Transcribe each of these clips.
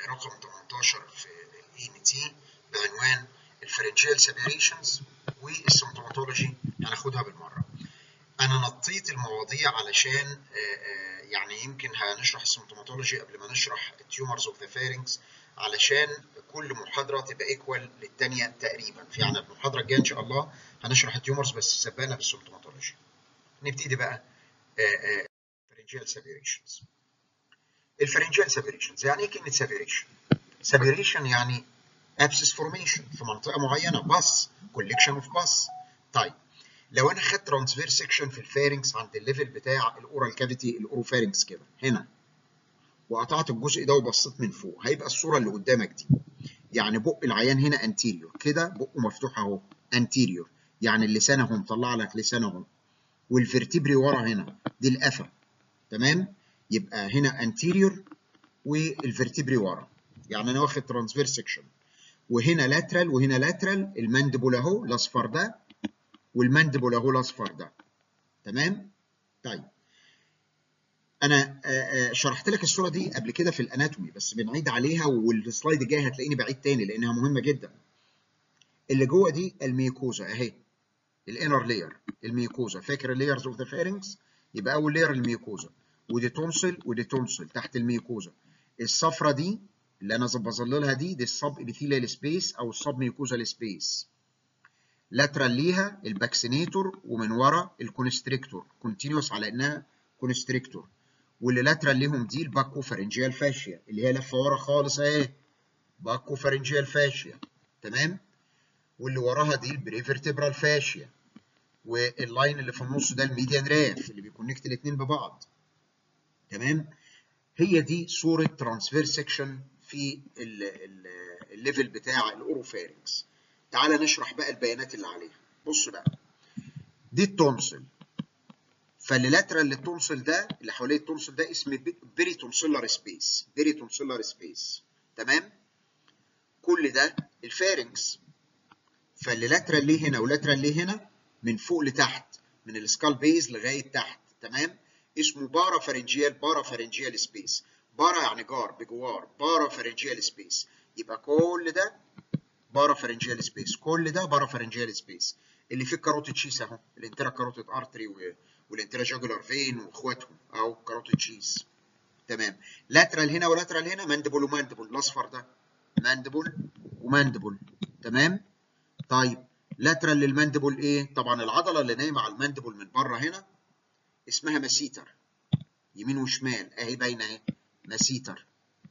رقم 18 في الاي ام تي بعنوان الفرنجيال سيبريشنز والسيمتوماتولوجي هناخدها بالمره. انا نطيت المواضيع علشان يعني يمكن هنشرح السيمتوماتولوجي قبل ما نشرح التيومرز اوف ذا فارنكس علشان كل محاضره تبقى ايكوال للثانيه تقريبا في يعني المحاضره الجايه ان شاء الله هنشرح التيومرز بس سبقنا بالسيمتوماتولوجي. نبتدي بقى فرنجيال سيبريشنز. الفرنجيال سيبريشنز يعني ايه كلمه سيبريشن؟ سيبريشن يعني ابسس فورميشن في منطقه معينه باس كوليكشن اوف باس طيب لو انا خدت ترانسفير سيكشن في الفارنكس عند الليفل بتاع الاورال كافيتي الاوروفارنكس كده هنا وقطعت الجزء ده وبصيت من فوق هيبقى الصوره اللي قدامك دي يعني بق العيان هنا انتيريور كده بقه مفتوح اهو انتيريور يعني اللسان اهو مطلع لك لسان اهو والفرتبري ورا هنا دي القفا تمام يبقى هنا انتيريور والفرتبري ورا يعني انا واخد ترانسفير سيكشن وهنا لاترال وهنا لاترال الماندبول اهو الاصفر ده والماندبول اهو الاصفر ده تمام طيب انا شرحت لك الصوره دي قبل كده في الاناتومي بس بنعيد عليها والسلايد الجاي هتلاقيني بعيد تاني لانها مهمه جدا اللي جوه دي الميوكوزا اهي الانر لاير الميوكوزا فاكر اللايرز اوف ذا فارنكس يبقى اول لاير الميوكوزا ودي تونسل ودي تونسل تحت الميوكوزا الصفرة دي اللي انا بظللها دي دي السب ابيثيليال سبيس او السب ميوكوزال سبيس لاترال ليها الباكسينيتور ومن ورا الكونستريكتور كونتينوس على انها كونستريكتور واللي لاترال ليهم دي الباكو فارنجيال فاشيا اللي هي لفه ورا خالص اهي باكو فارنجيال فاشيا تمام واللي وراها دي البريفرتبرال فاشيا واللاين اللي في النص ده الميديان راف اللي بيكونكت الاثنين ببعض تمام هي دي صوره ترانسفير سيكشن في الليفل بتاع الاوروفارنكس تعال نشرح بقى البيانات اللي عليها بص بقى دي التونسل فاللي لاترال للتونسل ده اللي حوالين التونسل ده اسمه بيري تونسلر سبيس بيري تونسلر سبيس تمام كل ده الفارنكس فاللي لاترال ليه هنا ولاترال ليه هنا من فوق لتحت من السكال بيز لغايه تحت تمام اسمه بارا فارنجيال بارا فارنجيال سبيس بارا يعني جار بجوار بارا فارنجيال سبيس يبقى كل ده بارا فارنجيال سبيس كل ده بارا فارنجيال سبيس اللي فيه الكاروتيد شيس اهو الانترا كاروتيد ارتري والانترا جاجولار فين واخواتهم اهو كاروتيد شيس تمام لاترال هنا ولاترال هنا ماندبل وماندبل الاصفر ده ماندبل وماندبل تمام طيب لاترال للماندبل ايه طبعا العضله اللي نايمه على الماندبل من بره هنا اسمها مسيتر يمين وشمال اهي باينه اهي مسيتر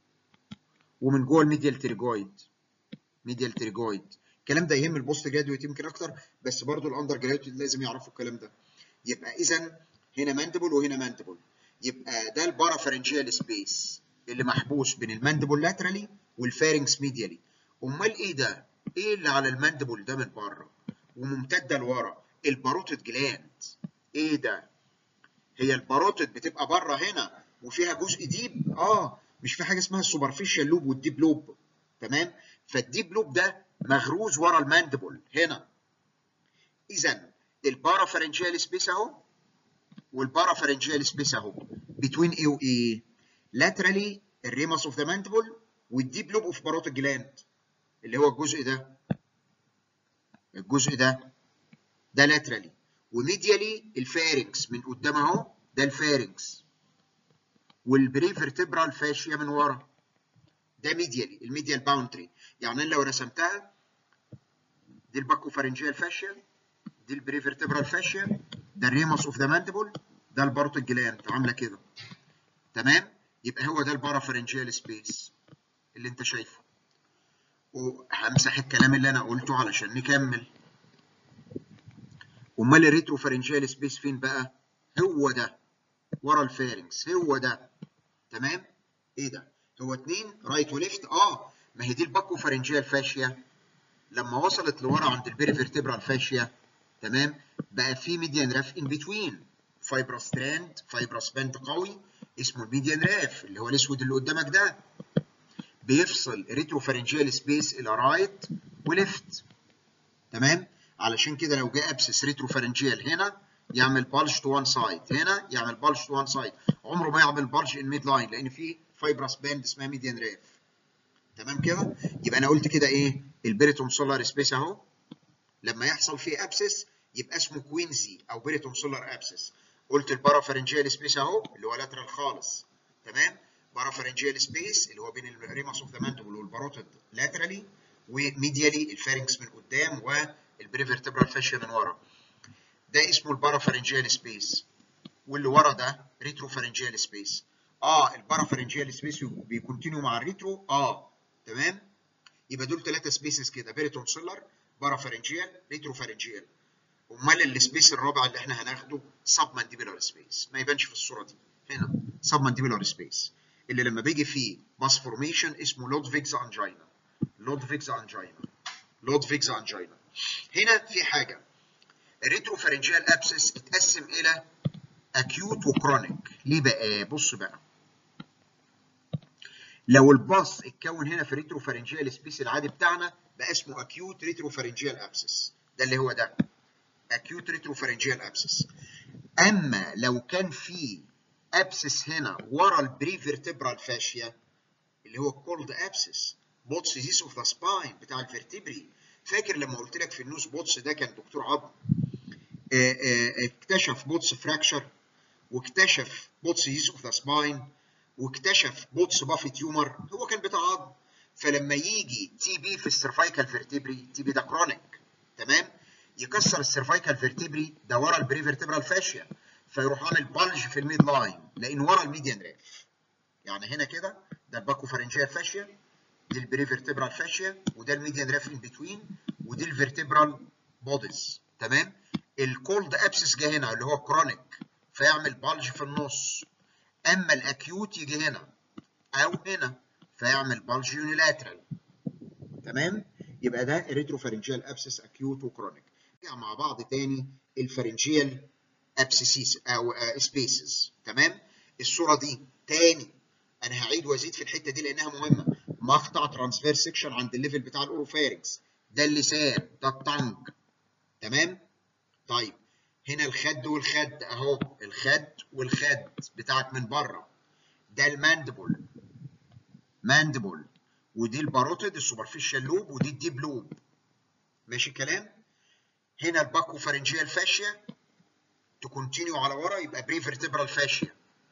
ومن جوه الميديال تريجويد ميديال تريجويد الكلام ده يهم البوست جراديويت يمكن اكتر بس برضو الاندر جراديويت لازم يعرفوا الكلام ده يبقى اذا هنا ماندبل وهنا ماندبل يبقى ده البارافارنجيال سبيس اللي محبوس بين الماندبل لاترالي والفارنكس ميديالي امال ايه ده ايه اللي على الماندبل ده من بره وممتده لورا الباروتيد جلاند ايه ده هي الباروتيد بتبقى بره هنا وفيها جزء ديب اه مش في حاجه اسمها السوبرفيشال لوب والديب لوب تمام فالديب لوب ده مغروز ورا الماندبل هنا اذا البارافارنجيال سبيس اهو والبارافارنجيال سبيس اهو بتوين ايه وايه لاترالي الريمس اوف ذا ماندبل والديب لوب اوف باروتيد جلاند اللي هو الجزء ده الجزء ده ده لاترالي وميديالي الفارنكس من قدام اهو ده الفارنكس والبريفرتبرال فاشيا من ورا ده ميديالي الميديال باوندري يعني انا لو رسمتها دي الباكو فارنجيال فاشيا دي البريفرتبرال فاشيا ده الريموس اوف ذا ماندبل ده البارت الجلاند عامله كده تمام يبقى هو ده البارافارنجيال سبيس اللي انت شايفه وهمسح الكلام اللي انا قلته علشان نكمل امال الريترو فارنجيال سبيس فين بقى هو ده ورا الفارنكس هو ده تمام ايه ده هو اتنين رايت وليفت اه ما هي دي الباكو فارنجيال فاشيا لما وصلت لورا عند البيريفرتبرال فاشيا تمام بقى في ميديان راف ان بتوين فايبرا ستراند فايبرا باند قوي اسمه الميديان راف اللي هو الاسود اللي قدامك ده بيفصل ريترو فارنجيال سبيس الى رايت وليفت تمام علشان كده لو جه ابسس ريترو فارنجيال هنا يعمل بالج تو وان سايد هنا يعمل بالج تو وان سايد عمره ما يعمل بالج ان ميد لاين لان في فايبرس باند اسمها ميديان راف تمام كده يبقى انا قلت كده ايه البريتون سولار سبيس اهو لما يحصل فيه ابسس يبقى اسمه كوينزي او بريتون سولار ابسس قلت البارافرنجيال سبيس اهو اللي هو لاترال خالص تمام بارافرنجيال سبيس اللي هو بين الريمس اوف ذا ماندبل والباروتيد لاترالي وميديالي الفارنكس من قدام والبريفرتبرال فاشيا من ورا ده اسمه البارافرنجيال سبيس واللي ورا ده ريتروفرنجيال سبيس اه البارافرنجيال سبيس بيكونتينيو مع الريترو اه تمام يبقى دول ثلاثه سبيسز كده بيريتون سيلر بارافرنجيال ريتروفرنجيال امال السبيس الرابع اللي احنا هناخده سب مانديبولار سبيس ما يبانش في الصوره دي هنا سب مانديبولار سبيس اللي لما بيجي فيه ماس فورميشن اسمه لودفيكز انجينا لودفيكز انجينا لودفيكز انجينا هنا في حاجه الريتروفرنجيال ابسس اتقسم الى اكيوت وكرونيك ليه بقى بص بقى لو الباص اتكون هنا في ريتروفرنجيال سبيس العادي بتاعنا بقى اسمه اكيوت ريتروفرنجيال ابسس ده اللي هو ده اكيوت ريتروفرنجيال ابسس اما لو كان في ابسس هنا ورا البريفرتبرال فاشيا اللي هو كولد ابسس بوتس ديس اوف ذا سباين بتاع الفرتبري فاكر لما قلت لك في النوز بوتس ده كان دكتور عظم اكتشف بوتس فراكشر واكتشف بوتس ديس اوف ذا سباين واكتشف بوتس بافي تيومر هو كان بتاع عظم فلما يجي تي بي في السيرفايكال فيرتبري تي بي ده كرونيك تمام يكسر السيرفايكال فيرتبري ده ورا البريفرتبرال فاشيا فيروح عامل بلج في الميد لاين لان ورا الميديان راف يعني هنا كده ده الباكو فارنجيال فاشيا دي البريفرتبرال فاشيا وده الميديان راف ان بتوين ودي الفيرتبرال بوديز تمام الكولد ابسس جه هنا اللي هو كرونيك فيعمل بلج في النص اما الاكيوت يجي هنا او هنا فيعمل بلج يونيلاترال تمام يبقى ده ريتروفارنجيال ابسس اكيوت وكرونيك نرجع مع بعض تاني الفارنجيال ابسيسيس او سبيسز تمام الصوره دي تاني انا هعيد وازيد في الحته دي لانها مهمه مقطع ترانسفير سيكشن عند الليفل بتاع الاوروفارينكس ده اللسان ده الطنج تمام طيب هنا الخد والخد اهو الخد والخد بتاعك من بره ده الماندبل ماندبل ودي الباروتيد السوبرفيشال لوب ودي الديب لوب ماشي الكلام هنا الباكو فارنجيال فاشيا تكونتينيو على ورا يبقى بريفرتبرال فاشيا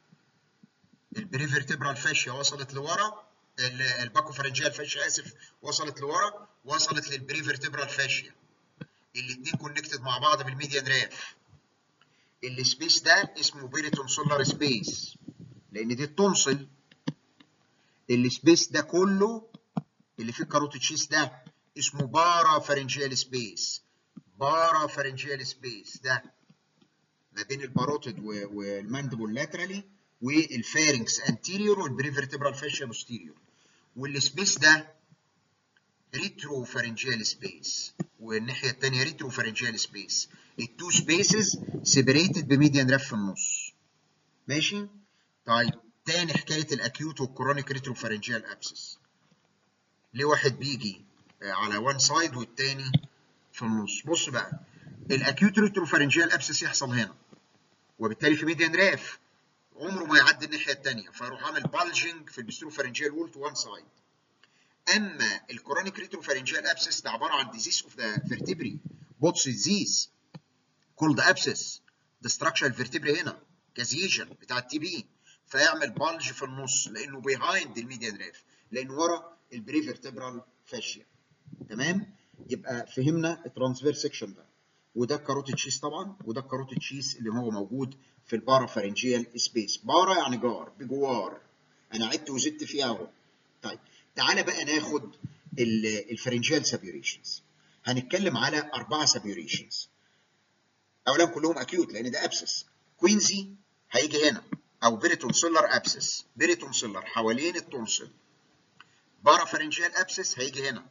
البريفرتبرال فاشيا وصلت لورا الباكو فارنجيال فاشيا اسف وصلت لورا وصلت للبريفرتبرال فاشيا الاثنين كونكتد مع بعض بالميديان راف السبيس ده اسمه بيريتون سولار سبيس لان دي التونسل السبيس ده كله اللي فيه الكاروتيتشيس ده اسمه بارا فارنجيال سبيس بارا فارنجيال سبيس ده ما بين الباروتيد والماندبل لاترالي والفارنكس انتيريور والبريفرتبرال فاشيا بوستيريور والسبيس ده ريترو فارنجيال سبيس والناحيه الثانيه ريترو فارنجيال سبيس التو سبيسز سيبريتد بميديان راف في النص ماشي طيب تاني حكايه الاكيوت والكرونيك ريترو فارنجيال ابسس ليه واحد بيجي على وان سايد والتاني في النص بص بقى الاكيوت ريترو فارنجيال ابسس يحصل هنا وبالتالي في ميديان راف عمره ما يعدي الناحيه الثانيه فيروح عامل بالجنج في البسترو فارنجيال وول تو وان سايد اما الكرونيك ريتروفارنجيال ابسس ده عباره عن ديزيز اوف ذا فيرتبري بوتس ديزيز كولد ابسس ديستراكشن الفيرتبري هنا كازيجن بتاع التي بي فيعمل بالج في النص لانه بيهايند الميديان راف لان ورا البريفرتبرال فاشيا تمام يبقى فهمنا الترانسفير سيكشن ده وده الكاروتيد شيس طبعا وده الكاروتيد شيس اللي هو موجود في البارافارنجيال سبيس بارا يعني جار بجوار انا عدت وزدت فيها اهو طيب تعالى بقى ناخد الفرنجيال سابيوريشنز هنتكلم على أربعة سابيوريشنز أولا كلهم أكيوت لأن ده أبسس كوينزي هيجي هنا أو بيريتون سولار أبسس بيريتون سولار حوالين التونسل بارافرنجيال أبسس هيجي هنا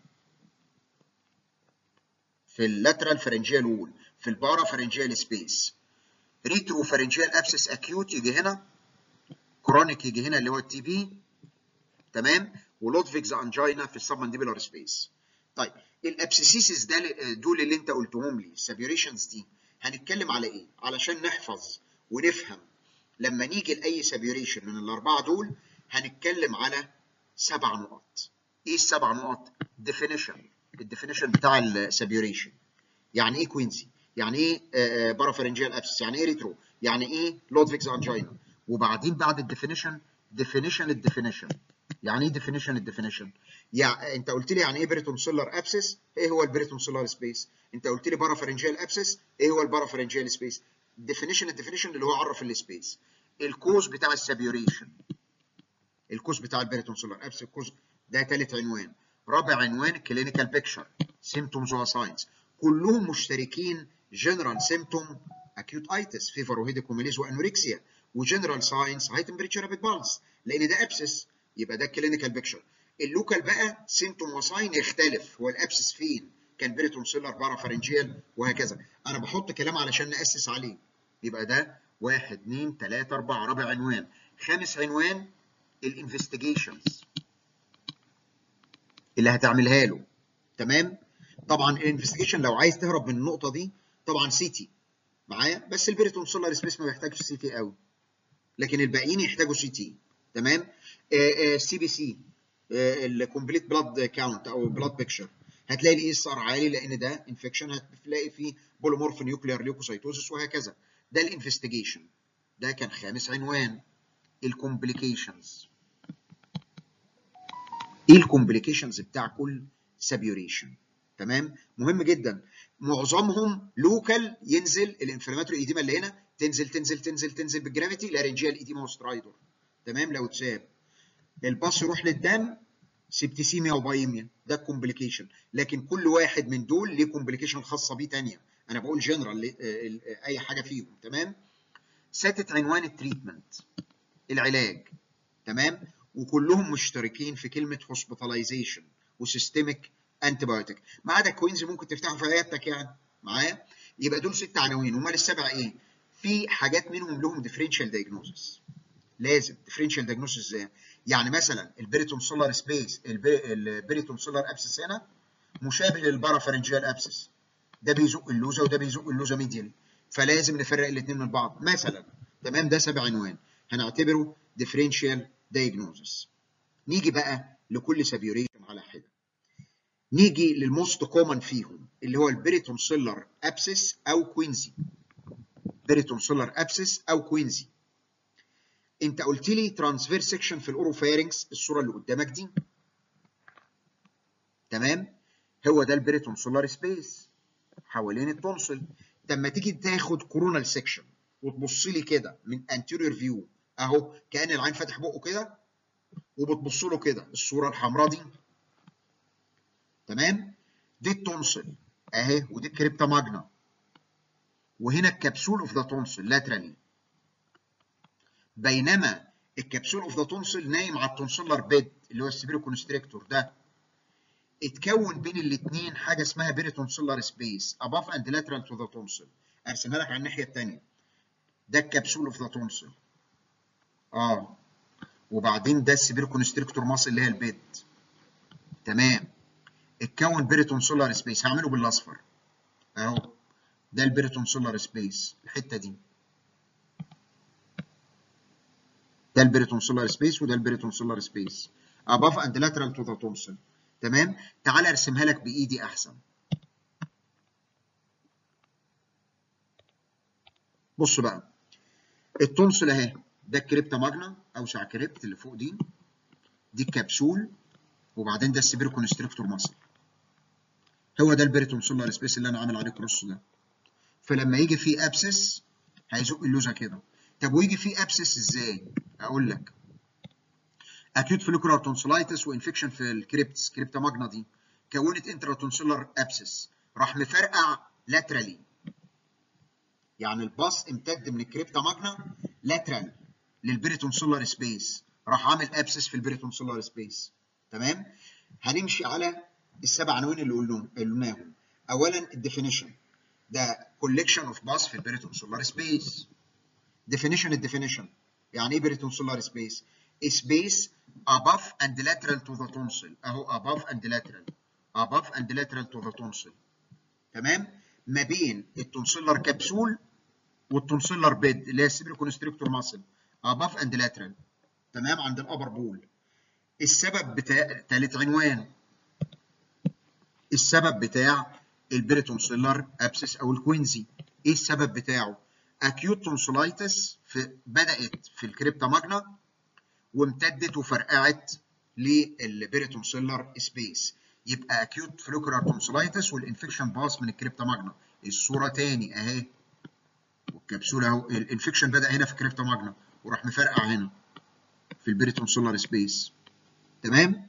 في اللاترال فرنجيال وول في البارافرنجيال سبيس ريترو فرنجيال أبسس أكيوت يجي هنا كرونيك يجي هنا اللي هو التي بي تمام ولودفيكز انجينا في السبمانديبولار سبيس طيب الابسيسيس ده دول اللي انت قلتهم لي السابيوريشنز دي هنتكلم على ايه علشان نحفظ ونفهم لما نيجي لاي سابيوريشن من الاربعه دول هنتكلم على سبع نقط ايه السبع نقط definition الديفينيشن بتاع السابيوريشن يعني ايه كوينسي يعني ايه بارافرنجيال ابسس يعني ايه ريترو يعني ايه لودفيكس انجينا وبعدين بعد الديفينيشن ديفينيشن الديفينيشن يعني ايه ديفينيشن الديفينيشن يعني انت قلت لي يعني ايه بريتون سيلر ابسس ايه هو البريتون سيلر سبيس انت قلت لي بارافرنجيال ابسس ايه هو البارافرنجيال سبيس ديفينيشن الديفينيشن اللي هو عرف السبيس الكوز بتاع السابيوريشن الكوز بتاع البريتون سيلر ابسس الكوز ده ثالث عنوان رابع عنوان كلينيكال بيكتشر سيمتومز وساينز كلهم مشتركين جنرال سيمتوم اكيوت ايتس فيفر وهيديكوميليز وانوركسيا وجنرال ساينس هاي تمبريتشر رابيد بالس لان ده ابسس يبقى ده كلينيكال بيكتشر اللوكال بقى سيمتوم وساين يختلف هو الابسس فين كان بريتون سيلر بارافرنجيال وهكذا انا بحط كلام علشان ناسس عليه يبقى ده واحد اثنين ثلاثة أربعة رابع عنوان خامس عنوان الانفستيجيشنز اللي هتعملها له تمام طبعا الانفستيجيشن لو عايز تهرب من النقطه دي طبعا سي تي معايا بس البريتون سولار سبيس ما بيحتاجش سي تي قوي لكن الباقيين يحتاجوا سي تي تمام سي بي سي الكومبليت بلاد كاونت او بلاد بيكتشر هتلاقي الاي اس ار عالي لان ده انفكشن هتلاقي فيه بوليمورف نيوكليار ليوكوسايتوزس وهكذا ده الانفستيجيشن ده كان خامس عنوان الكومبليكيشنز ايه الكومبليكيشنز بتاع كل سابيوريشن تمام مهم جدا معظمهم لوكال ينزل الانفلاماتوري ايديما اللي هنا تنزل تنزل تنزل تنزل بالجرافيتي لارنجيال ايديما وسترايدور تمام لو اتساب الباص يروح للدم سبتيسيميا وبايميا ده الكومبليكيشن لكن كل واحد من دول ليه كومبليكيشن خاصه بيه ثانيه انا بقول جنرال اي حاجه فيهم تمام ساتت عنوان التريتمنت العلاج تمام وكلهم مشتركين في كلمه هوسبيتاليزيشن وسيستميك انتي بايوتيك ما عدا كوينز ممكن تفتحه في عيادتك يعني معايا يبقى دول ست عناوين امال السبع ايه في حاجات منهم لهم ديفرنشال دايجنوزس لازم ديفرنشال دايجنوزس ازاي يعني مثلا البريتون سولار سبيس البريتون سولار ابسس هنا مشابه للبارافرنجيال ابسس ده بيزق اللوزه وده بيزق اللوزه ميديال فلازم نفرق الاثنين من بعض مثلا تمام ده سبع عنوان هنعتبره ديفرنشال دايجنوزس نيجي بقى لكل سابيوريشن على حده نيجي للموست كومن فيهم اللي هو البريتون سيلر ابسس او كوينزي بريتون سيلر ابسس او كوينزي انت قلت لي ترانسفير سيكشن في الاوروفارينكس الصوره اللي قدامك دي تمام هو ده البريتون سيلر سبيس حوالين التونسل لما تيجي تاخد كورونال سيكشن وتبص لي كده من انتيريور فيو اهو كان العين فاتح بقه كده وبتبص له كده الصوره الحمراء دي تمام دي التونسل اهي ودي الكريبتا ماجنا وهنا الكبسول اوف ذا تونسل لاترالي بينما الكبسول اوف ذا تونسل نايم على التونسلر بيد اللي هو السبيرو كونستريكتور ده اتكون بين الاثنين حاجه اسمها بيريتونسلر سبيس above and lateral to the tonsil ارسمها لك على الناحيه الثانيه ده الكبسول اوف ذا تونسل اه وبعدين ده السبيرو كونستريكتور ماسل اللي هي البيد تمام اتكون بيريتون سولار سبيس هعمله بالاصفر اهو ده البيريتون سولار سبيس الحته دي ده البيريتون سولار سبيس وده البيريتون سولار سبيس above and lateral to the tonsil تمام تعال ارسمها لك بايدي احسن بص بقى التونسل اهي ده الكريبتا ماجنا اوسع كريبت اللي فوق دي دي الكبسول وبعدين ده السبيرو كونستريكتور ماسل هو ده البريتون سولار سبيس اللي انا عامل عليه كروس ده فلما يجي فيه ابسس هيزق اللوزه كده طب ويجي فيه ابسس ازاي اقول لك اكيوت فوليكولار تونسلايتس وانفكشن في الكريبتس كريبتا ماجنا دي كونت انترا تونسولار ابسس راح مفرقع لاترالي يعني الباص امتد من الكريبتا ماجنا لاترال للبريتون سولار سبيس راح عامل ابسس في البريتون سولار سبيس تمام هنمشي على السبع عناوين اللي قلناهم قلناهم اولا الديفينيشن ده كولكشن اوف باس في البريتون سولار سبيس ديفينيشن الديفينيشن يعني ايه بريتون سولار سبيس سبيس above and lateral to the tonsil اهو above and lateral above and lateral to the tonsil تمام ما بين التونسيلر كبسول والتونسيلر بيد اللي هي السيبري كونستريكتور ماسل above and lateral تمام عند الابر بول السبب بتاع تالت عنوان السبب بتاع البريتونسيلر ابسس او الكوينزي ايه السبب بتاعه اكيوت تونسلايتس في بدات في الكريبتا ماجنا وامتدت وفرقعت للبريتونسيلر سبيس يبقى اكيوت فلوكرار تونسلايتس والانفكشن باص من الكريبتا ماجنا الصوره تاني اهي والكبسوله اهو الانفكشن بدا هنا في الكريبتا ماجنا وراح مفرقع هنا في البريتونسيلر سبيس تمام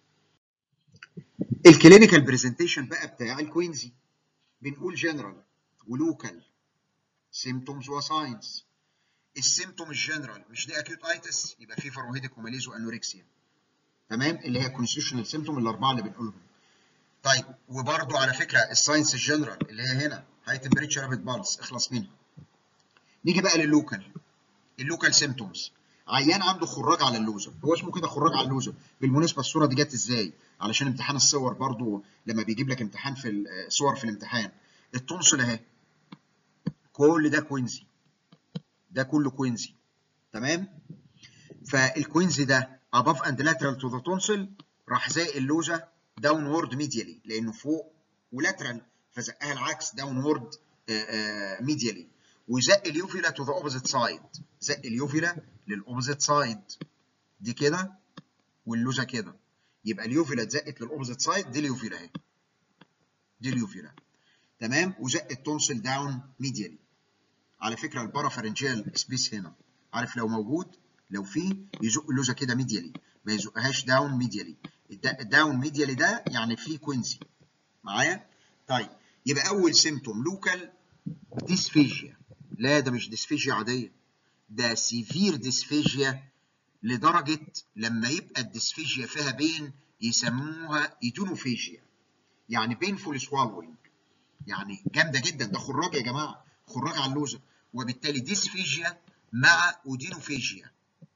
الكلينيكال برزنتيشن بقى بتاع الكوينزي بنقول جنرال ولوكال سيمتومز وساينز السيمتوم الجنرال مش دي اكيوت ايتس يبقى في فروهيدك وماليز وانوركسيا تمام اللي هي الكونستيوشنال سيمتوم الاربعه اللي بنقولهم طيب وبرده على فكره الساينس الجنرال اللي هي هنا هاي تمبريتشر رابيد بالس اخلص منها نيجي بقى للوكال اللوكال سيمتومز عيان عنده خراج على اللوزر هو اسمه كده خراج على اللوزر بالمناسبه الصوره دي جت ازاي علشان امتحان الصور برضو لما بيجيب لك امتحان في صور في الامتحان التونسل اهي كل ده كوينزي ده كله كوينزي تمام فالكوينزي ده above and lateral to the tonsil راح زي اللوزه downward medially لانه فوق ولاترال فزقها العكس downward medially وزق اليوفيلا to the opposite side زق اليوفيلا للاوبوزيت سايد دي كده واللوزه كده يبقى اليوفيلا اتزقت للاوبوزيت سايد دي اليوفيلا اهي دي اليوفيلا تمام وزق التونسل داون ميديالي على فكره البارافرنجيال سبيس هنا عارف لو موجود لو في يزق اللوزه كده ميديالي ما يزقهاش داون ميديالي الداون ميديالي ده يعني في كوينسي معايا طيب يبقى اول سيمتوم لوكال ديسفيجيا لا ده مش ديسفيجيا عاديه ده سيفير ديسفيجيا لدرجه لما يبقى الديسفيجيا فيها بين يسموها ايتونوفيجيا يعني بينفول سوالوينج يعني جامده جدا ده خراج يا جماعه خراج على اللوزه وبالتالي ديسفيجيا مع اودينوفيجيا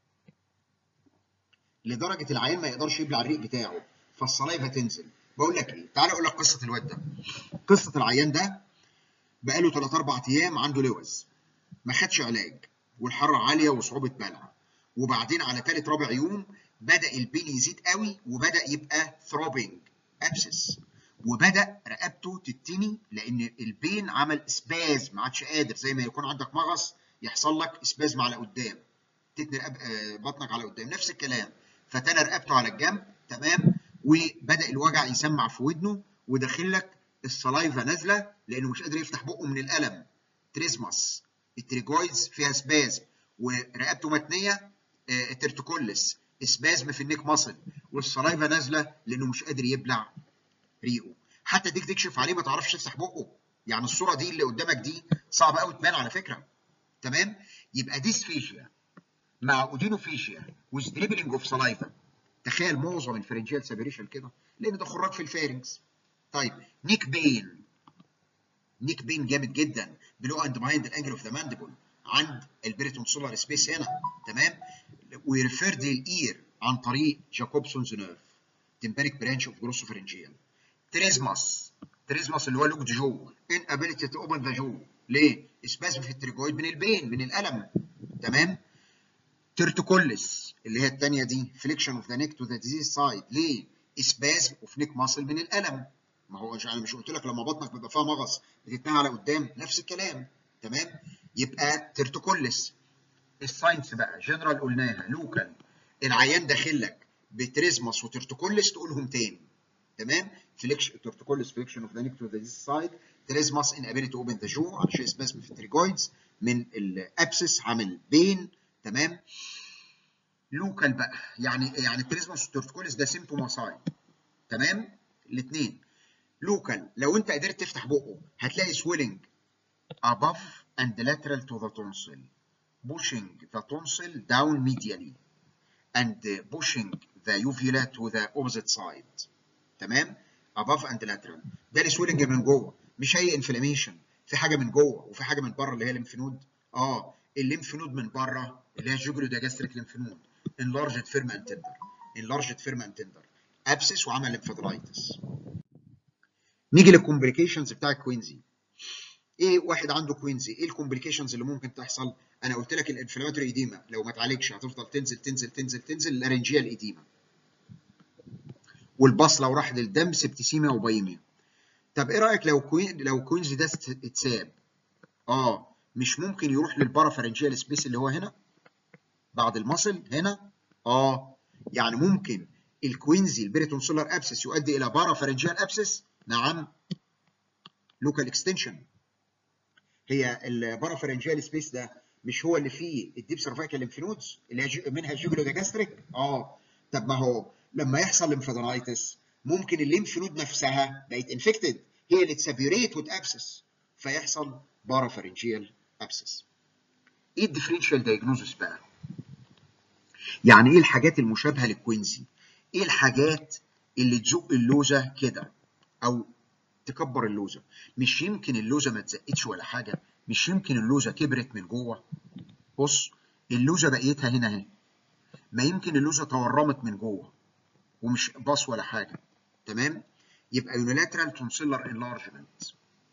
لدرجه العيان ما يقدرش يبلع الريق بتاعه فالصلايفه تنزل بقول لك ايه تعالى اقول لك قصه الواد ده قصه العيان ده بقاله 3 4 ايام عنده لوز ما خدش علاج والحراره عاليه وصعوبه بلع وبعدين على ثالث رابع يوم بدا البين يزيد قوي وبدا يبقى ثروبنج ابسس وبدا رقبته تتني لان البين عمل اسباز ما عادش قادر زي ما يكون عندك مغص يحصل لك اسبازم على قدام تتني رقب بطنك على قدام نفس الكلام فتنى رقبته على الجنب تمام وبدا الوجع يسمع في ودنه وداخل لك السلايفا نازله لانه مش قادر يفتح بقه من الالم تريزماس التريجويدز فيها سبازم ورقبته متنيه الترتكولس سبازم في النيك ماسل والسلايفا نازله لانه مش قادر يبلع ريقه حتى ديك تكشف عليه ما تعرفش تفتح بقه يعني الصوره دي اللي قدامك دي صعبه قوي تبان على فكره تمام يبقى ديسفيجيا مع اودينوفيجيا with dribbling اوف سلايفا تخيل معظم الفرنجيال سابريشن كده لان ده خراج في الفارنكس طيب نيك بين نيك بين جامد جدا بلو اند بيهايند الانجل اوف ذا ماندبل عند البريتون سولار سبيس هنا تمام ويرفيرد للاير عن طريق جاكوبسونز نيرف تمبانيك برانش اوف جروسوفرنجيال تريزماس تريزماس اللي هو لوك دي جو ان ابيليتي تو اوبن ذا جو ليه؟ اسبازم في التريجويد من البين من الالم تمام ترتكولس اللي هي الثانيه دي فليكشن اوف ذا نيك تو ذا ديزيز سايد ليه؟ اسبازم اوف نيك ماسل من الالم ما هو انا مش قلت لك لما بطنك بيبقى فيها مغص بتتنهى على قدام نفس الكلام تمام يبقى ترتكولس الساينس بقى جنرال قلناها لوكال العيان داخل لك بتريزماس وترتكولس تقولهم تاني تمام فليكشن ترتكولس فليكشن اوف ذا نيك تو ذا ديزيز سايد تريزماس ان ابيليتي اوبن ذا جو علشان سباسم في التريجويدز من الابسس عامل بين تمام لوكال بقى يعني يعني التريزماس والترتكولس ده سيمتوم وساين تمام الاثنين لوكال لو انت قدرت تفتح بقه هتلاقي swelling above and lateral to the tonsil pushing the tonsil down medially and pushing the uvula to the opposite side تمام above and lateral ده السويلنج من جوه مش هي انفلاميشن في حاجه من جوه وفي حاجه من بره اللي هي الليمف نود اه الليمف نود من بره اللي هي جوجلو داجاستريك ليمف نود enlarged firm and tender enlarged firm and tender abscess وعمل ليمفادرايتس نيجي للكومبليكيشنز بتاع الكوينزي ايه واحد عنده كوينزي ايه الكومبليكيشنز اللي ممكن تحصل انا قلت لك الانفلاماتوري ايديما لو ما اتعالجش هتفضل تنزل تنزل تنزل تنزل لارنجيال ايديما والباص لو راح للدم سبتسيميا وبايميا طب ايه رايك لو كوين لو كوينز ده اتساب اه مش ممكن يروح للبارافرنجيال سبيس اللي هو هنا بعد المصل هنا اه يعني ممكن الكوينزي البيريتونسولار ابسس يؤدي الى بارافرنجيال ابسس نعم لوكال اكستنشن هي البارافرنجيال سبيس ده مش هو اللي فيه الديب سيرفايكال ليمفنودز اللي هي منها الجوجلو جاستريك اه طب ما هو لما يحصل ليمفادينايتس ممكن الليمف نود نفسها بقت انفكتد هي اللي تسابيوريت وت ابسس فيحصل بارافرنجيال ابسس ايه الديفرنشال دايجنوزس بقى يعني ايه الحاجات المشابهه للكوينزي ايه الحاجات اللي تزق اللوزه كده او تكبر اللوزه مش يمكن اللوزه ما تزقتش ولا حاجه مش يمكن اللوزه كبرت من جوه بص اللوزه بقيتها هنا اهي ما يمكن اللوزه تورمت من جوه ومش باص ولا حاجه تمام يبقى يونيلاترال تونسيلر انلارجمنت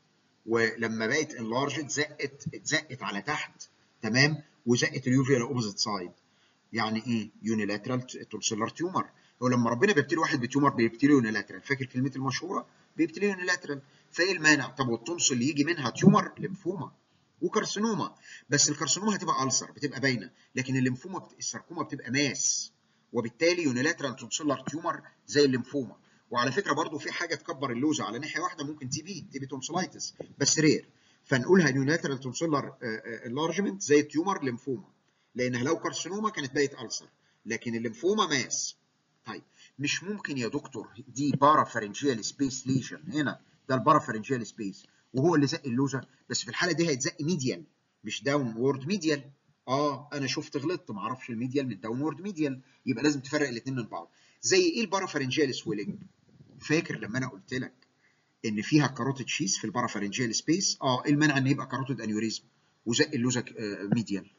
ولما بقت انلارجت زقت اتزقت على تحت تمام وزقت اليوفيا اوبوزيت سايد يعني ايه يونيلاترال تونسيلر تيومر هو لما ربنا بيبتلي واحد بتيومر بيبتلي يونيلاترال فاكر كلمتي المشهوره بيبتلي يونيلاترال فايه المانع طب والتونسل اللي يجي منها تيومر ليمفوما وكارسينوما بس الكارسينوما هتبقى ألسر بتبقى باينه لكن الليمفوما بت... الساركوما بتبقى ماس وبالتالي يونيلاترال تونسيلر تيومر زي الليمفوما وعلى فكره برضو في حاجه تكبر اللوزه على ناحيه واحده ممكن تي بي تي بي تونسلايتس بس رير فنقولها يونيلاترال تونسيلر انلارجمنت زي التيومر ليمفوما لانها لو كارسينوما كانت بقت ألسر لكن الليمفوما ماس طيب مش ممكن يا دكتور دي بارافرنجيال سبيس ليجن هنا ده البارافرنجيال سبيس وهو اللي زق اللوزه بس في الحاله دي هيتزق ميديال مش داون وورد ميديال اه انا شفت غلطت ما اعرفش الميديال من الداون وورد ميديال يبقى لازم تفرق الاثنين من بعض زي ايه البارافرنجيال سويلنج فاكر لما انا قلت لك ان فيها كاروتيد شيس في البارافرنجيال سبيس اه ايه المانع ان يبقى كاروتيد انيوريزم وزق اللوزه آه ميديال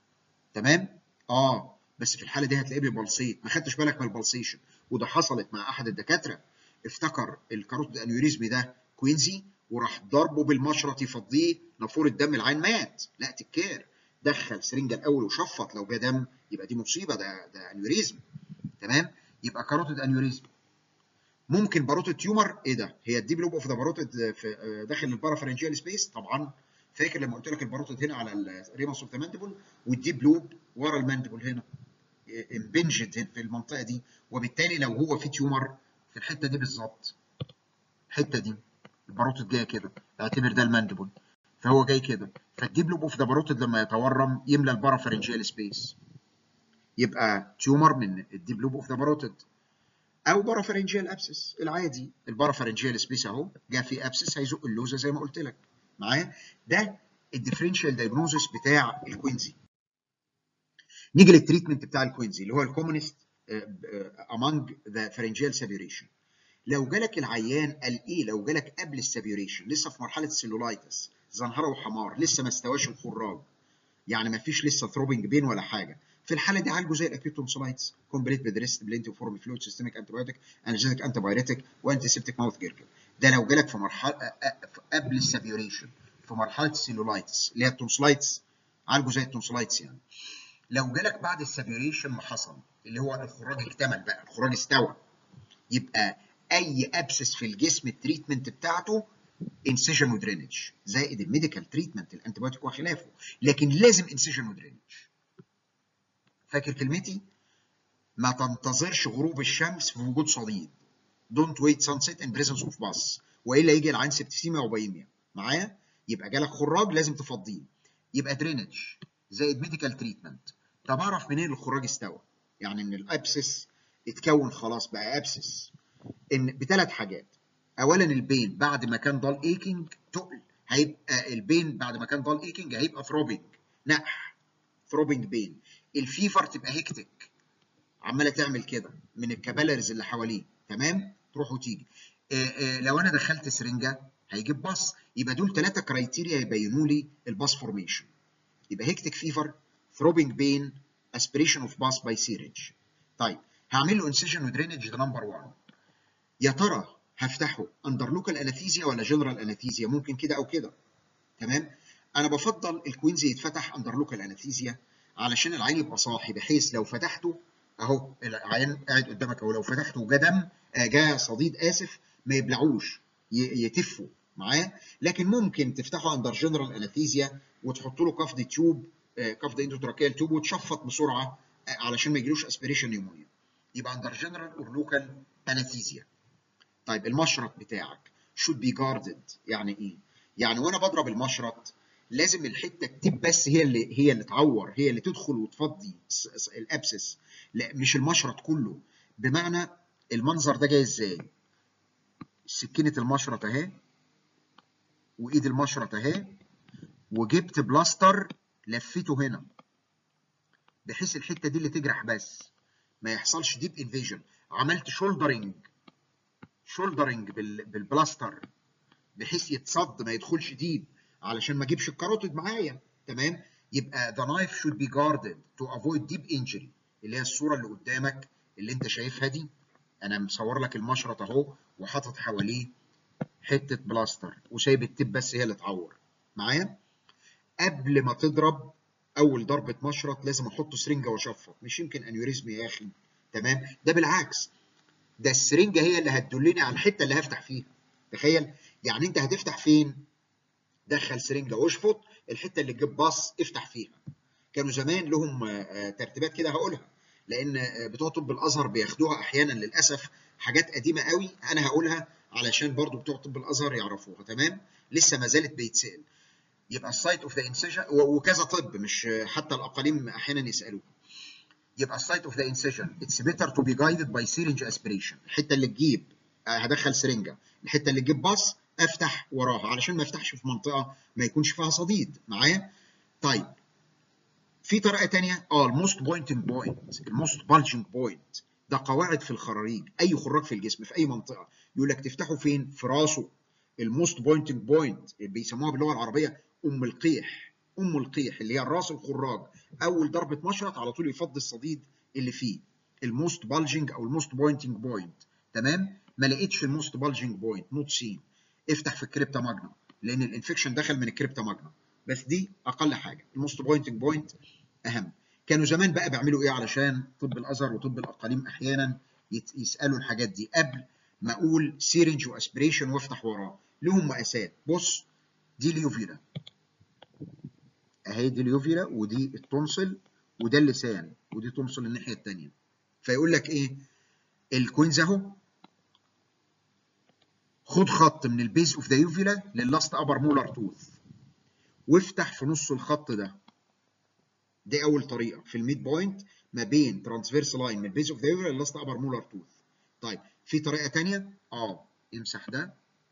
تمام اه بس في الحاله دي هتلاقيه بيبلسيت ما خدتش بالك من البلسيشن وده حصلت مع احد الدكاتره افتكر الكاروتيد انيوريزم ده كوينزي وراح ضربه بالمشرط يفضيه نافور الدم العين مات لا تكير دخل سرنجه الاول وشفط لو جه دم يبقى دي مصيبه ده ده انيوريزم تمام يبقى كاروتيد انيوريزم ممكن باروتيد تيومر ايه ده هي الديب لوب اوف ذا باروتيد في داخل البارافرنجيال سبيس طبعا فاكر لما قلت لك الباروتيد هنا على الريمس اوف ذا مانديبل والديب لوب ورا المانديبل هنا امبنجد في المنطقه دي وبالتالي لو هو في تيومر في الحته دي بالظبط الحته دي الباروتيد جايه كده اعتبر ده المانديبل فهو جاي كده فالديب لوب اوف ذا باروتيد لما يتورم يملى البارافرنجيال سبيس يبقى تيومر من الديب لوب اوف ذا باروتيد او بارافرنجيال ابسس العادي البارافرنجيال سبيس اهو جه في ابسس هيزق اللوزه زي ما قلت لك معايا ده الديفرنشال دايجنوزس بتاع الكوينزي نيجي للتريتمنت بتاع الكوينزي اللي هو الكومونست امونج ذا فرنجيال سابيوريشن لو جالك العيان قال ايه لو جالك قبل السابيوريشن لسه في مرحله السيلولايتس زنهره وحمار لسه ما استواش الخراج يعني ما فيش لسه ثروبنج بين ولا حاجه في الحاله دي عالجه زي الاكيوت تونسلايتس كومبليت بدريست بلينتي فورم فلويد سيستميك انتي بايوتيك انرجيتك انتي بايوتيك وانتي سيبتيك ماوث جيركل ده لو جالك في مرحله قبل السابيوريشن في مرحله السيلولايتس اللي هي التونسلايتس عالجه زي التونسلايتس يعني لو جالك بعد السابيوريشن ما حصل اللي هو الخراج اكتمل بقى الخراج استوى يبقى اي ابسس في الجسم التريتمنت بتاعته انسيجن ودرينج زائد الميديكال تريتمنت الانتيبيوتيك وخلافه لكن لازم انسيجن ودرينج فاكر كلمتي ما تنتظرش غروب الشمس في وجود صديد دونت ويت سانسيت ان بريزنس اوف باص والا يجي العين سبتسيميا وبايميا معايا يبقى جالك خراج لازم تفضيه يبقى درينج زائد ميديكال تريتمنت طب اعرف منين الخراج استوى يعني ان الابسس اتكون خلاص بقى ابسس ان بثلاث حاجات اولا البين بعد ما كان ضال ايكينج تقل هيبقى البين بعد ما كان ضال ايكينج هيبقى ثروبنج نقح ثروبنج بين الفيفر تبقى هيكتك عماله تعمل كده من الكابيلاريز اللي حواليه تمام تروح وتيجي آآ آآ لو انا دخلت سرنجه هيجيب باص يبقى دول ثلاثه كرايتيريا يبينوا لي الباص فورميشن يبقى هيكتك فيفر ثروبنج بين اسبريشن اوف باص باي سيرنج طيب هعمل له انسيجن ودرينج ده نمبر 1 يا ترى هفتحه اندر لوكال اناثيزيا ولا جنرال اناثيزيا ممكن كده او كده تمام انا بفضل الكوينزي يتفتح اندر لوكال اناثيزيا علشان العين يبقى صاحي بحيث لو فتحته اهو العيان قاعد قدامك اهو لو فتحته وجا دم آه جا صديد اسف ما يبلعوش يتفوا معاه لكن ممكن تفتحه اندر جنرال انستيزيا وتحط له كفض تيوب كفض اندوتراكيال تيوب وتشفط بسرعه علشان ما يجيلوش اسبريشن نيمونيا يبقى اندر جنرال اور لوكال انستيزيا طيب المشرط بتاعك should be guarded يعني ايه؟ يعني وانا بضرب المشرط لازم الحته التيب بس هي اللي هي اللي تعور هي اللي تدخل وتفضي الابسس لا مش المشرط كله بمعنى المنظر ده جاي ازاي؟ سكينه المشرط اهي وايد المشرط اهي وجبت بلاستر لفيته هنا بحيث الحته دي اللي تجرح بس ما يحصلش ديب انفيجن عملت شولدرنج شولدرنج بالبلاستر بحيث يتصد ما يدخلش ديب علشان ما اجيبش الكاروتيد معايا تمام يبقى the knife should be guarded to avoid deep injury اللي هي الصوره اللي قدامك اللي انت شايفها دي انا مصور لك المشرط اهو وحاطط حواليه حته بلاستر وسايب التيب بس هي اللي تعور معايا قبل ما تضرب اول ضربه مشرط لازم احط سرنجه واشفط مش يمكن انيوريزم يا اخي تمام ده بالعكس ده السرنجه هي اللي هتدلني على الحته اللي هفتح فيها تخيل يعني انت هتفتح فين دخل سرنجه واشفط الحته اللي تجيب باص افتح فيها كانوا زمان لهم ترتيبات كده هقولها لان بتوع طب الازهر بياخدوها احيانا للاسف حاجات قديمه قوي انا هقولها علشان برضو بتوع طب الازهر يعرفوها تمام لسه ما زالت بيتسال يبقى السايت اوف ذا انسيجن وكذا طب مش حتى الاقاليم احيانا يسالوها يبقى السايت اوف ذا انسيجن اتس بيتر تو بي جايدد باي سيرنج اسبريشن الحته اللي تجيب هدخل سرنجه الحته اللي تجيب باص افتح وراها علشان ما افتحش في منطقه ما يكونش فيها صديد معايا طيب في طريقه ثانيه اه الموست بوينتنج بوينت الموست بالجنج بوينت ده قواعد في الخراريج اي خراج في الجسم في اي منطقه يقول لك تفتحه فين في راسه الموست بوينتنج بوينت بيسموها باللغه العربيه ام القيح ام القيح اللي هي الراس الخراج اول ضربه مشرط على طول يفضي الصديد اللي فيه الموست بالجنج او الموست بوينتنج بوينت تمام ما لقيتش الموست بالجنج بوينت نوت سين افتح في الكريبتا ماجنا لان الانفكشن دخل من الكريبتا ماجنا بس دي اقل حاجه الموست بوينتنج بوينت اهم كانوا زمان بقى بيعملوا ايه علشان طب الازهر وطب الاقاليم احيانا يسالوا الحاجات دي قبل ما اقول سيرنج واسبريشن وافتح وراه لهم مقاسات بص دي اليوفيلا اهي دي اليوفيلا ودي التونسل وده اللسان ودي تونسل الناحيه الثانيه فيقول لك ايه الكوينز اهو خد خط من البيز اوف ذا يوفيلا لللاست ابر مولر توث وافتح في نص الخط ده دي اول طريقه في الميد بوينت ما بين ترانسفيرس لاين من البيز اوف ذا يوفيلا لللاست ابر مولر توث طيب في طريقه ثانيه اه امسح ده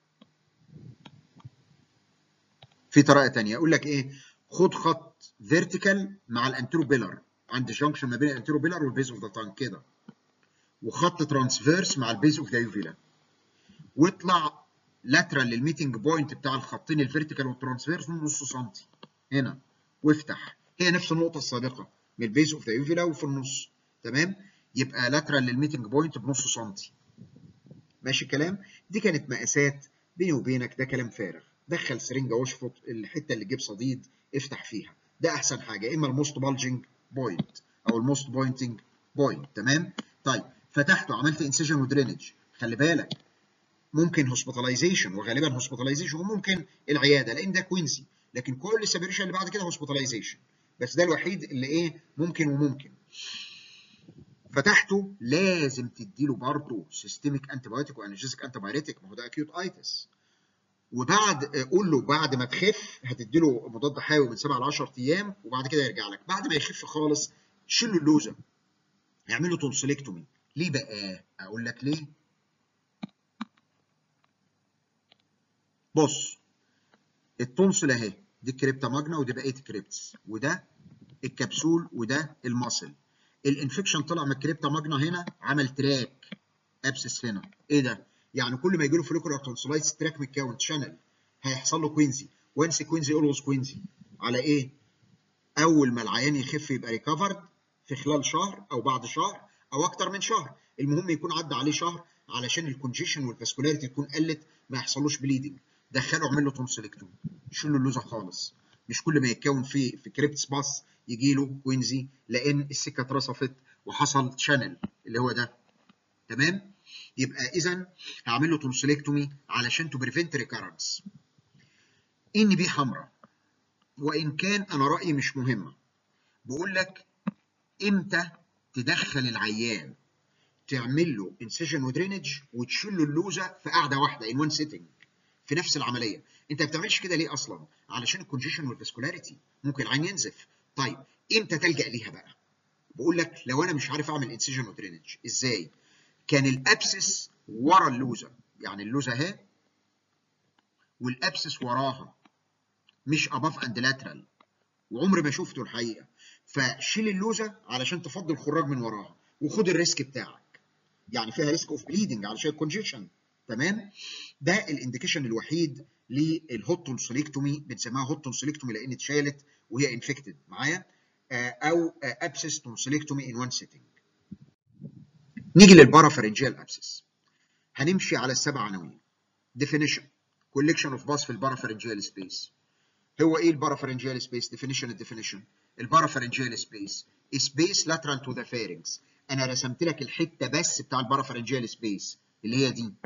في طريقه ثانيه يقول لك ايه خد خط فيرتيكال مع الانترو بيلر عند جانكشن ما بين الانترو بيلر والبيز اوف ذا تانك كده وخط ترانسفيرس مع البيز اوف ذا يوفيلا واطلع لاترال للميتنج بوينت بتاع الخطين الفيرتيكال والترانسفيرس من نص سنتي هنا وافتح هي نفس النقطه السابقه من البيز اوف ذا يوفيلا وفي النص تمام يبقى لاترال للميتنج بوينت بنص سنتي ماشي الكلام دي كانت مقاسات بيني وبينك ده كلام فارغ دخل سرنجه واشفط الحته اللي تجيب صديد افتح فيها ده احسن حاجه اما الموست بالجنج بوينت او الموست بوينتنج بوينت تمام طيب فتحته عملت انسيجن ودرينج خلي بالك ممكن هوسبيتاليزيشن وغالبا هوسبيتاليزيشن وممكن العياده لان ده كوينسي لكن كل السبريشن اللي بعد كده هوسبيتاليزيشن بس ده الوحيد اللي ايه ممكن وممكن فتحته لازم تديله برضه سيستميك انتي بايوتيك وانرجيزك انتي بايوتيك ما هو ده اكيوت ايتس وبعد قول له بعد ما تخف هتديله مضاد حيوي من 7 ل 10 ايام وبعد كده يرجع لك بعد ما يخف خالص شيل له اللوزه اعمل له تونسلكتومي ليه بقى اقول لك ليه بص التونسل اهي دي الكريبتا ماجنا ودي بقيه الكريبتس وده الكبسول وده الماسل الانفكشن طلع من الكريبتا ماجنا هنا عمل تراك ابسس هنا ايه ده يعني كل ما يجي له فوليكولار تونسلايتس تراك متكون شانل هيحصل له كوينزي وانس كوينزي اولويز كوينزي على ايه اول ما العيان يخف يبقى ريكفرد في خلال شهر او بعد شهر او اكتر من شهر المهم يكون عدى عليه شهر علشان الكونجيشن والفاسكولاريتي تكون قلت ما يحصلوش بليدنج دخله اعمل له تونسلكتوم شيل له اللوزه خالص مش كل ما يتكون في في كريبت باس يجي له كوينزي لان السكه اترصفت وحصل شانل اللي هو ده تمام يبقى اذا هعمل له تونسيلكتومي علشان تو بريفنت ريكارنس ان بي حمراء وان كان انا رايي مش مهمه بقول لك امتى تدخل العيان تعمل له انسيجن ودرينج وتشيل له اللوزه في قاعده واحده ان وان سيتنج في نفس العمليه انت ما بتعملش كده ليه اصلا علشان الكونجيشن والفاسكولاريتي ممكن العين ينزف طيب امتى تلجا ليها بقى بقول لك لو انا مش عارف اعمل انسيجن ودرينج ازاي كان الابسس ورا اللوزه يعني اللوزه اهي والابسس وراها مش اباف اند لاترال وعمري ما شفته الحقيقه فشيل اللوزه علشان تفضي الخراج من وراها وخد الريسك بتاعك يعني فيها ريسك اوف بليدنج علشان الكونجيشن تمام ده الانديكيشن الوحيد للهوت تونسيلكتومي بنسميها هوت تونسيلكتومي لان اتشالت وهي انفكتد معايا او ابسس تونسيلكتومي ان وان سيتنج نيجي للبارافرنجيال ابسس هنمشي على السبع عناوين definition collection of bus في البارافرنجيال سبيس هو ايه البارافرنجيال سبيس definition الديفينيشن البارافرنجيال سبيس سبيس lateral to the pharynx انا رسمت لك الحته بس بتاع البارافرنجيال سبيس اللي هي دي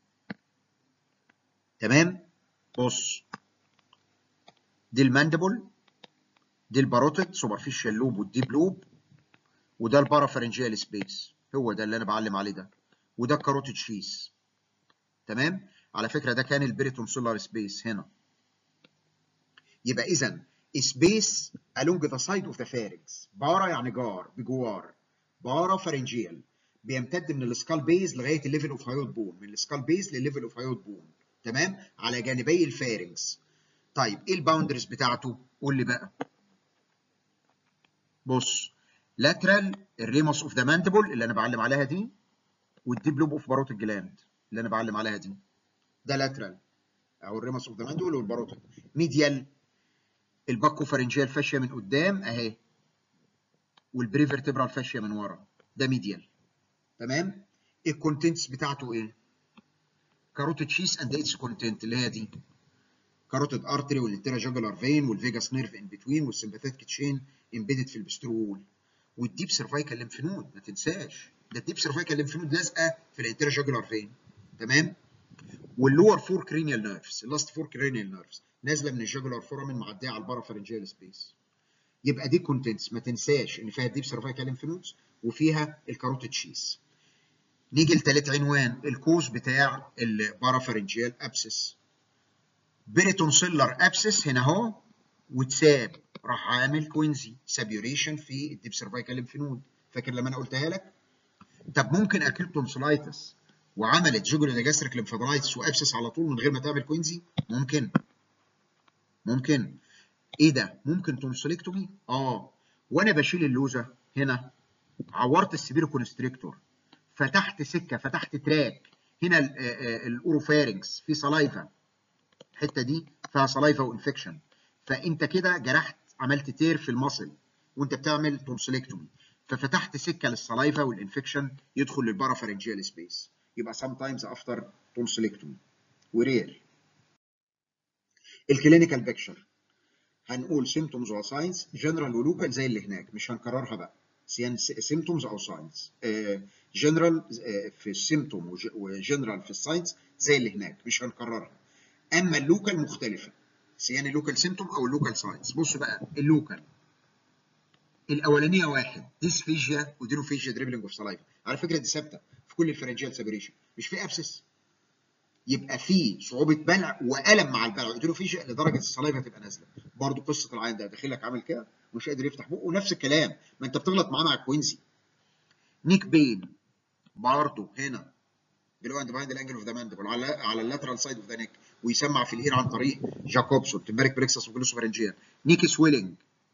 تمام بص دي الماندبل دي الباروتيد سوبرفيشال لوب والديب لوب وده البارافرنجيال سبيس هو ده اللي انا بعلم عليه ده وده الكاروتيد شيس تمام على فكره ده كان البريتون سولار سبيس هنا يبقى اذا سبيس along the side of the pharynx بارا يعني جار بجوار بارا فارنجيال بيمتد من السكال بيز لغايه الليفل اوف هايوت بون من السكال بيز للليفل اوف هايوت بون تمام على جانبي الفارنكس طيب ايه الباوندرز بتاعته قول لي بقى بص لاترال الريموس اوف ذا ماندبل اللي انا بعلم عليها دي والديب لوب اوف باروت الجلاند اللي انا بعلم عليها دي ده لاترال او الريموس اوف ذا ماندبل والباروت ميديال الباكو فارنجيال فاشيه من قدام اهي والبريفرتبرال فاشيه من ورا ده ميديال تمام الكونتنتس بتاعته ايه كاروتيد شيس اند اتس كونتنت اللي هي دي كاروتيد ارتري والانتراجوجولار فين والفيجاس نيرف ان بتوين والسمباثيك تشين امبيدد في البسترول والديب سيرفايكال ليمف نود ما تنساش ده الديب سيرفايكال ليمف نود لازقه في الانتراجوجولار فين تمام واللور فور كرينيال نيرفز اللاست فور كرينيال نيرفز نازله من الجوجولار فورامين معديه على البارافرنجيال سبيس يبقى دي كونتنتس ما تنساش ان فيها الديب سيرفايكال ليمف نودز وفيها الكاروتيد شيس نيجي لتالت عنوان الكوز بتاع البارافرنجيال ابسس بريتونسيلر ابسس هنا اهو واتساب راح عامل كوينزي سابيوريشن في الديب سيرفايكال ليمف نود فاكر لما انا قلتها لك طب ممكن اكيد تونسلايتس وعملت جوجل جاستريك ليمفادرايتس وابسس على طول من غير ما تعمل كوينزي ممكن ممكن ايه ده ممكن تونسلكتومي اه وانا بشيل اللوزه هنا عورت السبيرو كونستريكتور فتحت سكه فتحت تراك هنا الاوروفارنكس في سلايفا الحته دي فيها سلايفا وانفكشن فانت كده جرحت عملت تير في المصل وانت بتعمل تونسلكتومي ففتحت سكه للسلايفا والانفكشن يدخل للبارافرنجيال سبيس يبقى sometimes after tonsillectomy ورير الكلينيكال بيكتشر هنقول symptoms و signs general ولوكال زي اللي هناك مش هنكررها بقى symptoms او signs جنرال في السيمتوم وجنرال في الساينس زي اللي هناك مش هنكررها اما اللوكال مختلفه سيان اللوكال سيمتوم او اللوكال ساينس بصوا بقى اللوكال الاولانيه واحد ديسفيجيا ودينوفيجيا دريبلينج اوف سلايفا على فكره دي ثابته في كل الفرنجيال سابريشن مش في ابسس يبقى في صعوبه بلع والم مع البلع ودينوفيجيا لدرجه السلايفا تبقى نازله برضه قصه العين ده داخلك عامل كده مش قادر يفتح بقه ونفس الكلام ما انت بتغلط معاه مع الكوينزي نيك بين برضه هنا below and behind the angle of the mandible على على اللاترال سايد اوف ذا نيك ويسمع في الاير عن طريق جاكوبسون تمبارك بريكسس وجلوسوفرنجيال نيك سويلنج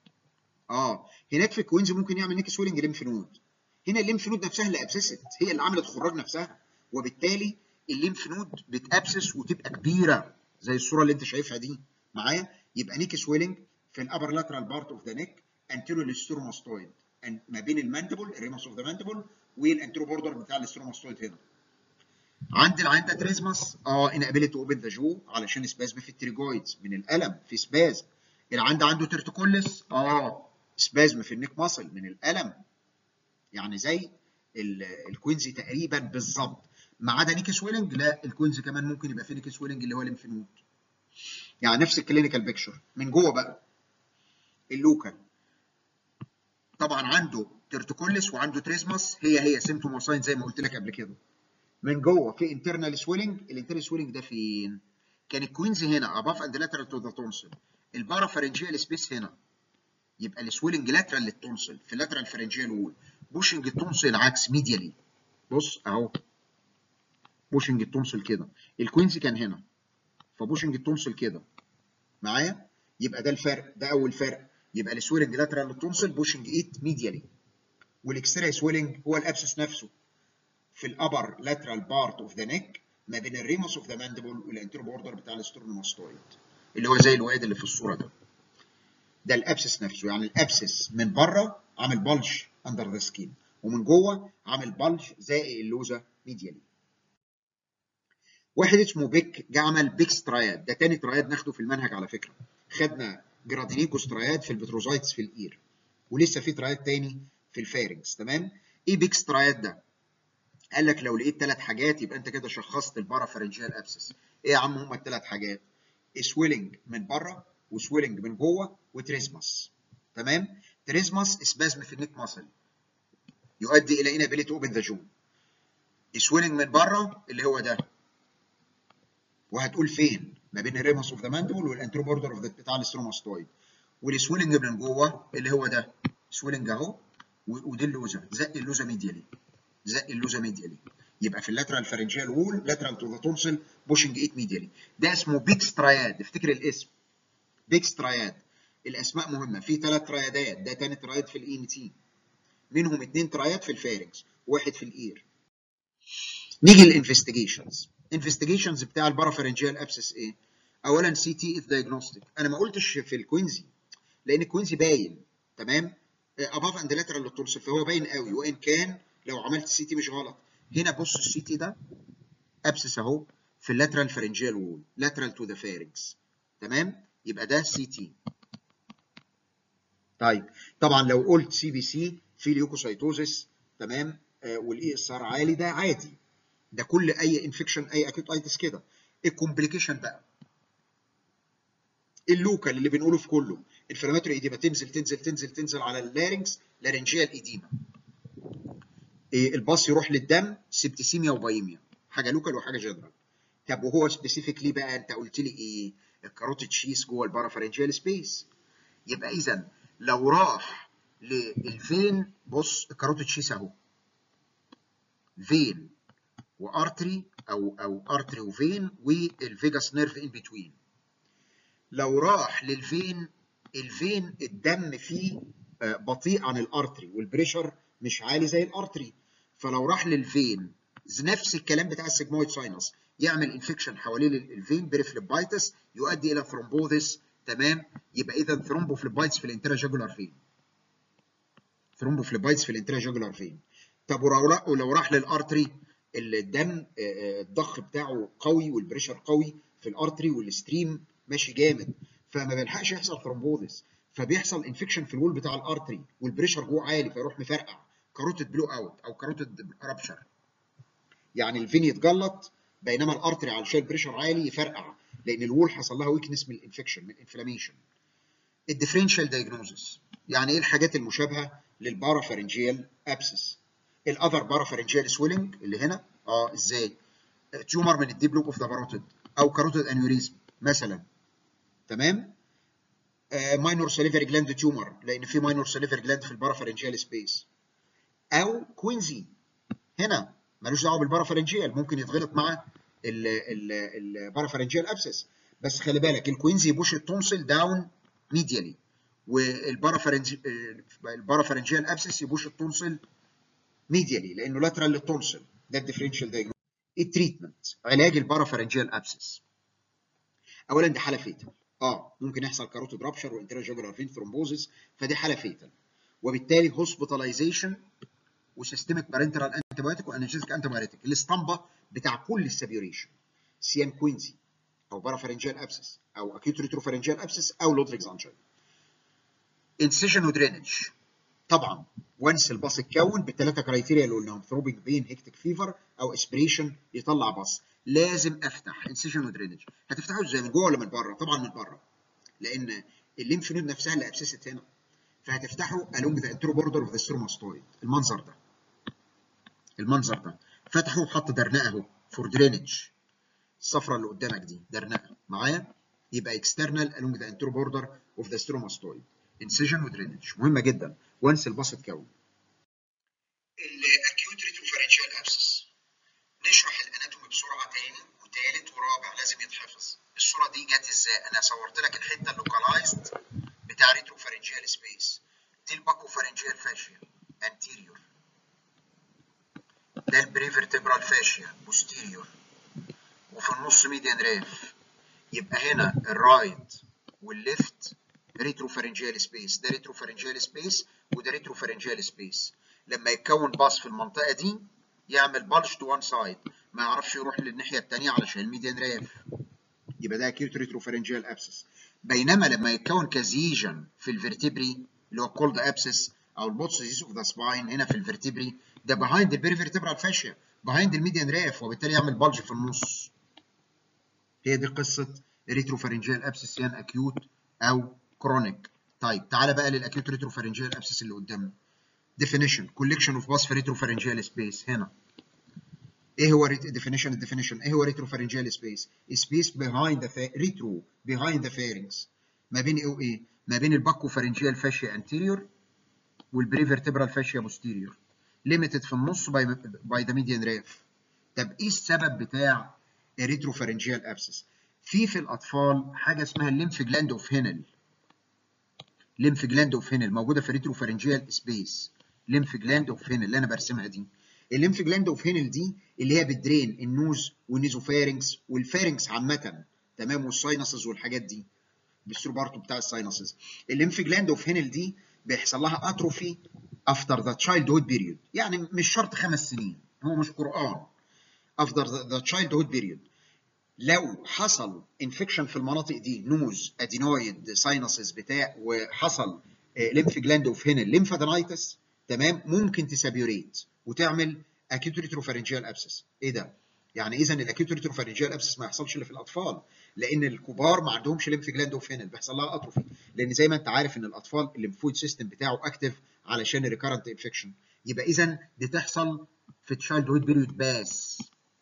اه هناك في الكوينز ممكن يعمل نيك سويلنج ليمف نود هنا الليمف نود نفسها اللي ابسست هي اللي عملت خراج نفسها وبالتالي الليمف نود بتابسس وتبقى كبيره زي الصوره اللي انت شايفها دي معايا يبقى نيك سويلنج في الابر لاترال بارت اوف ذا نيك انتيريور للستروماستويد ما بين الماندبل الريموس اوف ذا ماندبل والانتيرو بوردر بتاع الاستروماستويد هنا عند العين ده تريزماس اه انابيلتي اوبن ذا جو علشان سبازم في التريجويدز من الالم في سبازم العند عنده ترتكولس اه سبازم في النيك ماسل من الالم يعني زي الكوينزي تقريبا بالظبط ما عدا نيك سويلنج لا الكوينزي كمان ممكن يبقى فيه نيك سويلنج اللي هو الليمف نود يعني نفس الكلينيكال بيكتشر من جوه بقى اللوكال طبعا عنده ترتكولس وعنده تريزماس هي هي سيمتوم وساين زي ما قلت لك قبل كده من جوه في انترنال سويلنج الانترنال سويلنج ده فين؟ كان الكوينزي هنا اباف اند لاترال تو ذا تونسل البارافارنجيال سبيس هنا يبقى السويلنج لاترال للتونسل في اللاترال فارنجيال وول بوشنج التونسل عكس ميديالي بص اهو بوشنج التونسل كده الكوينزي كان هنا فبوشنج التونسل كده معايا يبقى ده الفرق ده اول فرق يبقى السويلنج لاترال للتونسل بوشنج ايت ميديالي والاكسترا سويلنج هو الابسس نفسه في الابر لاترال بارت اوف ذا نيك ما بين الريموس اوف ذا ماندبل والانتيرو بوردر بتاع الاسترونوماستويد اللي هو زي الواد اللي في الصوره ده ده الابسس نفسه يعني الابسس من بره عامل بلج اندر ذا سكين ومن جوه عامل بلج زائق اللوزه ميديالي واحد اسمه بيك جه عمل بيكس تراياد ده تاني تراياد ناخده في المنهج على فكره خدنا جرادينيكوس تراياد في البتروزايتس في الاير ولسه في تراياد تاني في الفارنجز تمام ايه بيكس تراياد ده قال لك لو لقيت ثلاث حاجات يبقى انت كده شخصت البارافارنجيال ابسس ايه يا عم هم الثلاث حاجات سويلنج من بره وسويلنج من جوه وتريزماس تمام تريزماس سبازم في النيك ماسل يؤدي الى inability اوبن ذا جون سويلنج من بره اللي هو ده وهتقول فين ما بين الريموس اوف ذا ماندبل والانترو بوردر اوف ذا بتاع الاستروماستويد والسويلنج من جوه اللي هو ده سويلنج اهو ودي اللوزه زق اللوزه ميديالي زق اللوزه ميديالي يبقى في اللاترال فارنجيال وول لاترال تو ذا تونسل بوشنج 8 ميديالي ده اسمه بيكس تراياد افتكر الاسم بيكس تراياد الاسماء مهمه في ثلاث ترايادات ده تاني تراياد في الاي تي منهم اثنين تراياد في الفارنجز واحد في الاير نيجي للانفستيجيشنز انفستيجيشنز بتاع البارافارنجيال ابسس ايه اولا سي تي از دايجنوستيك انا ما قلتش في الكوينزي لان الكوينزي باين تمام اباف اند لاترال للتونسل فهو باين قوي وان كان لو عملت السي تي مش غلط هنا بص السي تي ده ابسس اهو في اللاترال فارنجيال وول لاترال تو ذا فارنجز تمام يبقى ده سي تي طيب طبعا لو قلت سي بي سي في ليوكوسايتوزس تمام آه والاي اس ار عالي ده عادي ده كل اي انفكشن اي اكيوت ايتس كده الكومبليكيشن بقى اللوكال اللي بنقوله في كله الفلاماتوري ايديما تنزل تنزل تنزل تنزل على اللارنجز لارنجيال ايديما إيه الباص يروح للدم سبتسيميا وبايميا حاجه لوكال وحاجه جنرال طب وهو سبيسيفيكلي بقى انت قلت لي ايه الكاروتيد شيس جوه البارافارنجيال سبيس يبقى اذا لو راح للفين بص الكاروتيد شيس اهو فين وارتري او او ارتري وفين والفيجاس نيرف ان بتوين لو راح للفين الفين الدم فيه بطيء عن الارتري والبريشر مش عالي زي الارتري فلو راح للفين نفس الكلام بتاع السيجمويد ساينس يعمل انفكشن حوالين الفين بريفليبايتس يؤدي الى ثرومبوزيس تمام يبقى اذا ثرومبوفليبايتس في الانتراجوجولار فين ثرومبوفليبايتس في الانتراجوجولار فين طب ولو راح للارتري الدم الضخ بتاعه قوي والبريشر قوي في الارتري والستريم ماشي جامد فما بيلحقش يحصل ثرومبوزيس فبيحصل انفكشن في الوول بتاع الارتري والبريشر جوه عالي فيروح مفرقع كاروتيد بلو اوت او كاروتيد رابشر يعني الفين يتجلط بينما الارتري علشان البريشر عالي يفرقع لان الوول حصل لها ويكنس من الانفكشن من الانفلاميشن الديفرنشال دايجنوزس يعني ايه الحاجات المشابهه للبارافارنجيال ابسس الاذر بارافارنجيال سويلنج اللي هنا اه ازاي تيومر من الديب لوب اوف ذا باروتيد او كاروتيد انيوريزم مثلا تمام ماينور سليفري جلاند تيومر لان في ماينور سليفري جلاند في البارافارنجيال سبيس او كوينزي هنا ملوش دعوه بالبارافارنجيال ممكن يتغلط مع البارافارنجيال ابسس بس خلي بالك الكوينزي يبوش التونسل داون ميديالي والبارافارنج البارافارنجيال ابسس يبوش التونسل ميديالي لانه لاترال للتونسل ده الديفرنشال دايجنوز التريتمنت علاج البارافارنجيال ابسس اولا دي حاله فيتال اه ممكن يحصل كاروتيد رابشر وانتراجوجولار فين ثرومبوزيس فدي حاله فيتال وبالتالي هوسبيتاليزيشن وسيستميك بارنترال انتي بايوتيك وانرجيتيك انتي بايوتيك الاسطمبه بتاع كل السبيوريشن سيان كوينزي او بارافارنجيال ابسس او اكيوت ريتروفارنجيال ابسس او لودفيكز انجل انسيجن ودرينج طبعا وانس الباص اتكون بالثلاثه كرايتيريا اللي قلناهم ثروبيك بين هيكتيك فيفر او اسبريشن يطلع باص لازم افتح انسيجن ودرينج هتفتحه ازاي من جوه ولا من بره طبعا من بره لان الليمف نود نفسها اللي ابسست هنا فهتفتحه along the anterior border of the stromastoid المنظر ده المنظر ده فتحه وحط درنقه اهو فور درينج الصفرة اللي قدامك دي درنقه معايا يبقى external along the anterior border of the stromastoid incision ودرينج مهمه جدا وانس الباص اتكون الاكيوت ريتروفارنجيال ابسس نشرح الاناتومي بسرعه تاني وتالت ورابع لازم يتحفظ الصوره دي جت ازاي انا صورت لك الحته اللوكالايزد بتاع ريتروفارنجيال سبيس دي الباكوفارنجيال فاشيا انتيريور ده البريفرتبرال فاشيا بوستيريور وفي النص ميديان ريف يبقى هنا الرايت والليفت ريتروفارنجيال سبيس ده ريتروفارنجيال سبيس وده ريتروفارنجيال سبيس لما يتكون باص في المنطقه دي يعمل بالج تو وان سايد ما يعرفش يروح للناحيه الثانيه علشان الميديان ريف يبقى ده اكيوت ريتروفارنجيال ابسس بينما لما يتكون كزيجن في الفرتبري اللي هو كولد ابسس او البوتس ديزيز اوف ذا سباين هنا في الفرتبري ده بيهايند البريفرتبرال فاشيا بيهايند الميديان ريف وبالتالي يعمل بالج في النص هي دي قصه ريتروفارنجيال ابسس يان اكيوت او كرونيك طيب تعالى بقى للاكيوت ريتروفارنجيال ابسس اللي قدامنا definition collection of pus في retropharyngeal space هنا ايه هو definition الديفينيشن ايه هو retropharyngeal space space behind the retro behind the pharynx ما بين ايه وايه ما بين الباكوفارنجيال فاشيا anterior والبريفرتبرال فاشيا posterior limited في النص by, by the median ref طب ايه السبب بتاع الريتروفارنجيال ابسس في في الاطفال حاجه اسمها الليمف جلاند اوف هينل ليمف جلاند اوف هينل موجوده في الريتروفارنجيال سبيس ليمف جلاند اوف هينل اللي انا برسمها دي الليمف جلاند اوف هينل دي اللي هي بتدرين النوز والنيزوفارنكس والفارنكس عامه تمام والساينسز والحاجات دي بالسروبارتو بتاع الساينسز الليمف جلاند اوف هينل دي بيحصل لها اتروفي افتر ذا تشايلد هود بيريود يعني مش شرط خمس سنين هو مش قران افتر ذا تشايلد هود بيريود لو حصل انفكشن في المناطق دي نوز ادينويد ساينسز بتاع وحصل ليمف جلاند اوف هينل ليمفادينايتس تمام ممكن تسابيوريت وتعمل اكيوت ريتروفارنجيال ابسس ايه ده يعني اذا الاكيوت ريتروفارنجيال ابسس ما يحصلش الا في الاطفال لان الكبار ما عندهمش ليمف جلاند اوف هينل بيحصل لها اتروفي لان زي ما انت عارف ان الاطفال الليمفويد سيستم بتاعه اكتف علشان الريكارنت انفكشن يبقى اذا دي تحصل في تشايلد هود بيريود بس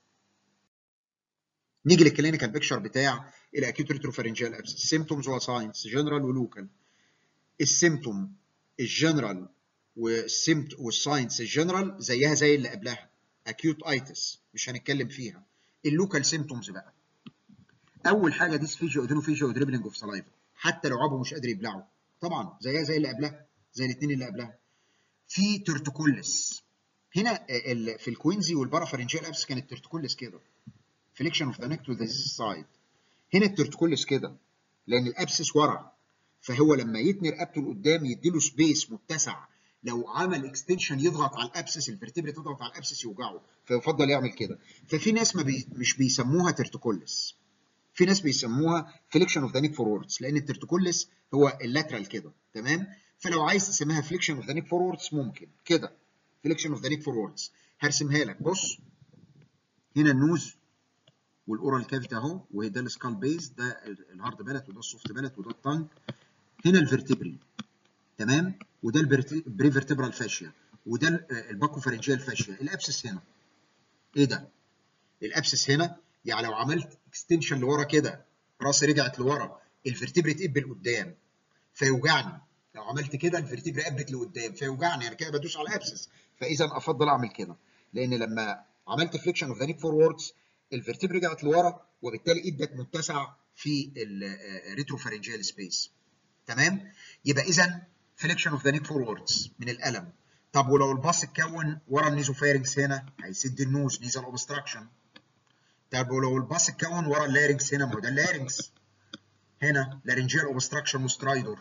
نيجي للكلينيكال بيكتشر بتاع الاكيوت ريتروفارنجيال ابسس سيمتومز وساينس جنرال ولوكال السيمتوم الجنرال والسيمت والساينس الجنرال زيها زي اللي قبلها اكيوت ايتس مش هنتكلم فيها اللوكال سيمتومز بقى اول حاجه ديسفيجيا اودينوفيجيا ودريبلنج اوف سلايفا حتى لو عبوا مش قادر يبلعوا طبعا زيها زي اللي قبلها زي الاثنين اللي قبلها في ترتكولس هنا في الكوينزي والبارافارنجيال ابس كانت ترتكولس كده فليكشن اوف ذا نيك تو ذا سايد هنا الترتكولس كده لان الابسس ورا فهو لما يتني رقبته لقدام يديله سبيس متسع لو عمل اكستنشن يضغط على الابسس الفرتبري تضغط على الابسس يوجعه فيفضل يعمل كده ففي ناس ما بي مش بيسموها ترتكولس في ناس بيسموها فليكشن اوف ذا نيك فوروردز لان الترتكولس هو اللاترال كده تمام فلو عايز تسميها فليكشن اوف ذا نيك فوروردز ممكن كده فليكشن اوف ذا نيك فوروردز هرسمها لك بص هنا النوز والاورال كافيتي اهو وهي ده السكال بيز ده الهارد بالت وده السوفت بالت وده التانج هنا الفرتبري تمام وده البريفرتبرال فاشيا وده الباكوفارنجيال فاشيا الابسس هنا ايه ده الابسس هنا يعني لو عملت اكستنشن لورا كده راسي رجعت لورا الفرتبري تقبل قدام فيوجعني لو عملت كده الفرتبري قبت لقدام فيوجعني انا كده بدوس على الابسس فاذا افضل اعمل كده لان لما عملت فليكشن اوف ذا نيك فوروردز الفرتبري رجعت لورا وبالتالي ادت متسع في الريتروفارنجيال سبيس تمام يبقى اذا فليكشن اوف ذا نيك فوروردز من الالم طب ولو الباص اتكون ورا النيزوفارنكس هنا هيسد النوز نيزال اوبستراكشن طب ولو الباص اتكون ورا اللارنكس هنا ما هو ده اللارنكس هنا لارنجيال اوبستراكشن وسترايدور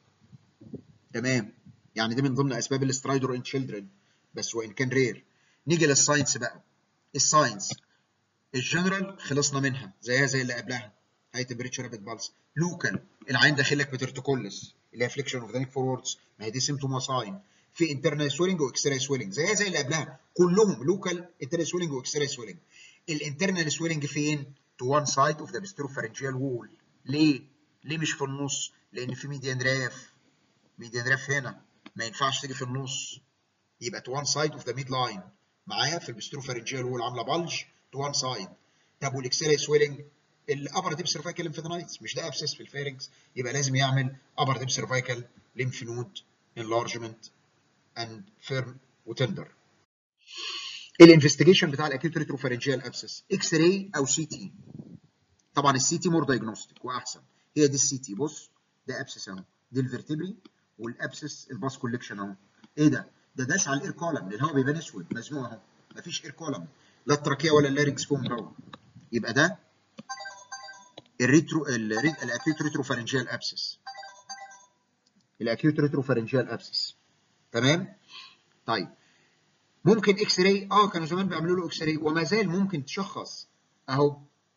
تمام يعني دي من ضمن اسباب الاسترايدور ان تشيلدرن بس وان كان رير نيجي للساينس بقى الساينس الجنرال خلصنا منها زيها زي اللي قبلها هاي تمبريتشر رابيد بالس لوكال العين داخل لك بترتكولس اللي هي فليكشن اوف ذا نيك فوروردز ما هي دي سيمتوم وساين في انترنال سويلنج واكسترنال سويلنج زيها زي اللي قبلها كلهم لوكال انترنال سويلنج واكسترنال سويلنج الانترنال سويلنج فين؟ تو وان سايد اوف ذا بستروفارنجيال وول ليه؟ ليه مش في النص؟ لان في ميديان راف ميديان راف هنا ما ينفعش تيجي في النص يبقى تو وان سايد اوف ذا ميد لاين معايا في البستروفارنجيال وول عامله بلج تو وان سايد طب والاكسترنال سويلنج الابر ديب سيرفايكال ليمفادينايتس مش ده ابسس في الفارنكس يبقى لازم يعمل ابر ديب سيرفايكال ليمف نود انلارجمنت اند فيرم وتندر الانفستيجيشن بتاع الاكيوت ريتروفارنجيال ابسس اكس راي او سي تي طبعا السي تي مور دايجنوستيك واحسن هي دي السي تي بص ده ابسس اهو دي الفرتبري والابسس الباس كوليكشن اهو ايه ده ده داس على الاير كولم لان هو بيبان اسود مزنوق اهو مفيش اير كولم لا التراكيه ولا اللارنكس فوق مروح يبقى ده الريترو الاكيوت ريتروفارنجيال ابسس الاكيوت ريتروفارنجيال ابسس تمام طيب ممكن اكس راي اه كانوا زمان بيعملوا له اكس راي وما زال ممكن تشخص اهو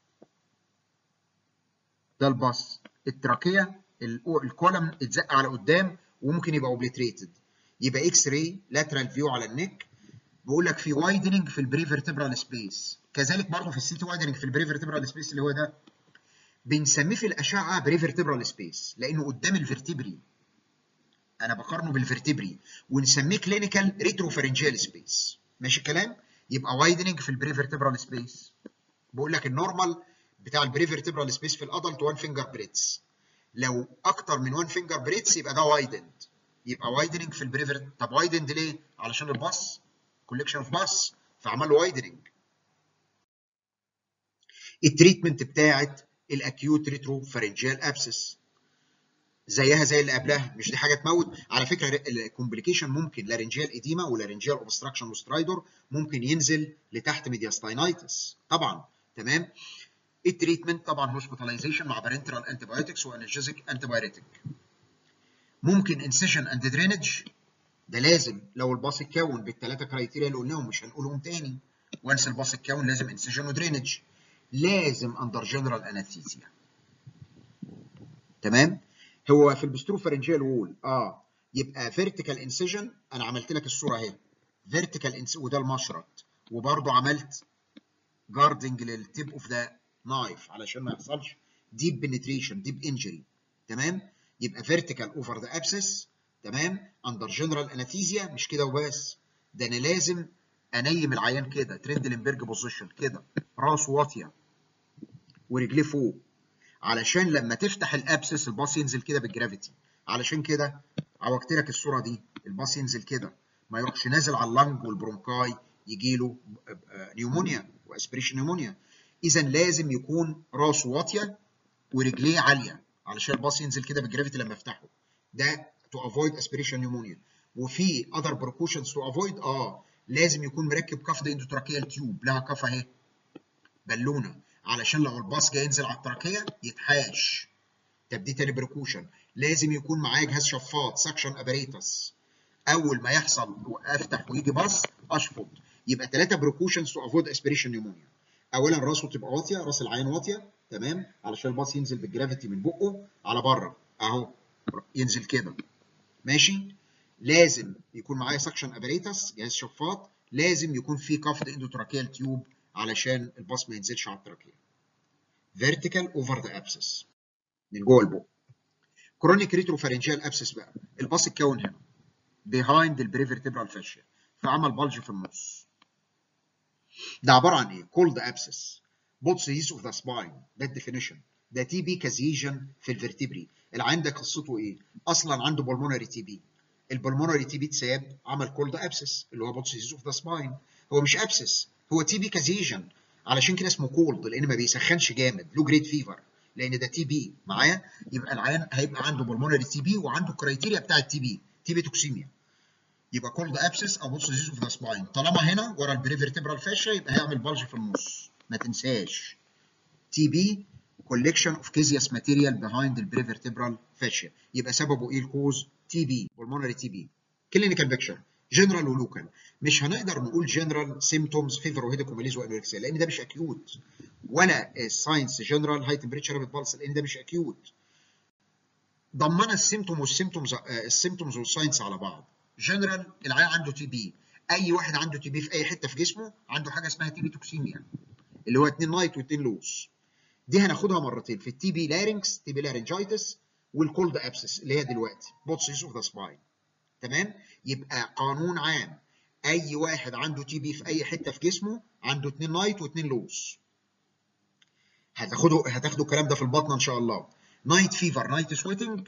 ده الباص التراكيه الكولم اتزق على قدام وممكن يبقى اوبليتريتد يبقى اكس راي لاترال فيو على النك بيقول لك في وايدنج في البريفرتبرال سبيس كذلك برضه في السيتي وايدنج في البريفرتبرال سبيس اللي هو ده بنسميه في الاشعه بريفرتبرال سبيس لانه قدام الفرتبري انا بقارنه بالفرتبري ونسميه كلينيكال ريتروفارنجيال سبيس ماشي الكلام يبقى وايدنج في البريفرتبرال سبيس بقول لك النورمال بتاع البريفرتبرال سبيس في الادلت 1 فينجر بريتس لو اكتر من 1 فينجر بريتس يبقى ده وايدند يبقى وايدنج في البريفر طب وايدند ليه علشان الباص كوليكشن اوف باص فعمل له وايدنج التريتمنت بتاعت الاكيوت ريتروفارنجيال ابسس زيها زي اللي قبلها مش دي حاجه تموت على فكره الكومبليكيشن ممكن لارنجيال اديما ولارنجيال اوبستراكشن وسترايدور ممكن ينزل لتحت ميدياستاينايتس طبعا تمام التريتمنت طبعا هوسبيتاليزيشن مع بارنترال انتيبيوتكس وانرجيزك انتيبيوتيك ممكن انسيشن اند درينج ده لازم لو الباص اتكون بالثلاثه كرايتيريا اللي قلناهم مش هنقولهم تاني وانس الباص اتكون لازم انسيشن ودرينج لازم اندر جنرال انستيزيا تمام هو في البستروفارنجيال وول اه يبقى فيرتيكال انسيجن انا عملت لك الصوره اهي فيرتيكال انس وده المشرط وبرده عملت جاردنج للتيب اوف ذا نايف علشان ما يحصلش ديب بنتريشن ديب انجري تمام يبقى فيرتيكال اوفر ذا ابسس تمام اندر جنرال انستيزيا مش كده وبس ده انا لازم انيم العيان كده تريندلنبرج بوزيشن كده راسه واطيه ورجليه فوق علشان لما تفتح الابسس الباص ينزل كده بالجرافيتي علشان كده عوجت لك الصوره دي الباص ينزل كده ما يروحش نازل على اللنج والبرونكاي يجي له نيومونيا واسبريشن نيومونيا اذا لازم يكون راسه واطيه ورجليه عاليه علشان الباص ينزل كده بالجرافيتي لما افتحه ده تو افويد اسبريشن نيومونيا وفي اذر بروكوشنز تو افويد اه لازم يكون مركب كفض اندوتراكيال تيوب لها كفه اهي بالونه علشان لو الباص جاي ينزل على التراكيه يتحاش طب دي تاني بريكوشن لازم يكون معايا جهاز شفاط سكشن اباريتس اول ما يحصل افتح ويجي باص اشفط يبقى ثلاثه بريكوشنز تو افويد اسبريشن نيومونيا اولا راسه تبقى واطيه راس العين واطيه تمام علشان الباص ينزل بالجرافيتي من بقه على بره اهو ينزل كده ماشي لازم يكون معايا سكشن اباريتس جهاز شفاط لازم يكون في كفض اندوتراكيال تيوب علشان الباص ما ينزلش على التراكيه vertical over the abscess من جوه البق كرونيك ريتروفارنجيال ابسس بقى الباص اتكون هنا behind البريفرتبرال فاشيا فعمل بلج في النص ده عباره عن ايه كولد ابسس بوتس يس اوف ذا سباين ده الديفينيشن ده تي بي كازيجن في الفرتبري العين ده قصته ايه اصلا عنده بالمونري تي بي البلمونري تي بي اتساب عمل كولد ابسس اللي هو بوتس يس اوف ذا سباين هو مش ابسس هو تي بي كازيجن علشان كده اسمه كولد لان ما بيسخنش جامد لو جريد فيفر لان ده تي بي معايا يبقى العيان هيبقى عنده بالمونري تي بي وعنده كرايتيريا بتاع التي بي تي بي توكسيميا يبقى كولد ابسس او بوتس ديزيز اوف ذا سباين طالما هنا ورا البريفرتبرال فاشيا يبقى هيعمل بلج في النص ما تنساش تي بي كولكشن اوف كيزياس ماتيريال بيهايند البريفرتبرال فاشيا يبقى سببه ايه الكوز تي بي بالمونري تي بي كلينيكال بيكتشر جنرال ولوكال مش هنقدر نقول جنرال سيمتومز فيفر وهيدوكوميليز وانوركسيا لان ده مش اكيوت ولا الساينس جنرال هاي تمبريتشر بالبلس لان ده مش اكيوت ضمنا السيمتوم والسيمتومز السيمتومز والساينس على بعض جنرال العيان عنده تي بي اي واحد عنده تي بي في اي حته في جسمه عنده حاجه اسمها تي بي توكسيميا اللي هو اتنين نايت واتنين لوز دي هناخدها مرتين في التي بي لارynx تي بي لارنجايتس والكولد ابسس اللي هي دلوقتي بوتسيس اوف ذا سباين تمام يبقى قانون عام اي واحد عنده تي بي في اي حته في جسمه عنده اتنين نايت واتنين لوز هتاخدوا هتاخدوا الكلام ده في البطنه ان شاء الله نايت فيفر نايت سويتنج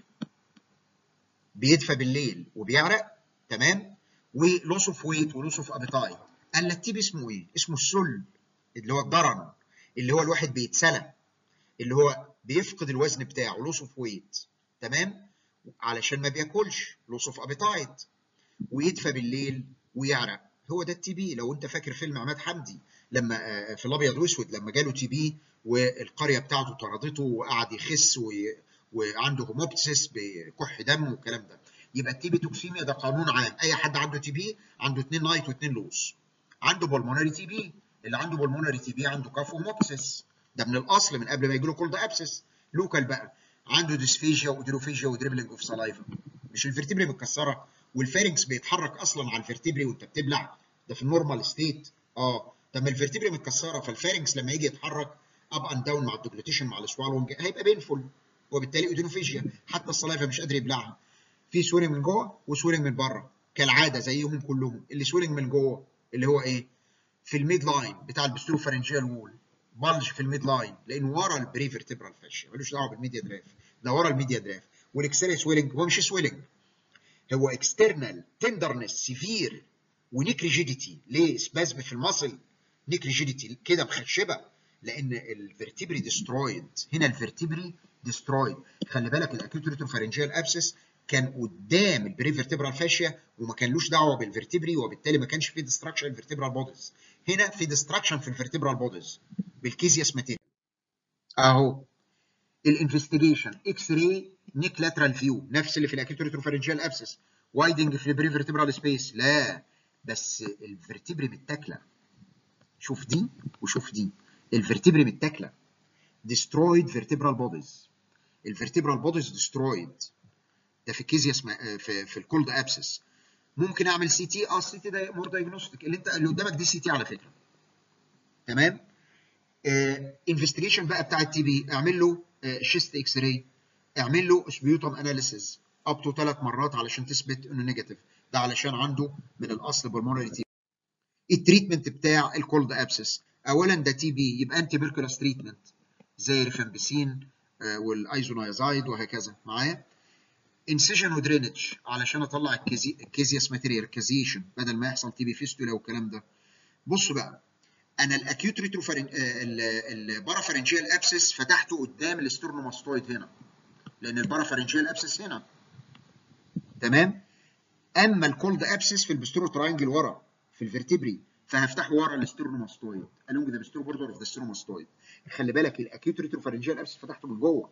بيدفى بالليل وبيعرق تمام ولوس اوف ويت ولوس اوف ابيتايت قال لك تيبي اسمه ايه؟ اسمه السل اللي هو الضرن اللي هو الواحد بيتسلى اللي هو بيفقد الوزن بتاعه لوس اوف ويت تمام علشان ما بياكلش لوس اوف ابيتايت ويدفى بالليل ويعرق هو ده التي بي لو انت فاكر فيلم عماد حمدي لما في الابيض واسود لما جاله تي بي والقريه بتاعته طردته وقعد يخس وعنده هوموبتسيس بكح دم والكلام ده يبقى التي بي توكسيميا ده قانون عام اي حد عنده تي بي عنده اثنين نايت واثنين لوز عنده بولمونري تي بي اللي عنده بولمونري تي بي عنده كاف هوموبتسيس ده من الاصل من قبل ما يجي له كولد ابسس لوكال بقى عنده ديسفيجيا وديروفيجيا ودريبلينج اوف سلايفا مش الفرتبري متكسره والفارنكس بيتحرك اصلا على الفرتبري وانت بتبلع ده في النورمال ستيت اه طب ما الفرتبري متكسره فالفارنكس لما يجي يتحرك اب اند داون مع الدوبليتيشن مع السوالونج هيبقى بينفول وبالتالي اودينوفيجيا حتى السلايفا مش قادر يبلعها في سويلنج من جوه وسويلنج من بره كالعاده زيهم كلهم اللي سويلنج من جوه اللي هو ايه في الميد لاين بتاع البستروفارنجيال وول بلج في الميد لاين لانه ورا البري فيرتبرال فاشيا ملوش دعوه بالميديا دراف ده ورا الميديا دراف والاكسترنال سويلنج هو مش سويلنج هو اكسترنال تندرنس سيفير ونيك ريجيديتي ليه سبازم في المصل نيك ريجيديتي كده مخشبه لان الفرتبري ديسترويد هنا الفرتبري ديسترويد خلي بالك الاكيوت ريتروفارنجيال ابسس كان قدام البري فيرتبرال فاشيا وما كانلوش دعوه بالفرتبري وبالتالي ما كانش في ديستراكشن الفرتبرال بوديز هنا في ديستراكشن في الفرتبرال بوديز بالكيزياس ماتيريال اهو الانفستيجيشن اكس راي نيك لاترال فيو نفس اللي في الاكيوت ريتروفارنجيال ابسس وايدنج في البري فيرتبرال سبيس لا بس الفرتبري متاكله شوف دي وشوف دي الفرتبري متاكله destroyed vertebral bodies الفرتبرال بوديز destroyed ده في كيزياس في في الكولد ابسس ممكن اعمل سي تي اه السي تي ده مور دايجنوستيك اللي انت اللي قدامك دي سي تي على فكره تمام انفستيجيشن آه بقى بتاع التي بي اعمل له شيست اكس راي اعمل له سبيوتم اناليسيز اب تو ثلاث مرات علشان تثبت انه نيجاتيف ده علشان عنده من الاصل بالمونري تي التريتمنت بتاع الكولد ابسس اولا ده تي بي يبقى انتي بيركولاس تريتمنت زي الريفامبيسين آه والايزونايزايد وهكذا معايا انسيجن ودرينج علشان اطلع الكيزي الكيزياس ماتيريال كازيشن بدل ما يحصل تي بي فيستولا والكلام ده بصوا بقى انا الاكيوت ريتروفارين البارافارنجيال ابسس فتحته قدام الاسترنوماستويد هنا لان البارافارنجيال ابسس هنا تمام اما الكولد ابسس في البسترو تراينجل ورا في الفرتبري فهفتحه ورا الاسترنوماستويد الونج ذا بسترو بوردر اوف ذا سترنوماستويد خلي بالك الاكيوت ريتروفارنجيال ابسس فتحته من جوه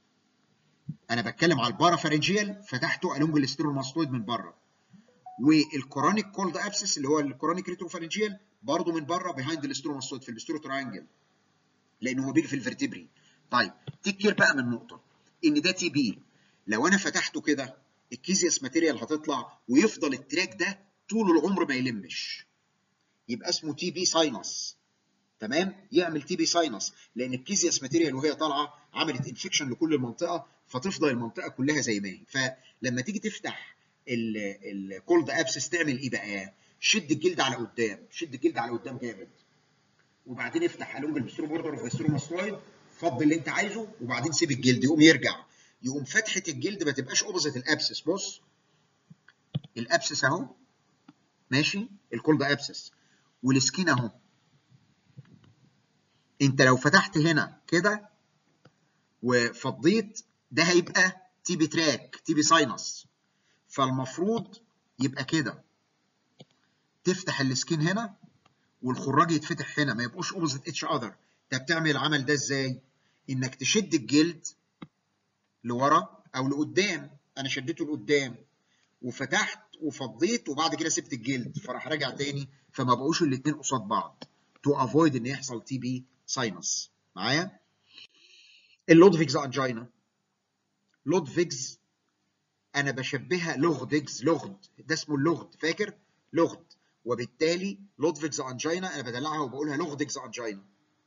انا بتكلم على البارافارنجيال فتحته الونج الاسترنوماستويد من بره والكورونيك كولد ابسس اللي هو الكورونيك ريتروفارنجيال برضه من بره بيهايند الاستروماستويد في الاسترو تراينجل لان هو بيجي في الفرتبري طيب تكير بقى من نقطه ان ده تي بي لو انا فتحته كده الكيزياس ماتيريال هتطلع ويفضل التراك ده طول العمر ما يلمش يبقى اسمه تي بي ساينس تمام يعمل تي بي ساينس لان الكيزياس ماتيريال وهي طالعه عملت انفكشن لكل المنطقه فتفضل المنطقه كلها زي ما هي فلما تيجي تفتح الكولد ابسس تعمل ايه بقى؟ شد الجلد على قدام شد الجلد على قدام جامد وبعدين افتح الونج البسترو بوردر اوف الستروماستويد فضي اللي انت عايزه وبعدين سيب الجلد يقوم يرجع يقوم فتحه الجلد ما تبقاش اوبوزيت الابسس بص الابسس اهو ماشي الكولد ابسس والسكين اهو انت لو فتحت هنا كده وفضيت ده هيبقى تي بي تراك تي بي ساينس فالمفروض يبقى كده تفتح السكين هنا والخراج يتفتح هنا ما يبقوش اوبوزيت اتش اذر انت بتعمل العمل ده ازاي انك تشد الجلد لورا او لقدام انا شديته لقدام وفتحت وفضيت وبعد كده سبت الجلد فراح راجع تاني فما بقوش الاثنين قصاد بعض تو افويد ان يحصل تي بي ساينس معايا اللودفيجز انجينا لودفيجز انا بشبهها لوغدكس لوغد ده اسمه اللوغد فاكر لوغد وبالتالي لودفيجز انجينا انا بدلعها وبقولها لوغدكس انجينا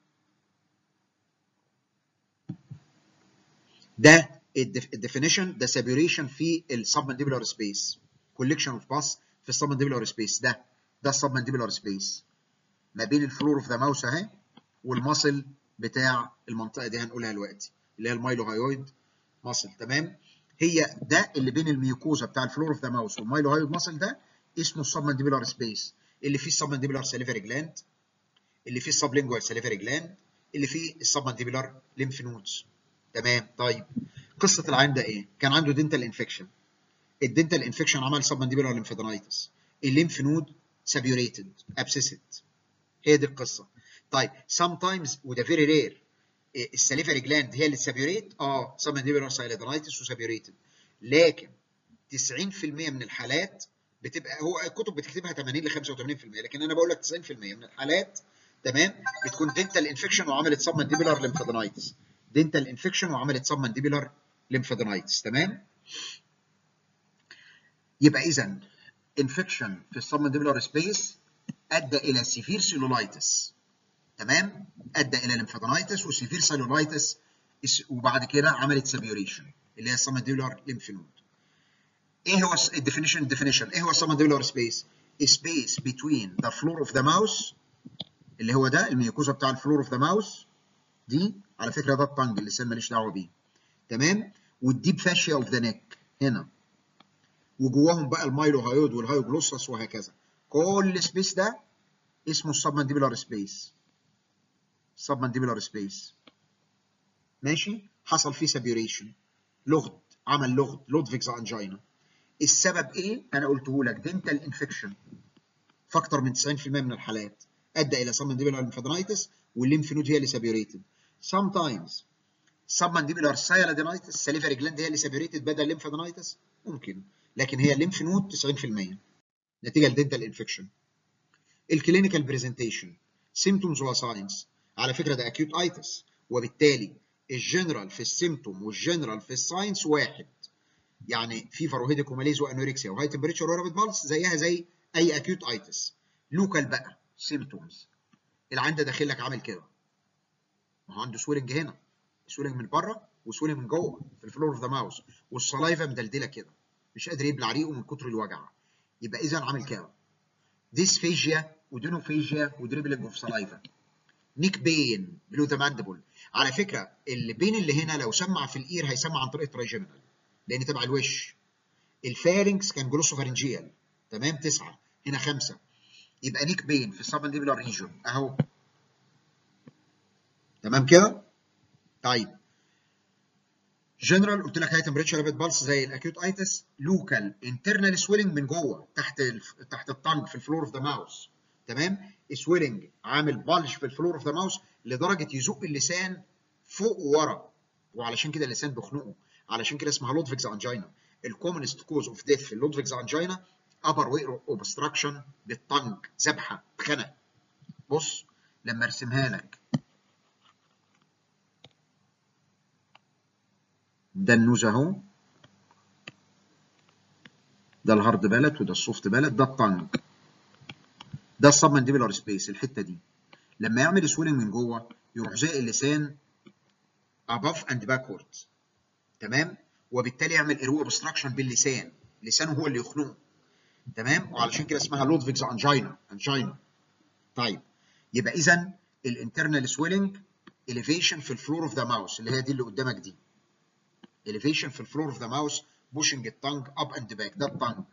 ده الديفينيشن ده سابيوريشن في السبمنديبولار سبيس كوليكشن اوف باس في السبمنديبولار سبيس ده ده السبمنديبولار سبيس ما بين الفلور اوف ذا ماوس اهي والماسل بتاع المنطقه دي هنقولها دلوقتي اللي هي المايلو هايويد ماسل تمام هي ده اللي بين الميوكوزا بتاع الفلور اوف ذا ماوس والمايلو هايويد ماسل ده اسمه السبمنديبولار سبيس اللي فيه السبمنديبولار ساليفري جلاند اللي فيه السبلينجوال ساليفري جلاند اللي فيه السبمنديبولار ليمف نودز تمام طيب قصه العين ده ايه؟ كان عنده دنتال انفكشن الدنتال انفكشن عمل سبمنديبولار ليمفادينايتس الليمف نود سابيوريتد ابسيسد هي دي القصه طيب سام تايمز وده فيري رير الساليفري جلاند هي اللي سابيوريت اه سبمنديبولار سايليدينايتس وسابيوريتد لكن 90% من الحالات بتبقى هو الكتب بتكتبها 80 ل 85% لكن انا بقول لك 90% من الحالات تمام بتكون دنتال انفكشن وعملت سبمنديبولار ليمفادينايتس دنتال انفكشن وعملت سبمنديبولار ليمفادينايتس تمام يبقى اذا انفكشن في السبمنديبولار سبيس ادى الى سيفير سيلولايتس تمام ادى الى ليمفادينايتس وسيفير سيلولايتس وبعد كده عملت سابيوريشن اللي هي السبمنديبولار ليمف نود ايه هو الديفينيشن الديفينيشن ايه هو السبمنديبولار سبيس سبيس بين ذا فلور اوف ذا ماوس اللي هو ده الميوكوزا بتاع الفلور اوف ذا ماوس دي على فكره ده الطنج اللي لسه ماليش دعوه بيه تمام والديب فاشيا اوف ذا نيك هنا وجواهم بقى المايلو هايود والهايوجلوسس وهكذا كل سبيس ده اسمه السبمنديبولار سبيس سبمنديبولار سبيس ماشي حصل فيه سابيوريشن لغد عمل لغد لودفيكز انجينا السبب ايه انا قلته لك دنتال انفكشن في اكتر من 90% من الحالات ادى الى سبمنديبولار ليمفادينايتس والليمف نود هي اللي سابيوريتد sometimes submandibular sialadenitis salivary gland هي اللي سابيوريتد بدل ليمفادينايتس ممكن لكن هي الليمف نود 90% نتيجه لدنتال انفكشن الكلينيكال برزنتيشن سيمتومز وساينز على فكره ده اكيوت ايتس وبالتالي الجنرال في السيمتوم والجنرال في الساينس واحد يعني فيفر وهيديك وماليز وانوركسيا وهاي تمبريتشر ورابيد بالس زيها زي اي اكيوت ايتس لوكال بقى سيمتومز العين ده داخل لك عامل كده ما هو عنده سويلنج هنا سويلنج من بره وسويلنج من جوه في الفلور اوف ذا ماوس والسلايفا مدلدله كده مش قادر يبلع ريقه من كتر الوجع يبقى اذا عامل كده ديسفيجيا ودينوفيجيا ودريبلنج اوف سلايفا نيك بين بلو ذا ماندبل على فكره اللي بين اللي هنا لو سمع في الاير هيسمع عن طريق الترايجيمينال لان تبع الوش الفارنكس كان جلوسوفارنجيال تمام تسعه هنا خمسه يبقى نيك بين في السبمنديبولار ريجون اهو تمام كده طيب جنرال قلت لك هاي تمبريتشر رابيد بالس زي الاكيوت ايتس لوكال انترنال سويلنج من جوه تحت الف... تحت الطنج في الفلور اوف ذا ماوس تمام سويلنج عامل بالج في الفلور اوف ذا ماوس لدرجه يزق اللسان فوق وورا وعلشان كده اللسان بيخنقه علشان كده اسمها لودفيكز انجينا الكومنست كوز اوف ديث في اللودفيكز انجينا ابر وير اوبستراكشن بالطنج ذبحه اتخنق بص لما ارسمها لك ده النوز اهو ده الهارد بالت وده السوفت بالت ده الطنج ده السبمنديبولار سبيس الحته دي لما يعمل سويلنج من جوه يروح زي اللسان above and backward تمام وبالتالي يعمل ايرو اوبستراكشن باللسان لسانه هو اللي يخنقه تمام وعلشان كده اسمها لودفيكز انجينا انجينا طيب يبقى اذا الانترنال سويلنج elevation في الفلور اوف ذا ماوس اللي هي دي اللي قدامك دي elevation في الفلور اوف ذا ماوس pushing التانج اب اند باك ده التانج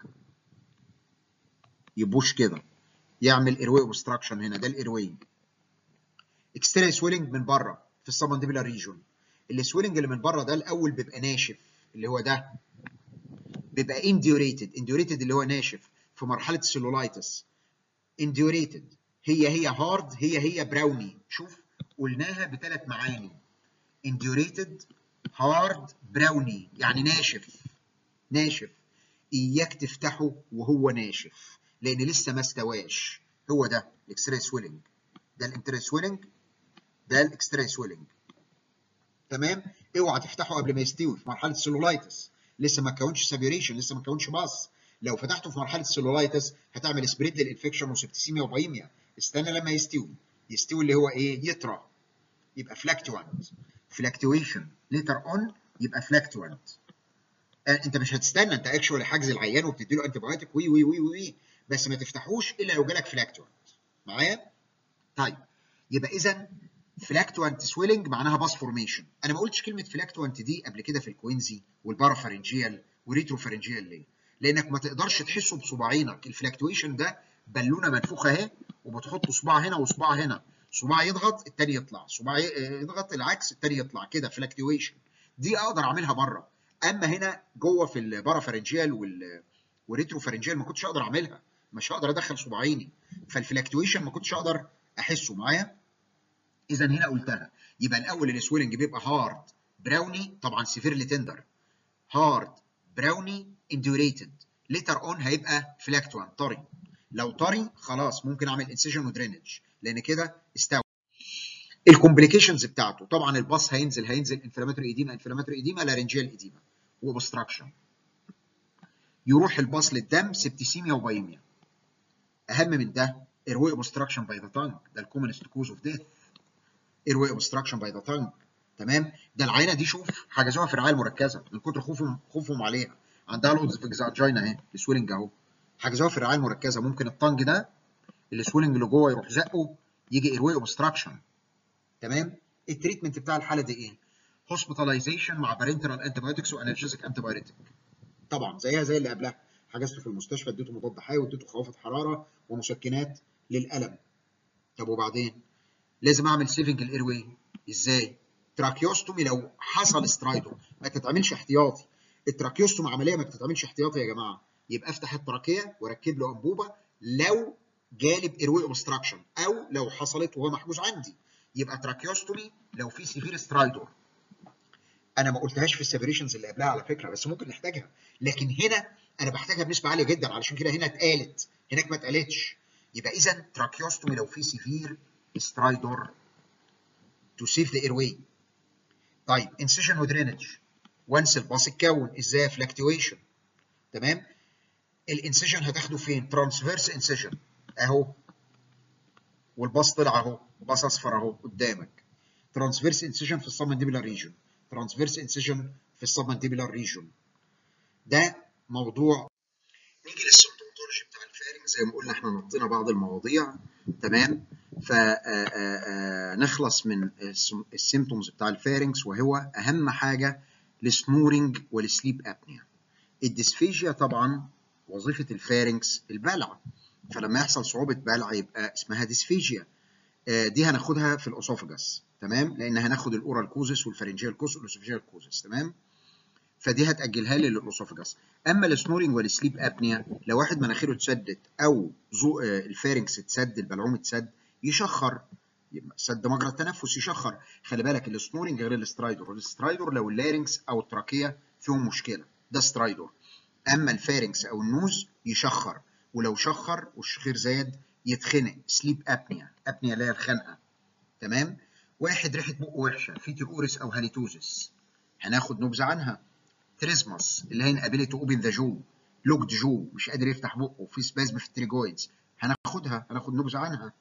يبوش كده يعمل ايرواي اوبستراكشن هنا ده الايرواي اكسترنال سويلنج من بره في السبمنديبولار ريجون السويلنج اللي من بره ده الاول بيبقى ناشف اللي هو ده بيبقى انديوريتد انديوريتد اللي هو ناشف في مرحله السيلولايتس انديوريتد هي هي هارد هي هي براوني شوف قلناها بثلاث معاني انديوريتد هارد براوني يعني ناشف ناشف اياك تفتحه وهو ناشف لان لسه ما استواش هو ده الاكسترا سويلنج ده الانترا سويلنج ده الاكسترا سويلنج تمام اوعى تفتحه قبل ما يستوي في مرحله السيلولايتس لسه ما كونش سابيوريشن لسه ما كونش باص لو فتحته في مرحله السيلولايتس هتعمل سبريد للانفكشن وسبتسيميا وبايميا استنى لما يستوي يستوي اللي هو ايه يطرى يبقى فلاكتوانت فلاكتويشن ليتر اون يبقى فلاكتوانت انت مش هتستنى انت اكشوالي حاجز العيان وبتدي له انتي بايوتيك وي وي وي وي بس ما تفتحوش الا لو جالك فلاكتوانت معايا طيب يبقى اذا فلاكتوانت سويلنج معناها باس فورميشن انا ما قلتش كلمه فلاكتوانت دي قبل كده في الكوينزي والبارافارنجيال والريتروفارنجيال ليه لانك ما تقدرش تحسه بصباعينك الفلاكتويشن ده بالونه منفوخه اهي وبتحط صباع هنا وصباع هنا صباع يضغط التاني يطلع صباع يضغط العكس التاني يطلع كده فلاكتويشن دي اقدر اعملها بره اما هنا جوه في البارافارنجيال وال والريتروفارنجيال ما كنتش اقدر اعملها مش هقدر ادخل صباعيني فالفلاكتويشن ما كنتش اقدر احسه معايا اذا هنا قلتها يبقى الاول السويلنج بيبقى هارد براوني طبعا سيفيرلي تندر هارد براوني انديوريتد ليتر اون هيبقى فلاكتوان طري لو طري خلاص ممكن اعمل انسيجن ودرينج لان كده استوى الكومبليكيشنز بتاعته طبعا الباص هينزل هينزل انفلاماتوري ايديما انفلاماتوري ايديما لارنجيال ايديما وبستراكشن يروح الباص للدم سبتيسيميا وبايميا اهم من ده ايروي اوبستراكشن باي ذا تانج ده الكومنست كوز اوف ديث ايروي اوبستراكشن باي ذا تانج تمام ده العينه دي شوف حجزوها في الرعايه المركزه من كتر خوفهم خوفهم عليها عندها لودز في الجاجينا اهي السويلنج اهو حجزوها في الرعايه المركزه ممكن الطنج ده السويلنج اللي جوه يروح زقه يجي ايروي اوبستراكشن تمام التريتمنت بتاع الحاله دي ايه هوسبيتاليزيشن مع بارنترال انتيبيوتكس وانالجيزيك انتيبيوتيك طبعا زيها زي اللي قبلها حجزته في المستشفى اديته مضاد حيوي اديته خوافه حراره ومسكنات للالم طب وبعدين لازم اعمل سيفنج الايروي ازاي تراكيوستومي لو حصل سترايدو ما تتعملش احتياطي التراكيوستومي عمليه ما بتتعملش احتياطي يا جماعه يبقى افتح التراكيه واركب له انبوبه لو جالب ايروي اوبستراكشن او لو حصلت وهو محجوز عندي يبقى تراكيوستومي لو في سيفير سترايدور انا ما قلتهاش في السيبريشنز اللي قبلها على فكره بس ممكن نحتاجها لكن هنا انا بحتاجها بنسبه عاليه جدا علشان كده هنا اتقالت هناك ما اتقالتش يبقى اذا تراكيوستومي لو في سيفير سترايدور تو سيف ذا اير طيب انسيشن ودرينج وانس الباص اتكون ازاي فلاكتويشن تمام الانسيشن هتاخده فين ترانسفيرس انسيشن اهو والباص طلع اهو باص اصفر اهو قدامك ترانسفيرس انسيشن في السبمنديبولار ريجون ترانسفيرس انسيشن في السبمنديبولار ريجون ده موضوع نيجي للسيمتوماتولوجي بتاع الفارنج زي ما قلنا احنا نطينا بعض المواضيع تمام فنخلص من السيمتومز بتاع الفارنكس وهو اهم حاجه السنورنج والسليب ابنيا الديسفيجيا طبعا وظيفه الفارنكس البلع فلما يحصل صعوبه بلع يبقى اسمها ديسفيجيا دي هناخدها في الاسوفجاس تمام لان هناخد الاورال كوزس والفارنجيال كوزس والاسوفجيال كوزس تمام فدي هتاجلها لي للاسوفجاس اما السنورنج والسليب ابنيا لو واحد مناخيره اتسدت او ذو الفارنكس اتسد البلعوم اتسد يشخر سد مجرى التنفس يشخر خلي بالك السنورنج غير الاسترايدور الاسترايدور لو اللارنكس او التراكيه فيهم مشكله ده استرايدور اما الفارنكس او النوز يشخر ولو شخر والشخير زاد يتخنق سليب ابنيا ابنيا اللي هي الخنقه تمام واحد ريحه بقه وحشه فيتر اوريس او هاليتوزس هناخد نبذه عنها تريزماس اللي هي انابيليتي اوبن ذا جو لوكد جو مش قادر يفتح بقه في سبازم في التريجويدز هناخدها هناخد نبذه عنها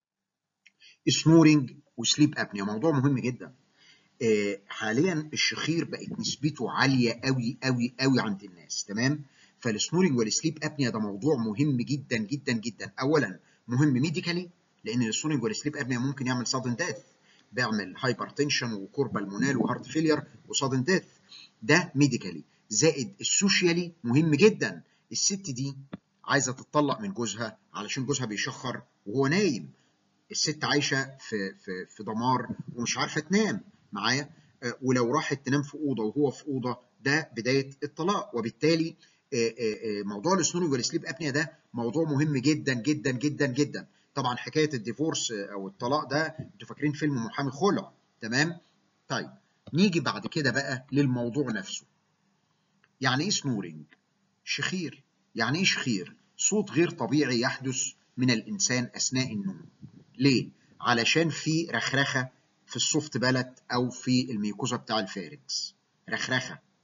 سنورنج وسليب ابنيا موضوع مهم جدا آه حاليا الشخير بقت نسبته عاليه قوي قوي قوي عند الناس تمام فالسنورنج والسليب ابنيا ده موضوع مهم جدا جدا جدا اولا مهم ميديكالي لان السنورنج والسليب ابنيا ممكن يعمل سادن ديث بيعمل هايبرتنشن وكوربا المونال وهارت فيلير وسادن ديث ده ميديكالي زائد السوشيالي مهم جدا الست دي عايزه تتطلق من جوزها علشان جوزها بيشخر وهو نايم الست عايشه في في في دمار ومش عارفه تنام معايا ولو راحت تنام في اوضه وهو في اوضه ده بدايه الطلاق وبالتالي موضوع السنورنج والسليب ابنيا ده موضوع مهم جدا جدا جدا جدا طبعا حكايه الديفورس او الطلاق ده انتوا فاكرين فيلم محامي خلع تمام طيب نيجي بعد كده بقى للموضوع نفسه يعني ايه سنورنج شخير يعني ايه شخير صوت غير طبيعي يحدث من الانسان اثناء النوم ليه علشان في رخرخه في السوفت بلت او في الميكوزا بتاع الفارنكس رخرخه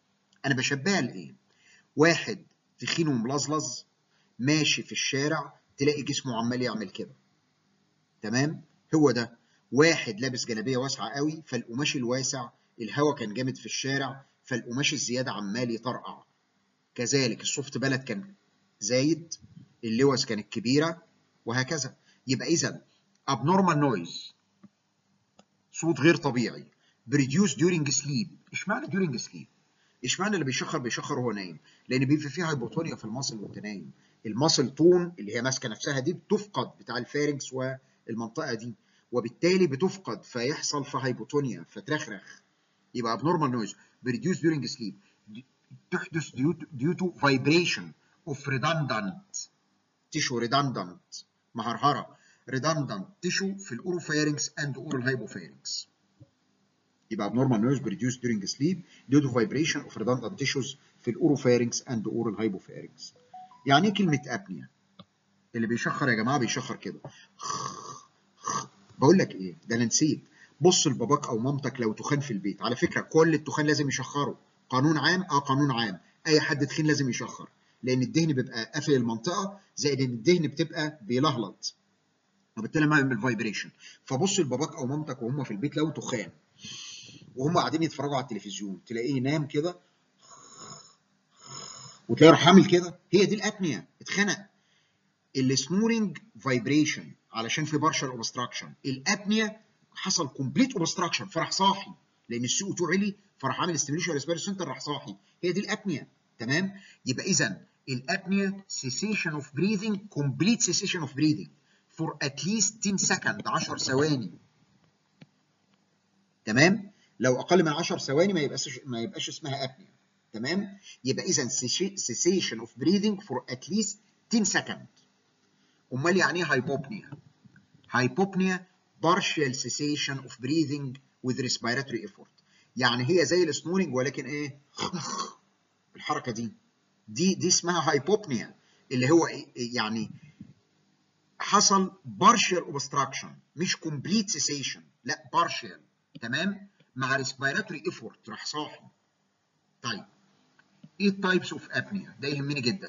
انا بشبهها لايه واحد تخين وملظلظ ماشي في الشارع تلاقي جسمه عمال يعمل كده تمام هو ده واحد لابس جلابيه واسعه قوي فالقماش الواسع الهواء كان جامد في الشارع فالقماش الزياده عمال يطرقع كذلك السوفت بلد كان زايد اللوز كانت كبيره وهكذا يبقى اذا abnormal noise صوت غير طبيعي بريديوس during sleep اشمعنى during sleep اشمعنى اللي بيشخر بيشخر وهو نايم لان بيبقى فيه هايبوتونيا في المصل وانت نايم المصل تون اللي هي ماسكه نفسها دي بتفقد بتاع الفارنكس والمنطقه دي وبالتالي بتفقد فيحصل في هايبوتونيا فترخرخ يبقى abnormal noise بريديوس during sleep تحدث due to vibration of redundant tissue redundant مهرهره redundant tissue في الاوروفارynx and oral hypopharynx يبقى abnormal noise produced during sleep due to vibration of redundant tissues في الاوروفارynx and oral hypopharynx يعني ايه كلمه ابنيا اللي بيشخر يا جماعه بيشخر كده بقول لك ايه ده انا نسيت بص لباباك او مامتك لو تخان في البيت على فكره كل التخان لازم يشخروا قانون عام اه قانون عام اي حد تخين لازم يشخر لان الدهن بيبقى قافل المنطقه زائد ان الدهن بتبقى بيلهلط وبالتالي ما يعمل فايبريشن فبص لباباك او مامتك وهم في البيت لو تخان وهم قاعدين يتفرجوا على التلفزيون تلاقيه نام كده وتلاقيه راح عامل كده هي دي الابنيا اتخنق السنورنج فايبريشن علشان في بارشال اوبستراكشن الابنيا حصل كومبليت اوبستراكشن فراح صاحي لان السي او 2 علي فراح عامل ستيميوليشن ريسبيري سنتر راح صاحي هي دي الابنيا تمام يبقى اذا الابنيا cessation اوف breathing كومبليت cessation اوف breathing for at least 10 سكند 10 ثواني تمام لو اقل من 10 ثواني ما يبقاش ما يبقاش اسمها ابنيا تمام يبقى اذا cessation of breathing for at least 10 سكند امال يعني ايه هايبوبنيا هايبوبنيا partial cessation of breathing with respiratory effort يعني هي زي السنورنج ولكن ايه الحركه دي دي دي اسمها هايبوبنيا اللي هو إيه يعني حصل partial obstruction مش complete cessation لا partial تمام مع respiratory effort راح صاحي طيب ايه التايبس اوف ابنيا ده يهمني جدا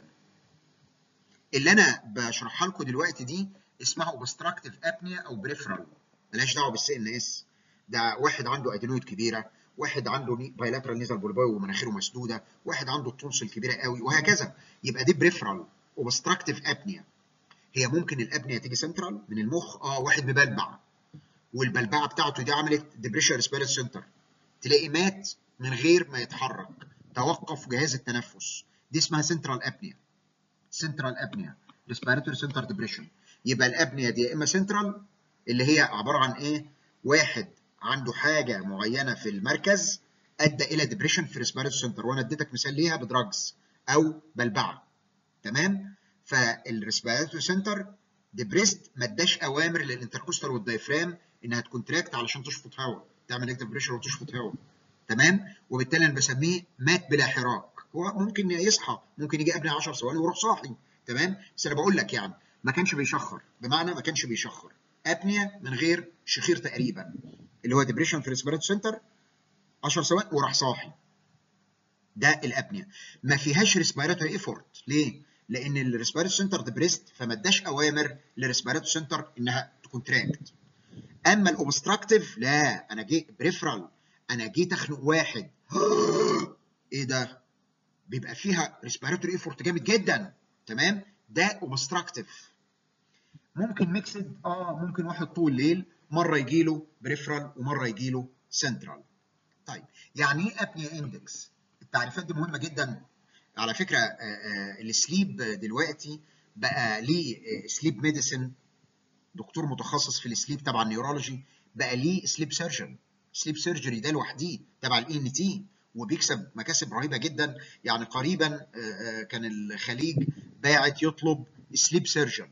اللي انا بشرحها لكم دلوقتي دي اسمها obstructive apnea او peripheral ملهاش دعوه بالسي ان اس ده واحد عنده ادينويد كبيره واحد عنده بايلاترال نيزل بولباي ومناخيره مسدوده واحد عنده التونسل كبيره قوي وهكذا يبقى دي بريفرال اوبستراكتيف ابنيا هي ممكن الابنيا تيجي سنترال من المخ اه واحد مبلبع والبلبعه بتاعته دي عملت ديبريشن ريسبيرت سنتر تلاقي مات من غير ما يتحرك توقف جهاز التنفس دي اسمها سنترال ابنيا سنترال ابنيا ريسبيراتوري سنتر ديبريشن يبقى الابنيا دي يا اما سنترال اللي هي عباره عن ايه واحد عنده حاجه معينه في المركز ادى الى ديبريشن في ريسبيراتوري سنتر وانا اديتك مثال ليها بدراجز او بلبعه تمام فالريسبيراتوري سنتر ديبريست ما اداش اوامر للانتركوستال والدايفرام انها تكونتراكت علشان تشفط هواء تعمل اكتف بريشر وتشفط هواء تمام وبالتالي انا بسميه مات بلا حراك هو ممكن يصحى ممكن يجي قبل 10 ثواني ويروح صاحي تمام بس انا بقول لك يعني ما كانش بيشخر بمعنى ما كانش بيشخر ابنيا من غير شخير تقريبا اللي هو ديبريشن في الريسبيراتوري سنتر 10 ثواني وراح صاحي ده الابنيا ما فيهاش ريسبيراتوري ايفورت ليه؟ لان الريسبيراتوري سنتر ديبريست فما اداش اوامر للريسبيراتوري سنتر انها تكونتراكت اما الاوبستراكتيف لا انا جيت بريفرال انا جيت اخنق واحد ايه ده؟ بيبقى فيها ريسبيراتوري ايفورت جامد جدا تمام؟ ده اوبستراكتيف ممكن ميكسد اه ممكن واحد طول الليل مره يجي له بريفرال ومره يجي له سنترال طيب يعني ايه ابنيا اندكس التعريفات دي مهمه جدا على فكره السليب دلوقتي بقى ليه سليب ميديسن دكتور متخصص في السليب تبع النيورولوجي بقى ليه سليب سيرجن سليب سيرجري ده لوحديه تبع الاي ان تي وبيكسب مكاسب رهيبه جدا يعني قريبا كان الخليج باعت يطلب سليب سيرجن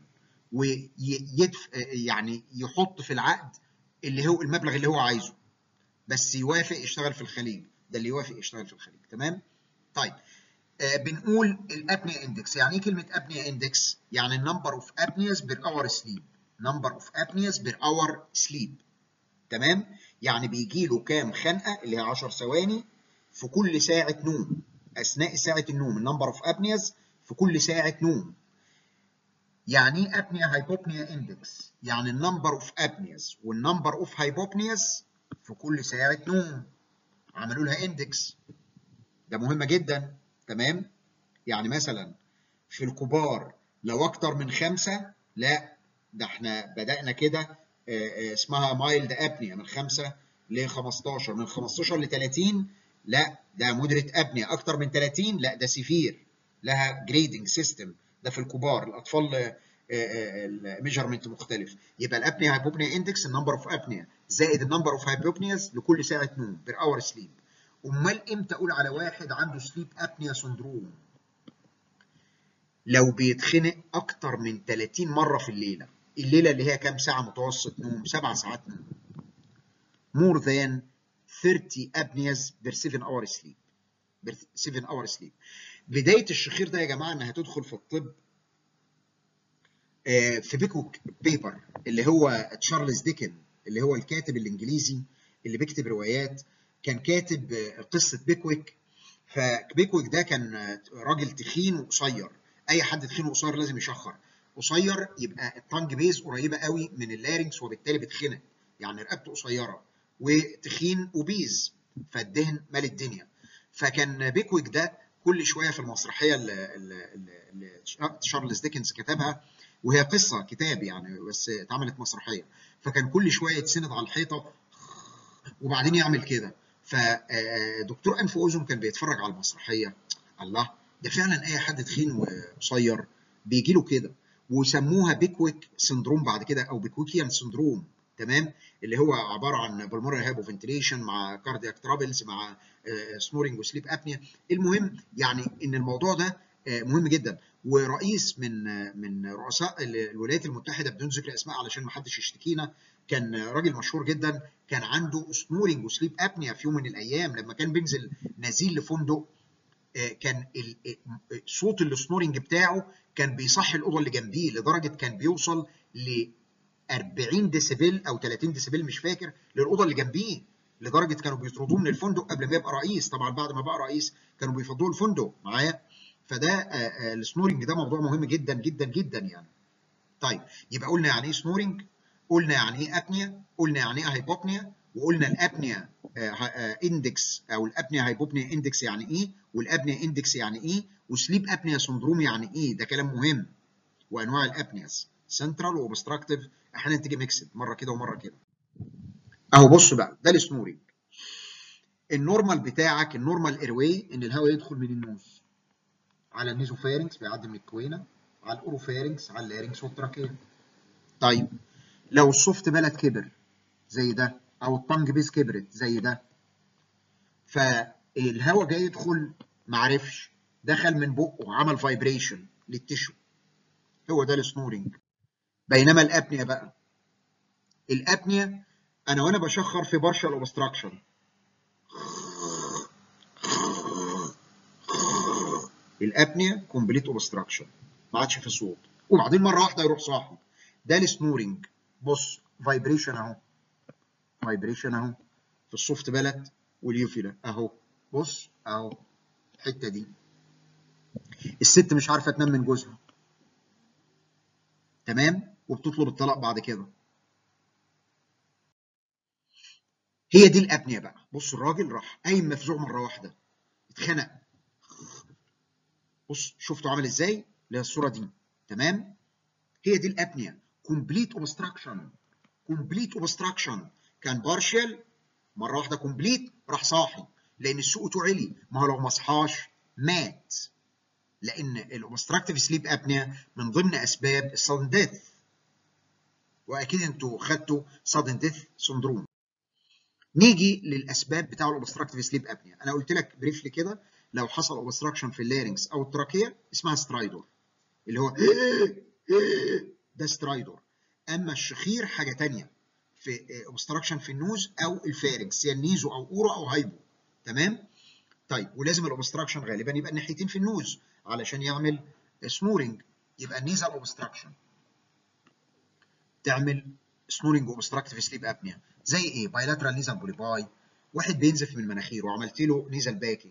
ويدف يعني يحط في العقد اللي هو المبلغ اللي هو عايزه بس يوافق يشتغل في الخليج ده اللي يوافق يشتغل في الخليج تمام طيب آه بنقول الابنيا اندكس يعني ايه كلمه ابنيا اندكس يعني النمبر اوف ابنياز بير اور سليب نمبر اوف ابنياز بير اور سليب تمام يعني بيجي له كام خنقه اللي هي 10 ثواني في كل ساعه نوم اثناء ساعه النوم النمبر اوف ابنياز في كل ساعه نوم يعني ايه ابنيا هايبوبنيا اندكس يعني النمبر اوف ابنياز والنمبر اوف هايبوبنياز في كل ساعه نوم عملوا لها اندكس ده مهمه جدا تمام يعني مثلا في الكبار لو اكتر من خمسه لا ده احنا بدانا كده اسمها مايلد ابنيا من 5 ل 15 من 15 ل 30 لا ده مودريت ابنيا اكتر من 30 لا ده سيفير لها جريدنج سيستم ده في الكبار الاطفال الميجرمنت مختلف يبقى الابنيا هايبوبنيا اندكس النمبر اوف ابنيا زائد النمبر اوف هايبوبنياز لكل ساعه نوم بير اور سليب امال امتى اقول على واحد عنده سليب ابنيا سندروم لو بيتخنق اكتر من 30 مره في الليله الليله اللي هي كام ساعه متوسط نوم 7 ساعات نوم more than 30 apneas per 7 hour sleep per 7 hour sleep بدايه الشخير ده يا جماعه انها تدخل في الطب في بيكوك بيبر اللي هو تشارلز ديكن اللي هو الكاتب الانجليزي اللي بيكتب روايات كان كاتب قصه بيكويك فبيكويك ده كان راجل تخين وقصير اي حد تخين وقصير لازم يشخر قصير يبقى التانج بيز قريبه قوي من اللارنكس وبالتالي بتخنق يعني رقبته قصيره وتخين وبيز فالدهن مال الدنيا فكان بيكويك ده كل شويه في المسرحيه اللي, اللي تشارلز ديكنز كتبها وهي قصه كتاب يعني بس اتعملت مسرحيه فكان كل شويه يتسند على الحيطه وبعدين يعمل كده فدكتور انف واذن كان بيتفرج على المسرحيه الله ده فعلا اي حد تخين وقصير بيجي له كده وسموها بيكويك سندروم بعد كده او بيكويكيان سندروم تمام اللي هو عباره عن بالمونري هايبو فنتيليشن مع كاردياك ترابلز مع سنورنج وسليب ابنيا المهم يعني ان الموضوع ده مهم جدا ورئيس من من رؤساء الولايات المتحده بدون ذكر اسماء علشان ما حدش يشتكينا كان راجل مشهور جدا كان عنده سنورنج وسليب ابنيا في يوم من الايام لما كان بينزل نزيل لفندق كان صوت السنورنج بتاعه كان بيصحي الاوضه اللي جنبيه لدرجه كان بيوصل ل 40 ديسيبل او 30 ديسيبل مش فاكر للاوضه اللي جنبيه لدرجه كانوا بيطردوه من الفندق قبل ما يبقى رئيس طبعا بعد ما بقى رئيس كانوا بيفضلوا الفندق معايا فده السنورنج ده موضوع مهم جدا جدا جدا يعني طيب يبقى قلنا يعني ايه سنورنج قلنا يعني ايه ابنيا قلنا يعني ايه هايبوبنيا وقلنا الابنيا اندكس او الابنيا هايبوبنيا اندكس يعني ايه والابنيا اندكس يعني ايه وسليب ابنيا سندروم يعني ايه ده كلام مهم وانواع الابنياز سنترال وابستراكتيف احيانا تيجي ميكسد مره كده ومره كده اهو بص بقى ده السنورنج النورمال بتاعك النورمال ايرواي ان الهواء يدخل من النوز على النيزوفارنكس بيعدي من الكوينه على الاوروفارنكس على اللارنكس والتراكيه طيب لو السوفت بلد كبر زي ده او الطنج بيس كبرت زي ده فالهواء جاي يدخل معرفش دخل من بقه عمل فايبريشن للتشو هو ده السنورنج بينما الابنيا بقى الابنيا انا وانا بشخر في بارشال اوبستراكشن الابنيا كومبليت اوبستراكشن ما عادش في صوت وبعدين مره واحده يروح صاحي ده السنورنج بص فايبريشن اهو فايبريشن اهو في السوفت بلد واليوفيلا اهو بص اهو الحته دي الست مش عارفه تنام من جوزها تمام وبتطلب الطلاق بعد كده هي دي الابنيه بقى بص الراجل راح قايم مفزوع مره واحده اتخنق بص شفتوا عامل ازاي اللي هي الصوره دي تمام هي دي الابنيه كومبليت اوبستراكشن كومبليت اوبستراكشن كان بارشال مره واحده كومبليت راح صاحي لان السوق علي ما هو لو ما صحاش مات لان الاوبستراكتيف سليب ابنيا من ضمن اسباب السادن ديث واكيد انتوا خدتوا سادن ديث سندروم نيجي للاسباب بتاع الاوبستراكتيف سليب ابنيا انا قلت لك بريفلي كده لو حصل اوبستراكشن في اللارنكس او التراكيه اسمها سترايدور اللي هو ده سترايدور اما الشخير حاجه ثانيه في اوبستراكشن في النوز او الفارنكس يا النيزو او اورو او هايبو تمام طيب ولازم الاوبستراكشن غالبا يبقى الناحيتين في النوز علشان يعمل سنورنج يبقى النيزال اوبستراكشن تعمل سنورنج اوبستراكتيف سليب ابنيا زي ايه بايلاترال نيزال بوليباي واحد بينزف من مناخيره وعملت له نيزال باكينج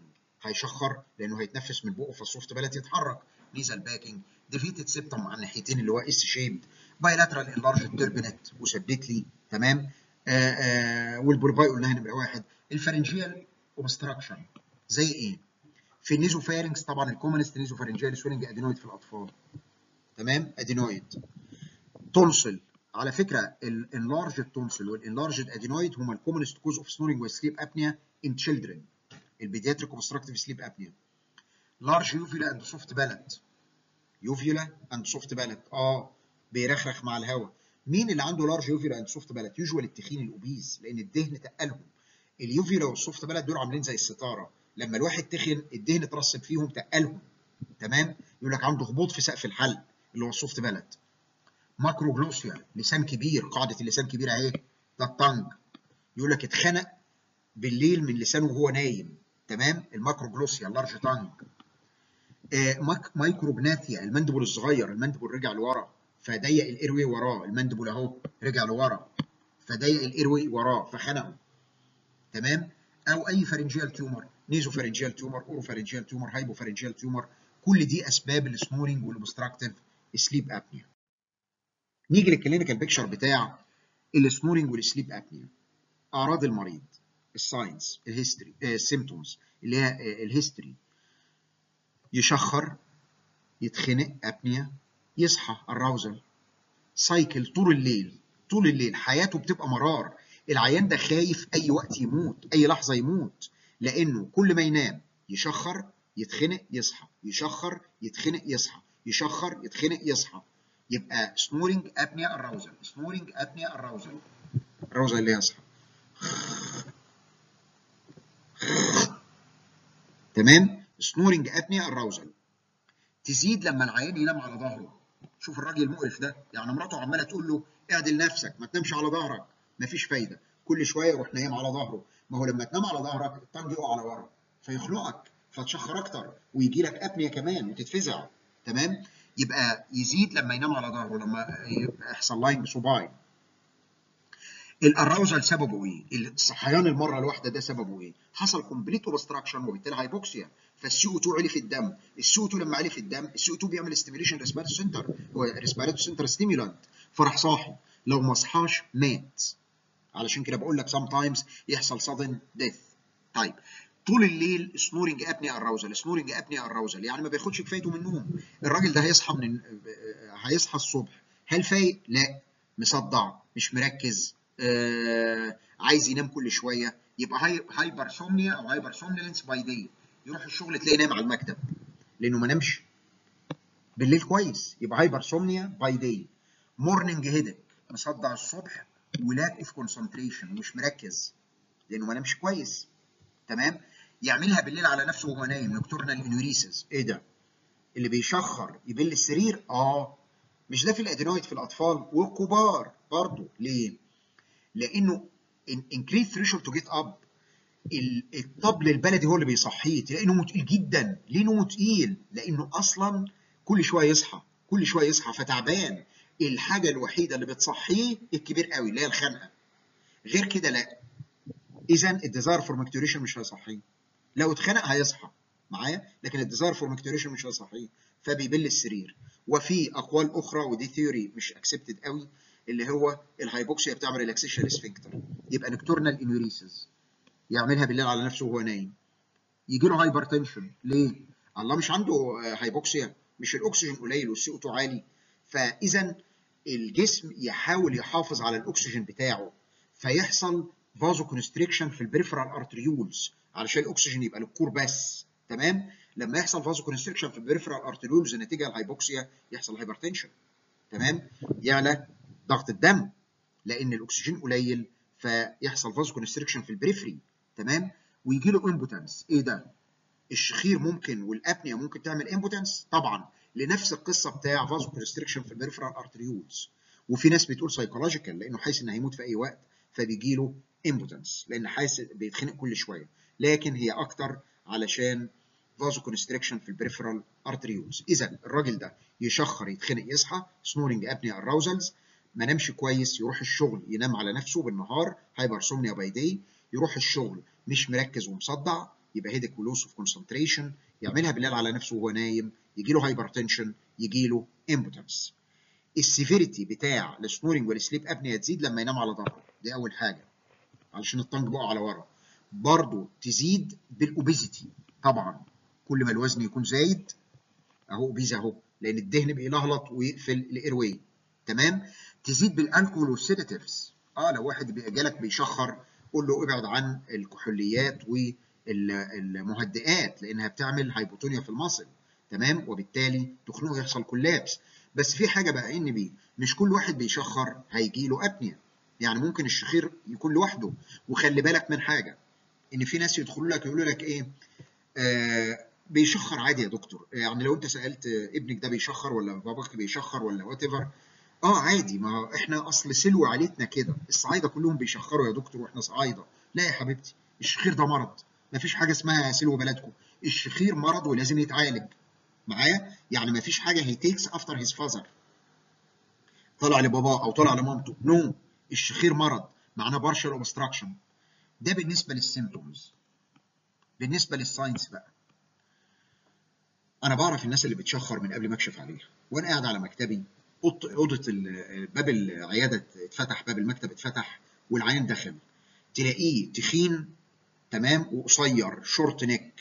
هيشخر لانه هيتنفس من بقه فالسوفت بالات يتحرك نيزل باكينج ديفيتد سيبتم على الناحيتين اللي هو اس شيبد بايلاترال انلارج تربنت وثبت لي تمام والبولباي قلناها نمره واحد الفارنجيال اوبستراكشن زي ايه؟ في النيزوفارنكس طبعا الكومنست نيزوفارنجيال سويلنج ادينويد في الاطفال تمام ادينويد تونسل على فكره الانلارج تونسل والانلارج ادينويد هما الكومنست كوز اوف سنورنج وسليب ابنيا ان تشيلدرن البيدياتريك اوبستراكتيف سليب ابنيا لارج يوفيلا اند سوفت بالانت يوفيلا اند سوفت بالانت اه بيرخرخ مع الهواء مين اللي عنده لارج يوفيلا اند سوفت بالانت يوجوال التخين الاوبيز لان الدهن تقلهم اليوفيلا والسوفت بالانت دول عاملين زي الستاره لما الواحد تخن الدهن اترسب فيهم تقلهم تمام يقول لك عنده هبوط في سقف الحلق اللي هو السوفت بالانت ماكروجلوسيا لسان كبير قاعده اللسان كبيره اهي ده الطنج يقول لك اتخنق بالليل من لسانه وهو نايم تمام الماكروجلوسيا اللارج تانج آه ماك مايكروجناثيا المندبل الصغير المندبل رجع لورا فضيق الايروي وراه المندبل اهو رجع لورا فضيق الايروي وراه فخنقه تمام او اي فارنجيال تيومر نيزو فارنجيال تيومر اورو فارنجيال تيومر هايبو فارنجيال تيومر كل دي اسباب السنورنج والاوبستراكتيف سليب ابنيا نيجي للكلينيكال بيكتشر بتاع السنورنج والسليب ابنيا اعراض المريض الساينس الهيستوري السيمتومز اللي هي الهيستوري يشخر يتخنق ابنيا يصحى الراوزل سايكل طول الليل طول الليل حياته بتبقى مرار العيان ده خايف اي وقت يموت اي لحظه يموت لانه كل ما ينام يشخر يتخنق يصحى يشخر يتخنق يصحى يشخر يتخنق يصحى يبقى سنورنج ابنيا الراوزل سنورنج ابنيا الراوزل الراوزل اللي يصحى تمام سنورنج ابنيا الراوزل تزيد لما العيان ينام على ظهره شوف الراجل المقرف ده يعني مراته عماله تقول له اعدل نفسك ما تنامش على ظهرك مفيش فايده كل شويه يروح نايم على ظهره ما هو لما تنام على ظهرك الطنج يقع على ورا فيخنقك فتشخر اكتر ويجي لك ابنيه كمان وتتفزع تمام يبقى يزيد لما ينام على ظهره لما يحصل لاين بصباعي الاراوزال سببه ايه؟ الصحيان المره الواحده ده سببه ايه؟ حصل كومبليت اوبستراكشن وبالتالي هايبوكسيا فالسي او 2 عالي في الدم، السي او 2 لما عالي في الدم السي او 2 بيعمل ستيميليشن ريسبيراتو سنتر هو ريسبيراتو سنتر ستيمولانت فراح صاحي لو ما صحاش مات علشان كده بقول لك سام تايمز يحصل سادن ديث طيب طول الليل سنورنج ابني الراوزل سنورنج ابني الراوزل يعني ما بياخدش كفايته من النوم الراجل ده هيصحى من هيصحى الصبح هل فايق لا مصدع مش مركز آه عايز ينام كل شويه يبقى هاي هايبر سومنيا او هايبر سومنيلنس باي داي يروح الشغل تلاقيه نايم على المكتب لانه ما نامش بالليل كويس يبقى هايبر سومنيا باي داي مورنينج هيدك مصدع الصبح ولاك اوف كونسنتريشن ومش مركز لانه ما نامش كويس تمام يعملها بالليل على نفسه وهو نايم نكتورنال انوريسيس ايه ده اللي بيشخر يبل السرير اه مش ده في الادينويد في الاطفال والكبار برضه ليه لانه انكريز ثريشولد تو جيت اب الطبل البلدي هو اللي بيصحيه تلاقي نومه تقيل جدا ليه نومه تقيل لانه اصلا كل شويه يصحى كل شويه يصحى فتعبان الحاجه الوحيده اللي بتصحيه الكبير قوي اللي هي الخنقه غير كده لا اذا الديزاير فور ماكتوريشن مش هيصحيه لو اتخنق هيصحى معايا لكن الديزاير فور ماكتوريشن مش هيصحيه فبيبل السرير وفي اقوال اخرى ودي ثيوري مش اكسبتد قوي اللي هو الهايبوكسيا بتعمل ريلاكسيشن سفنكتر يبقى نكتورنال انوريسز يعملها بالليل على نفسه وهو نايم يجي له هايبر تنشن ليه؟ الله مش عنده هايبوكسيا مش الاكسجين قليل والسي او 2 عالي فاذا الجسم يحاول يحافظ على الاكسجين بتاعه فيحصل فازو كونستريكشن في البريفرال ارتريولز علشان الاكسجين يبقى للكور بس تمام لما يحصل فازو كونستريكشن في البريفرال ارتريولز نتيجه الهايبوكسيا يحصل هايبرتنشن تمام يعلى ضغط الدم لان الاكسجين قليل فيحصل فازو كونستريكشن في البريفري تمام ويجي له امبوتنس ايه ده الشخير ممكن والابنيا ممكن تعمل امبوتنس طبعا لنفس القصه بتاع فازو كونستريكشن في البريفرال ارتريولز وفي ناس بتقول سايكولوجيكال لانه حاسس انه هيموت في اي وقت فبيجي له امبوتنس لان حاسس بيتخنق كل شويه لكن هي اكتر علشان فازو كونستريكشن في البريفرال ارتريولز اذا الراجل ده يشخر يتخنق يصحى سنورنج ابنيا الراوزلز ما نامش كويس يروح الشغل ينام على نفسه بالنهار هايبرسومنيا باي داي يروح الشغل مش مركز ومصدع يبقى هيدك ولوس اوف كونسنتريشن يعملها بالليل على نفسه وهو نايم يجي له هايبرتنشن يجي له امبوتنس السيفيريتي بتاع السنورنج والسليب ابنيا تزيد لما ينام على ظهره دي اول حاجه علشان الطنج بقى على ورا برضه تزيد بالاوبيزيتي طبعا كل ما الوزن يكون زايد اهو اوبيز اهو لان الدهن بيلهلط ويقفل الاير واي تمام تزيد بالالكول والسيداتيفز اه لو واحد جالك بيشخر قول له ابعد عن الكحوليات والمهدئات لانها بتعمل هايبوتونيا في المصل تمام وبالتالي تخنقه يحصل كولابس بس في حاجه بقى ان بي مش كل واحد بيشخر هيجي له ابنيا يعني ممكن الشخير يكون لوحده وخلي بالك من حاجه ان في ناس يدخلوا لك يقولوا لك ايه آه بيشخر عادي يا دكتور يعني لو انت سالت ابنك ده بيشخر ولا باباك بيشخر ولا وات ايفر اه عادي ما احنا اصل سلو عيلتنا كده الصعايده كلهم بيشخروا يا دكتور واحنا صعايده لا يا حبيبتي الشخير ده مرض ما فيش حاجه اسمها سلو بلدكم الشخير مرض ولازم يتعالج معايا يعني ما فيش حاجه هي تيكس افتر هيز فازر طلع لباباه او طلع لمامته نو no. الشخير مرض معناه بارشل اوبستراكشن ده بالنسبه للسيمبتومز بالنسبه للساينس بقى انا بعرف الناس اللي بتشخر من قبل ما اكشف عليها وانا قاعد على مكتبي اوضه باب العياده اتفتح باب المكتب اتفتح والعيان دخل تلاقيه تخين تمام وقصير شورت نيك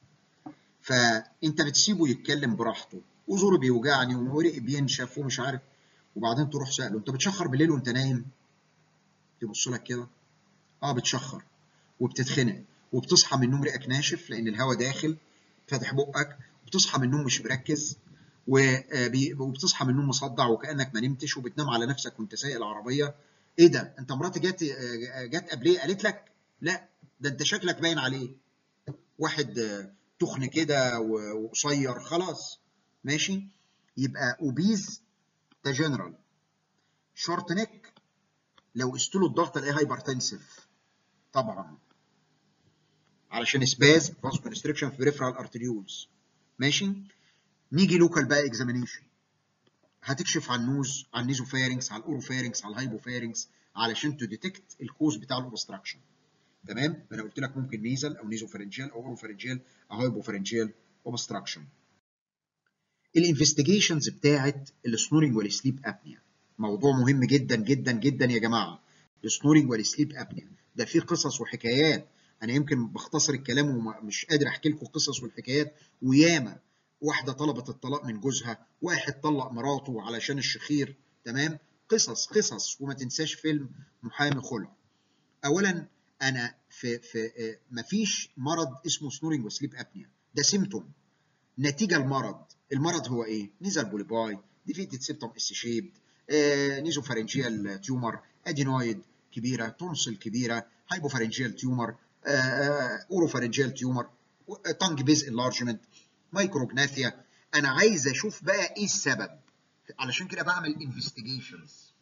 فانت بتسيبه يتكلم براحته وزوره بيوجعني وورقي بينشف ومش عارف وبعدين تروح ساله انت بتشخر بالليل وانت نايم يبص لك كده اه بتشخر وبتتخنق وبتصحى من النوم ريقك ناشف لان الهواء داخل فاتح بقك وبتصحى من النوم مش مركز وبتصحى من النوم مصدع وكانك ما نمتش وبتنام على نفسك وانت سايق العربيه ايه ده انت مراتي جت جت قبليه قالت لك لا ده انت شكلك باين عليه واحد تخن كده وقصير خلاص ماشي يبقى اوبيز ده جنرال شورت نيك لو قست له الضغط الاقيه هايبرتنسيف طبعا علشان سباز فاز كونستريكشن في بريفرال ارتريولز ماشي نيجي لوكال بقى اكزامينيشن هتكشف على النوز على النيزوفارينكس على الاوروفارينكس على الهايبوفارينكس علشان تديتكت الكوز بتاع الاوبستراكشن تمام انا قلت لك ممكن نيزل او نيزوفارنجيال او اوروفارنجيال او هايبوفارنجيال اوبستراكشن الانفستيجيشنز بتاعت السنورنج والسليب ابنيا موضوع مهم جدا جدا جدا يا جماعه السنورنج والسليب ابنيا ده فيه قصص وحكايات انا يمكن بختصر الكلام ومش قادر احكي لكم القصص والحكايات وياما واحده طلبت الطلاق من جوزها واحد طلق مراته علشان الشخير تمام قصص قصص وما تنساش فيلم محامي خلع اولا انا في في مفيش مرض اسمه سنورنج وسليب ابنيا ده سيمتوم نتيجه المرض المرض هو ايه نيزل بوليباي ديفيتد سيبتوم اس شيبد آه، نيزوفارنجيال تيومر ادينويد كبيره تونسل كبيره هايبوفارنجيال تيومر آه، اوروفارنجيال تيومر تانج بيز انلارجمنت مايكروجناثيا انا عايز اشوف بقى ايه السبب علشان كده بعمل انفستيجيشنز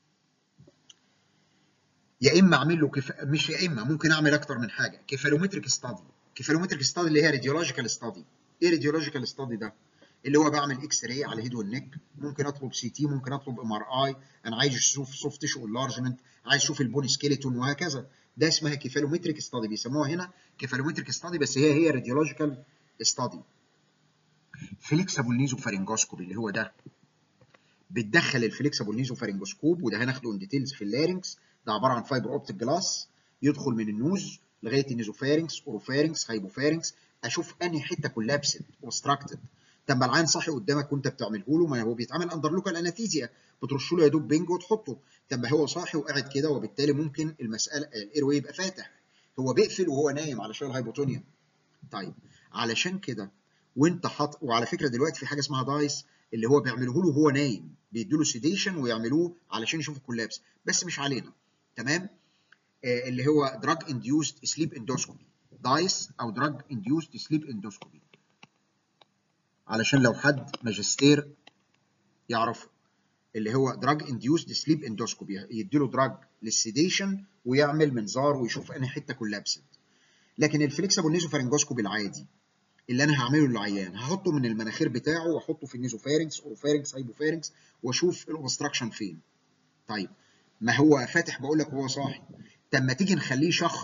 يا اما اعمل له كف... مش يا اما ممكن اعمل اكتر من حاجه كيفالومتريك ستادي كيفالومتريك ستادي اللي هي راديولوجيكال ستادي ايه راديولوجيكال ستادي ده اللي هو بعمل اكس راي على الهيد والنك ممكن اطلب سي تي ممكن اطلب ام ار اي انا عايز اشوف سوفت تيشو انلارجمنت عايز اشوف البون سكيلتون وهكذا ده اسمها كيفالومتريك ستادي بيسموها هنا كيفالومتريك ستادي بس هي هي راديولوجيكال ستادي فليكسبل نيزو فارنجوسكوبي اللي هو ده بتدخل الفليكسبل نيزو فارنجوسكوب وده هناخده ان ديتيلز في اللارنكس ده عباره عن فايبر اوبتيك جلاس يدخل من النوز لغايه النيزوفارنكس اوروفارنكس هايبوفارنكس اشوف انهي حته كولابسد اوبستراكتد طب ما العين صاحي قدامك وانت بتعمله له ما هو بيتعمل اندر لوكال انستيزيا بترش له يا دوب بنج وتحطه طب ما هو صاحي وقاعد كده وبالتالي ممكن المساله الاير واي يبقى فاتح هو بيقفل وهو نايم علشان الهايبوتونيا طيب علشان كده وانت حاط وعلى فكره دلوقتي في حاجه اسمها دايس اللي هو بيعملوه له وهو نايم بيدوا له سيديشن ويعملوه علشان يشوف الكولابس بس مش علينا تمام آه اللي هو دراج انديوست سليب اندوسكوبي دايس او دراج انديوست سليب اندوسكوبي علشان لو حد ماجستير يعرفه اللي هو دراج انديوست سليب اندوسكوبي يديله دراج للسيديشن ويعمل منظار ويشوف انهي حته كولابسد لكن الفليكسبل نيزوفارنجوسكوبي العادي اللي انا هعمله للعيان هحطه من المناخير بتاعه واحطه في النيزوفارنكس اوروفارنكس هايبوفارنكس واشوف الاوبستراكشن فين طيب ما هو فاتح بقول لك وهو صاحي طب ما تيجي نخليه يشخر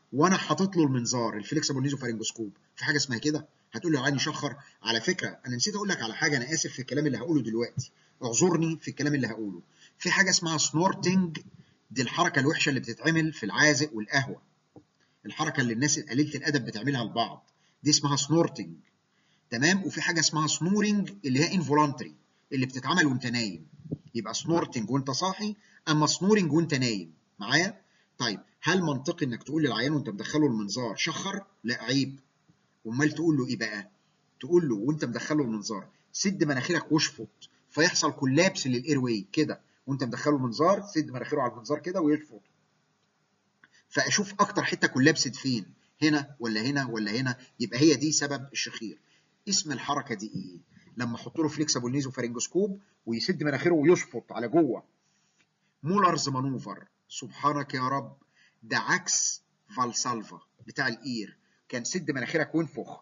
وانا حاطط له المنظار الفليكسبل نيزوفارنجوسكوب في حاجه اسمها كده هتقول له عيني شخر على فكره انا نسيت اقول لك على حاجه انا اسف في الكلام اللي هقوله دلوقتي اعذرني في الكلام اللي هقوله في حاجه اسمها سنورتنج دي الحركه الوحشه اللي بتتعمل في العازق والقهوه الحركه اللي الناس قليله الادب بتعملها لبعض دي اسمها سنورتنج تمام وفي حاجه اسمها سنورنج اللي هي انفولانتري اللي بتتعمل وانت نايم يبقى سنورتنج وانت صاحي اما سنورنج وانت نايم معايا طيب هل منطقي انك تقول للعيان وانت مدخله المنظار شخر لا عيب امال تقول له ايه بقى تقول له وانت مدخله المنظار سد مناخيرك واشفط فيحصل كولابس للاير واي كده وانت مدخله المنظار سد مناخيره على المنظار كده ويشفط فاشوف اكتر حته كولابست فين هنا ولا هنا ولا هنا يبقى هي دي سبب الشخير اسم الحركه دي ايه لما احط له فليكسبل نيزو فارنجوسكوب ويسد مناخيره ويشفط على جوه مولرز مانوفر سبحانك يا رب ده عكس فالسالفا بتاع الاير كان سد مناخيرك وانفخ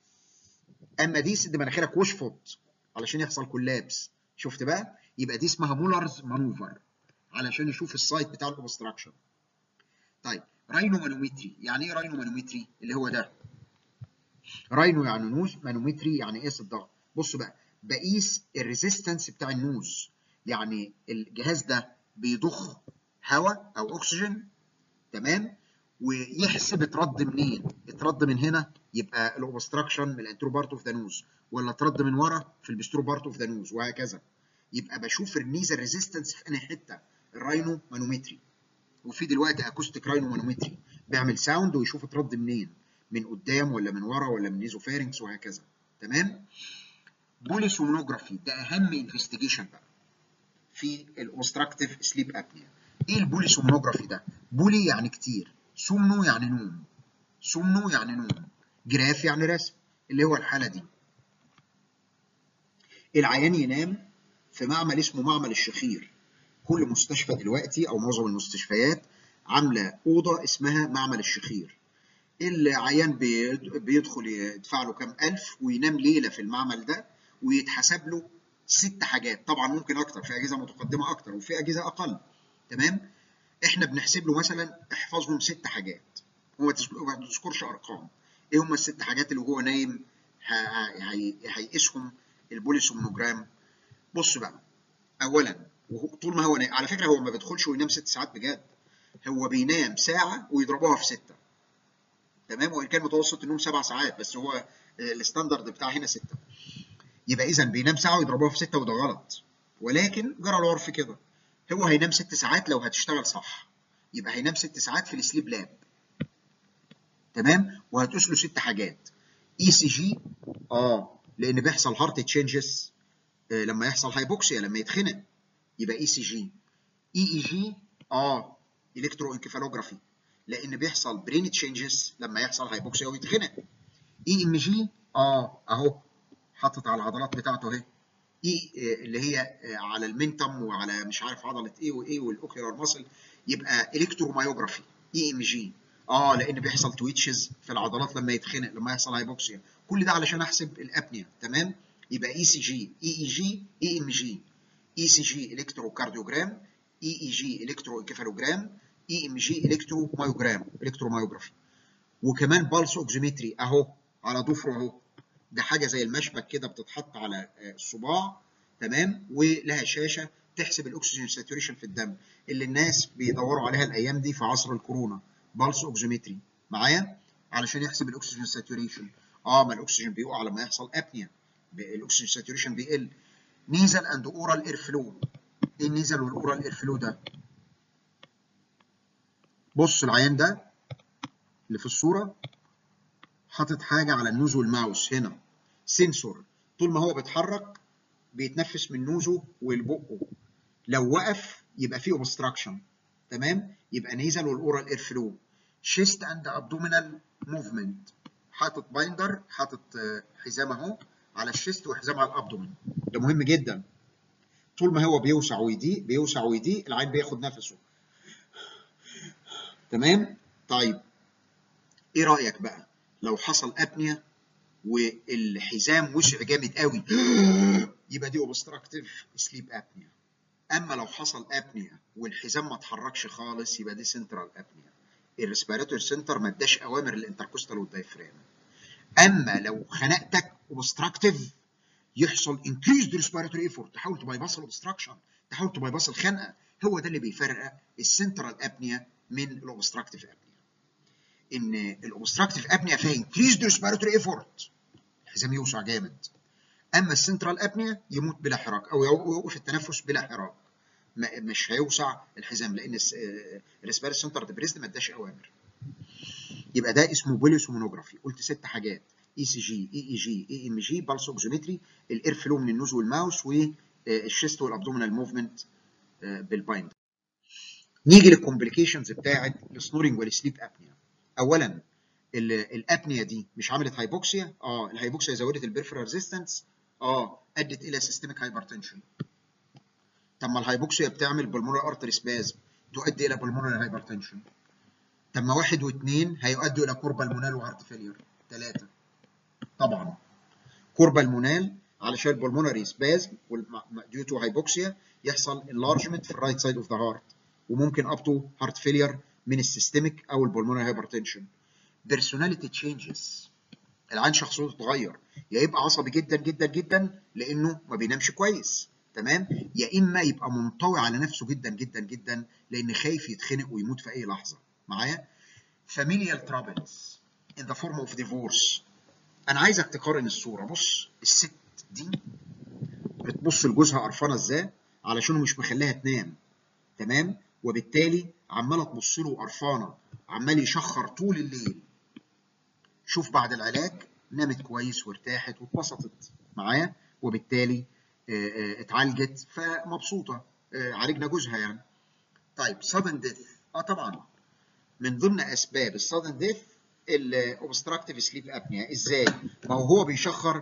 اما دي سد مناخيرك واشفط علشان يحصل كولابس شفت بقى يبقى دي اسمها مولرز مانوفر علشان يشوف السايت بتاع الاوبستراكشن طيب راينو مانومتري يعني ايه راينو مانومتري اللي هو ده راينو يعني نوز مانومتري يعني قياس الضغط بص بقى بقيس الريزيستنس بتاع النوز يعني الجهاز ده بيضخ هواء او اكسجين تمام ويحسب اترد منين اترد من هنا يبقى الاوبستراكشن من الانترو بارت اوف ذا نوز ولا اترد من ورا في البسترو بارت اوف ذا نوز وهكذا يبقى بشوف النيزل ريزيستنس في انهي حته الراينو مانومتري وفي دلوقتي اكوستيك راينو مانومتري بيعمل ساوند ويشوف اترد منين من قدام ولا من ورا ولا من نيزوفارنكس وهكذا تمام بوليسومنوجرافي ده اهم انفستيجيشن بقى في الاوبستراكتيف سليب ابنيا ايه البوليسومنوجرافي ده بولي يعني كتير سومنو يعني نوم سومنو يعني نوم جراف يعني رسم اللي هو الحاله دي العيان ينام في معمل اسمه معمل الشخير كل مستشفى دلوقتي او معظم المستشفيات عامله اوضه اسمها معمل الشخير العيان بيدخل يدفع له كام الف وينام ليله في المعمل ده ويتحسب له ست حاجات طبعا ممكن اكتر في اجهزه متقدمه اكتر وفي اجهزه اقل تمام احنا بنحسب له مثلا احفظهم ست حاجات هو ما تذكرش ارقام ايه هم الست حاجات اللي هو نايم هيقيسهم البوليسومنوجرام بص بقى اولا طول ما هو نايم على فكره هو ما بيدخلش وينام ست ساعات بجد هو بينام ساعه ويضربوها في سته تمام وان كان متوسط النوم سبع ساعات بس هو الستاندرد بتاع هنا سته يبقى اذا بينام ساعه ويضربوها في سته وده غلط ولكن جرى العرف كده هو هينام ست ساعات لو هتشتغل صح يبقى هينام ست ساعات في السليب لاب تمام وهتقيس له ست حاجات اي سي جي اه لان بيحصل هارت تشينجز آه لما يحصل هايبوكسيا لما يتخنق يبقى اي سي جي اي اي جي اه الكترو انكفالوجرافي لان بيحصل برين تشينجز لما يحصل هايبوكسيا ويتخنق اي ام جي اه اهو حاطط على العضلات بتاعته اهي اي اللي هي على المنتم وعلى مش عارف عضله ايه وايه والاوكيولار ماسل يبقى الكترومايوجرافي اي ام جي اه لان بيحصل تويتشز في العضلات لما يتخنق لما يحصل هايبوكسيا كل ده علشان احسب الابنيا تمام يبقى اي سي جي اي اي جي اي ام جي اي سي جي الكتروكارديوجرام اي اي جي الكترو انكفالوجرام اي ام جي الكترومايوجرام الكترومايوجرافي وكمان بالس اوكسيمتري اهو على ضفره اهو ده حاجه زي المشبك كده بتتحط على الصباع تمام ولها شاشه تحسب الاكسجين ساتوريشن في الدم اللي الناس بيدوروا عليها الايام دي في عصر الكورونا بالس اوكسيمتري معايا علشان يحسب الاكسجين ساتوريشن اه ما الاكسجين بيقع لما يحصل ابنيا الاكسجين ساتوريشن بيقل نيزل اند اورال اير فلو ايه النيزل والاورال اير فلو ده بص العيان ده اللي في الصوره حاطط حاجه على النوز والماوس هنا سنسور طول ما هو بيتحرك بيتنفس من نوزه والبقه لو وقف يبقى فيه اوبستراكشن تمام يبقى نيزل والاورال اير فلو شيست اند ابدومينال موفمنت حاطط بايندر حاطط حزام اهو على الشيست وحزام على الابدومين ده مهم جدا طول ما هو بيوسع ويضيق بيوسع ويضيق العين بياخد نفسه تمام طيب ايه رايك بقى لو حصل ابنيا والحزام وسع جامد قوي يبقى دي اوبستراكتيف سليب ابنيا اما لو حصل ابنيا والحزام ما اتحركش خالص يبقى دي سنترال ابنيا الريسبيراتوري سنتر ما اداش اوامر للانتركوستال والدايفرام اما لو خنقتك اوبستراكتيف يحصل انكريزد ريسبيراتوري ايفورت تحاول تبايباص الاوبستراكشن تحاول تبايباص الخنقه هو ده اللي بيفرق السنترال ابنيا من الاوبستراكتيف ابنيا ان الاوبستراكتيف ابنيا فيها انكريزد ريسبيراتوري ايفورت الحزام يوسع جامد اما السنترال ابنيا يموت بلا حراك او يوقف التنفس بلا حراك مش هيوسع الحزام لان الريسبيراتوري سنتر ديبريسد ما اداش اوامر يبقى ده اسمه بوليسومونوجرافي قلت ست حاجات اي سي جي اي اي جي اي ام جي بالس اوكسيمتري الاير فلو من النوز والماوس والشيست والابدومينال موفمنت بالبايند نيجي للكومبليكيشنز بتاعه السنورنج والسليب ابنيا اولا الابنيا دي مش عملت هايبوكسيا اه الهايبوكسيا زودت البريفرال ريزيستنس اه ادت الى سيستميك هايبرتنشن طب ما الهايبوكسيا بتعمل بالمونر ارتري سبازم تؤدي الى بالمونر هايبرتنشن طب ما واحد واثنين هيؤدوا الى كوربا المونال وهارت فيلير ثلاثه طبعا كوربا المونال علشان البلمونري سبازم ديو تو هايبوكسيا يحصل انلارجمنت في الرايت سايد اوف ذا هارت وممكن اب تو هارت فيلير من السيستميك او البلمونري هايبرتنشن بيرسوناليتي تشينجز العين شخصيته تتغير يا يبقى عصبي جدا جدا جدا لانه ما بينامش كويس تمام يا اما يبقى منطوي على نفسه جدا جدا جدا لان خايف يتخنق ويموت في اي لحظه معايا familial troubles in the form of divorce انا عايزك تقارن الصوره بص الست دي بتبص لجوزها قرفانه ازاي علشان مش مخليها تنام تمام وبالتالي عماله تبص له قرفانه عمال يشخر طول الليل شوف بعد العلاج نامت كويس وارتاحت واتبسطت معايا وبالتالي اه اه اتعالجت فمبسوطه اه عالجنا جوزها يعني طيب sudden death اه طبعا من ضمن اسباب السادن ديث الاوبستراكتيف سليب ابنيا ازاي؟ ما هو هو بيشخر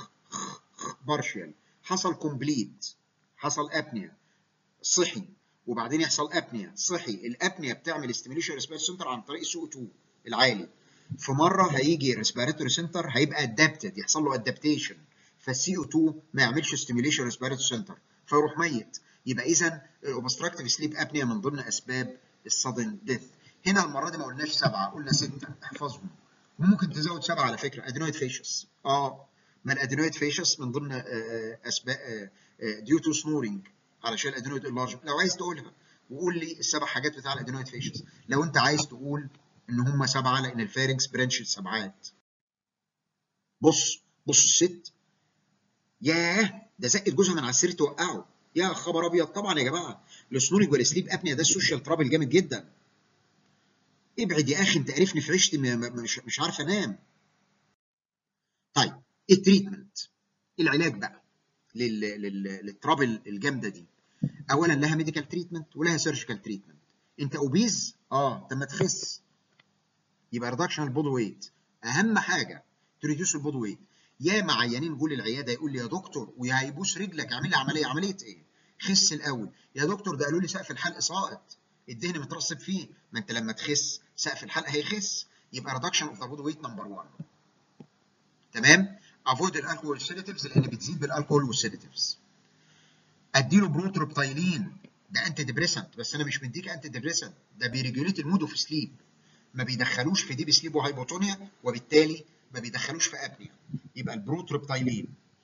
بارشال حصل كومبليت حصل ابنيا صحي وبعدين يحصل ابنيا صحي الابنيا بتعمل ستيميليشن ريسبيراتوري سنتر عن طريق السي او 2 العالي في مره هيجي الريسبيراتوري سنتر هيبقى ادابتد يحصل له ادابتيشن فالسي او 2 ما يعملش ستيميليشن ريسبيراتوري سنتر فيروح ميت يبقى اذا الاوبستراكتيف سليب ابنيا من ضمن اسباب السادن ديث هنا المره دي ما قلناش سبعه قلنا سته احفظهم وممكن تزود سبعه على فكره ادينويد فيشس اه ما الادينويد فيشس من ضمن اسباب ديو تو سنورنج علشان الادينويد اللارج لو عايز تقولها وقول لي السبع حاجات بتاع الادينويد فيشس لو انت عايز تقول ان هم سبعه لان الفارنكس برانش سبعات بص بص الست ياه ده زقت جوزها من على السرير توقعه يا خبر ابيض طبعا يا جماعه السنورنج والسليب ابنيا ده السوشيال ترابل جامد جدا ابعد يا اخي انت قرفني في عيشتي مش مش عارف انام. طيب التريتمنت العلاج بقى لل... لل... للترابل الجامده دي. اولا لها ميديكال تريتمنت ولها سيرجيكال تريتمنت. انت اوبيز؟ اه طب ما تخس. يبقى ريدكشن البودي ويت. اهم حاجه تريديوس البودي ويت. ياما عيانين جول العياده يقول لي يا دكتور ويا هيبوس رجلك اعمل لي عمليه عمليه ايه؟ خس الاول. يا دكتور ده قالوا لي سقف الحلق ساقط. الدهن مترسب فيه ما انت لما تخس سقف الحلق هيخس يبقى ريدكشن اوف ذا بودي ويت نمبر 1 تمام افويد الالكول والسيداتيفز لان بتزيد بالالكول والسيداتيفز اديله بروتروبتايلين ده انتي ديبريسنت بس انا مش مديك انتي ديبريسنت ده بيريجوليت المود اوف سليب ما بيدخلوش في ديب سليب وهايبوتونيا وبالتالي ما بيدخلوش في ابنيا يبقى البروتروبتايلين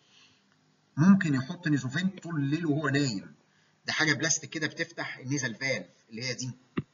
ممكن يحط نيزوفين طول الليل وهو نايم ده حاجه بلاستيك كده بتفتح النيزل فالف اللي هي دي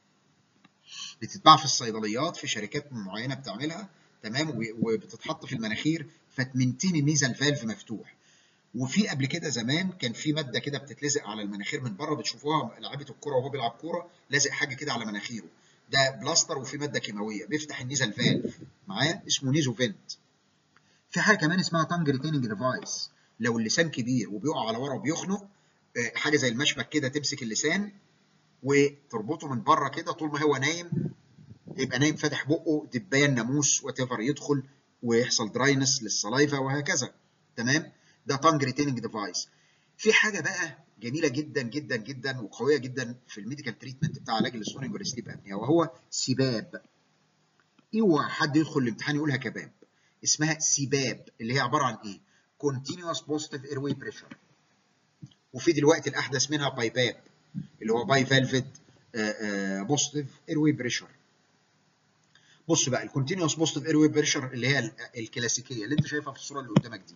بتتباع في الصيدليات في شركات معينه بتعملها تمام وبتتحط في المناخير فتمنتين النيزل فالف مفتوح وفي قبل كده زمان كان في ماده كده بتتلزق على المناخير من بره بتشوفوها لعيبه الكوره وهو بيلعب كوره لازق حاجه كده على مناخيره ده بلاستر وفي ماده كيماويه بيفتح النيزل فالف معاه اسمه نيزو فنت في حاجه كمان اسمها تانج ريتيننج ديفايس لو اللسان كبير وبيقع على ورا وبيخنق حاجه زي المشبك كده تمسك اللسان وتربطه من بره كده طول ما هو نايم يبقى نايم فاتح بقه دبان ناموس وات يدخل ويحصل دراينس للسلايفا وهكذا تمام ده تانج ريتيننج ديفايس في حاجه بقى جميله جدا جدا جدا وقويه جدا في الميديكال تريتمنت بتاع علاج السونينج والسليب ابنيا وهو سباب اوعى حد يدخل الامتحان يقولها كباب اسمها سباب اللي هي عباره عن ايه؟ continuous positive airway pressure وفي دلوقتي الاحدث منها باي باب اللي هو باي فالفيد بوزيتيف ايروي بريشر بص بقى الكونتينوس بوزيتيف اير ويف بريشر اللي هي الكلاسيكيه اللي انت شايفها في الصوره اللي قدامك دي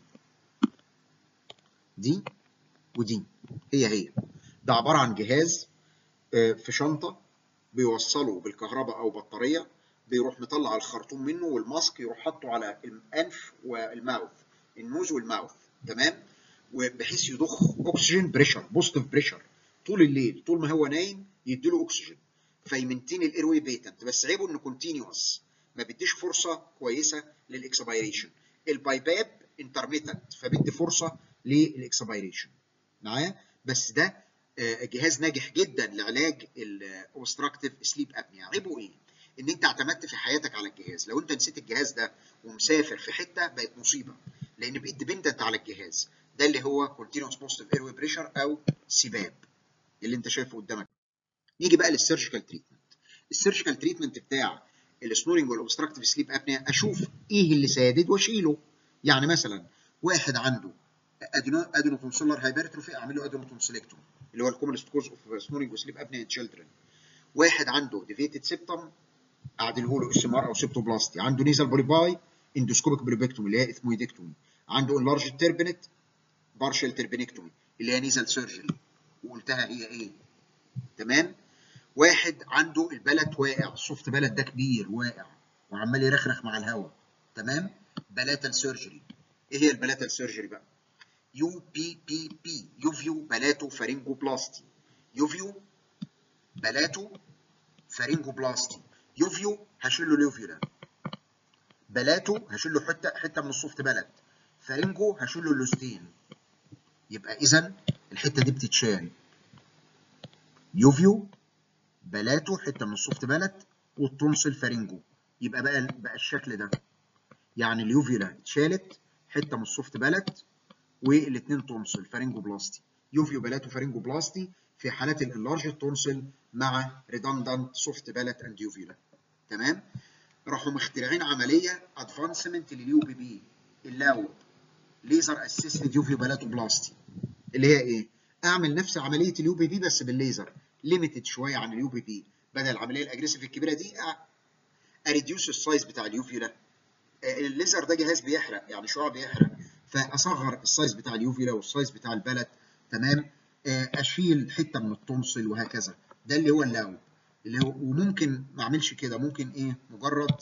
دي ودي هي هي ده عباره عن جهاز في شنطه بيوصله بالكهرباء او بطاريه بيروح مطلع الخرطوم منه والماسك يروح حاطه على الانف والماوث النوز والماوث تمام وبحيث يضخ اكسجين بريشر بوزيتيف بريشر طول الليل طول ما هو نايم يديله اكسجين فيمنتين الاير واي بيتنت بس عيبه انه كونتينوس ما بيديش فرصه كويسه للاكسبيريشن البايباب انترميتنت فبيدي فرصه للاكسبيريشن معايا بس ده جهاز ناجح جدا لعلاج الاوبستراكتيف سليب ابنيا عيبه ايه ان انت اعتمدت في حياتك على الجهاز لو انت نسيت الجهاز ده ومسافر في حته بقت مصيبه لان بقيت ديبندنت على الجهاز ده اللي هو كونتينوس بوزيتيف اير بريشر او سباب اللي انت شايفه قدامك نيجي بقى للسيرجيكال تريتمنت السيرجيكال تريتمنت بتاع السنورنج والاوبستراكتيف سليب ابنيا اشوف ايه اللي سادد واشيله يعني مثلا واحد عنده ادينوتونسيلر هايبرتروفي اعمل له ادينوتونسيلكتومي اللي هو الكومنست كوز اوف سنورنج وسليب ابنيا ان تشيلدرن واحد عنده ديفيتد سيبتم اعدله له اس ام ار او سيبتوبلاستي عنده نيزل بوليباي اندوسكوبيك بريبكتومي اللي هي اثمويدكتومي عنده انلارج تيربنت بارشال تربينكتومي اللي هي نيزل سيرجري وقلتها هي ايه تمام واحد عنده البلد واقع السوفت بلد ده كبير واقع وعمال يرخرخ مع الهواء تمام بلاتال سيرجري ايه هي البلاتال سيرجري بقى يو بي بي بي يوفيو بلاتو فارينجو بلاستي يوفيو بلاتو فارينجو بلاستي يوفيو هشيل له اليوفيولا بلاتو هشيل له حته حته من السوفت بلد فارينجو هشيل له اللوستين يبقى اذا الحته دي بتتشال يوفيو بلاتو حته من السوفت بلد والتونسل فارينجو يبقى بقى بقى الشكل ده يعني اليوفيولا اتشالت حته من السوفت بلد والاثنين تونسل فارينجو بلاستي يوفيو بلاتو فارينجو بلاستي في حالات الانلارج تونسل مع ريدندنت سوفت بلد اند يوفيولا تمام راحوا مخترعين عمليه ادفانسمنت لليو بي بي اللاوب ليزر اسيستد يوفيو بلاتو بلاستي اللي هي ايه؟ اعمل نفس عمليه اليو بي بي بس بالليزر ليميتد شويه عن اليو بي بي بدل العمليه الاجريسيف الكبيره دي اريديوس السايز بتاع اليوفيولا الليزر ده جهاز بيحرق يعني شعاع بيحرق فاصغر السايز بتاع اليوفيولا والسايز بتاع البلد تمام اشيل حته من التونسل وهكذا ده اللي هو اللاوب اللي هو وممكن ما اعملش كده ممكن ايه مجرد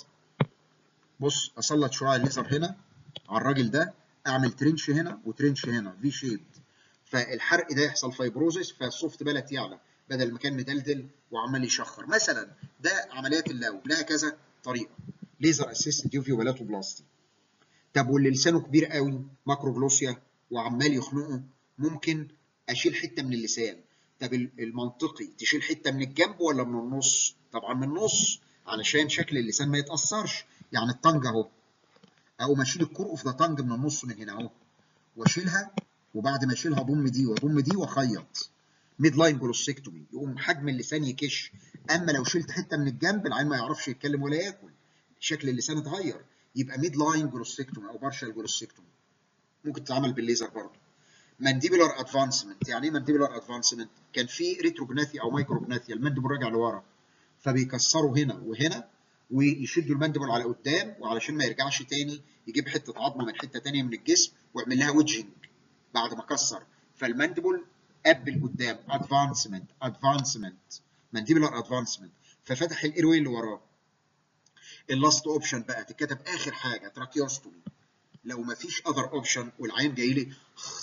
بص اسلط شعاع الليزر هنا على الراجل ده اعمل ترنش هنا وترنش هنا في شيب فالحرق ده يحصل فايبروزس فالسوفت بلت يعلى بدل ما كان مدلدل وعمال يشخر مثلا ده عمليات اللاوب لها كذا طريقه ليزر اسيستد يوفيو بلاتو بلاستي طب واللي لسانه كبير قوي ماكروجلوسيا وعمال يخنقه ممكن اشيل حته من اللسان طب المنطقي تشيل حته من الجنب ولا من النص طبعا من النص علشان شكل اللسان ما يتاثرش يعني الطنج اهو اقوم اشيل الكور اوف ذا طنج من النص من هنا اهو واشيلها وبعد ما اشيلها اضم دي واضم دي واخيط ميد لاين جلوسكتومي يقوم حجم اللسان يكش اما لو شلت حته من الجنب العين ما يعرفش يتكلم ولا ياكل شكل اللسان اتغير يبقى ميد لاين جلوسكتومي او بارشال جلوسكتومي ممكن تتعمل بالليزر برضه مانديبولار ادفانسمنت يعني ايه مانديبولار ادفانسمنت كان في ريتروجناثيا او مايكروجناثيا المانديبول راجع لورا فبيكسروا هنا وهنا ويشدوا المانديبول على قدام وعلشان ما يرجعش تاني يجيب حته عظمه من حته تانيه من الجسم ويعمل لها ويدجنج بعد ما كسر فالمانديبول قبل قدام ادفانسمنت ادفانسمنت مانديبولار ادفانسمنت ففتح الايروي اللي وراه اللاست اوبشن بقى تتكتب اخر حاجه تراكيوستومي لو ما فيش اذر اوبشن والعين جاي لي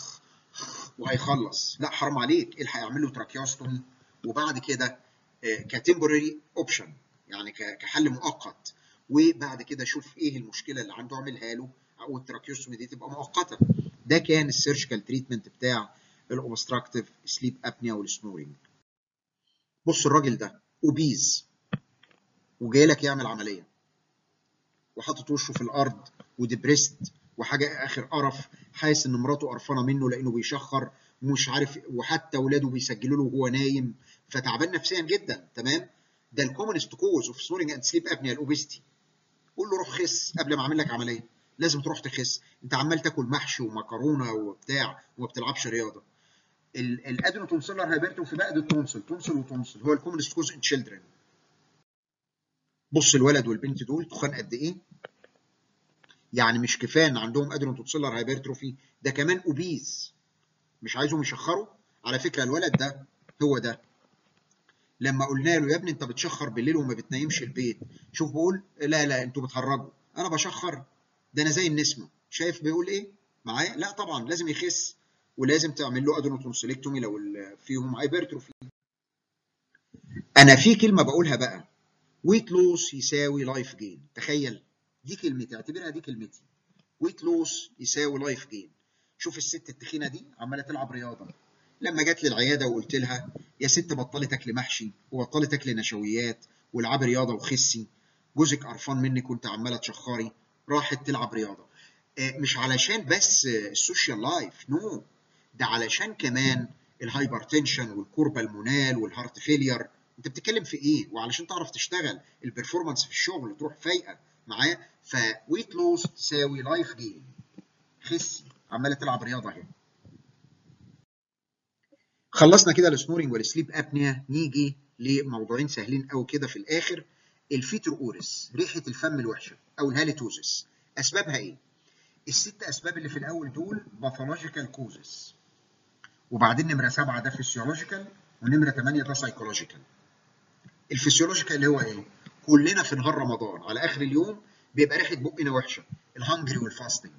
وهيخلص لا حرام عليك الحق اعمل له تراكيوستومي وبعد كده كتمبوراري اوبشن يعني كحل مؤقت وبعد كده شوف ايه المشكله اللي عنده اعملها له او التراكيوستومي دي تبقى مؤقته ده كان السيرجيكال تريتمنت بتاع الاوبستراكتيف سليب ابنيا والسنورنج بص الراجل ده اوبيز وجاي لك يعمل عمليه وحاطط وشه في الارض وديبريست وحاجه اخر قرف حاسس ان مراته قرفانه منه لانه بيشخر مش عارف وحتى اولاده بيسجلوا له وهو نايم فتعبان نفسيا جدا تمام ده الكومنست كوز اوف سنورنج اند سليب ابنيا الاوبستي قول له روح خس قبل ما اعمل لك عمليه لازم تروح تخس انت عمال تاكل محشي ومكرونه وبتاع وما بتلعبش رياضه الادينوتونسيلر هايبرتو في بقى التونسل تونسل وتونسل هو الكومنست كوز ان تشيلدرن بص الولد والبنت دول تخان قد ايه يعني مش كفايه ان عندهم ادرينوتوتسيلر هايبرتروفي ده كمان اوبيز مش عايزهم يشخروا على فكره الولد ده هو ده لما قلنا له يا ابني انت بتشخر بالليل وما بتنيمش البيت شوف بقول لا لا انتوا بتهرجوا انا بشخر ده انا زي النسمه شايف بيقول ايه معايا لا طبعا لازم يخس ولازم تعمل له ادرينوتونسيلكتومي لو فيهم هايبرتروفي انا في كلمه بقولها بقى ويت لوس يساوي لايف جين تخيل دي كلمتي اعتبرها دي كلمتي ويت لوس يساوي لايف جين شوف الست التخينه دي عماله تلعب رياضه لما جت لي العياده وقلت لها يا ست بطلي تاكلي محشي وبطلي تاكلي نشويات والعبي رياضه وخسي جوزك قرفان منك وانت عماله تشخري راحت تلعب رياضه مش علشان بس السوشيال لايف نو ده علشان كمان الهايبرتنشن والكوربالمونال والهارت فيلير انت بتتكلم في ايه وعلشان تعرف تشتغل البرفورمانس في الشغل تروح فايقه معايا فويت لوس تساوي لايف جين خسي عماله تلعب رياضه اهي خلصنا كده السنورنج والسليب ابنيا نيجي لموضوعين سهلين قوي كده في الاخر الفيتر اورس ريحه الفم الوحشه او الهاليتوزس اسبابها ايه الست اسباب اللي في الاول دول باثولوجيكال كوزس وبعدين نمره سبعه ده فيسيولوجيكال ونمره ثمانيه ده سايكولوجيكال الفسيولوجيكال اللي هو ايه كلنا في نهار رمضان على اخر اليوم بيبقى ريحه بقنا وحشه الهنجري والفاستنج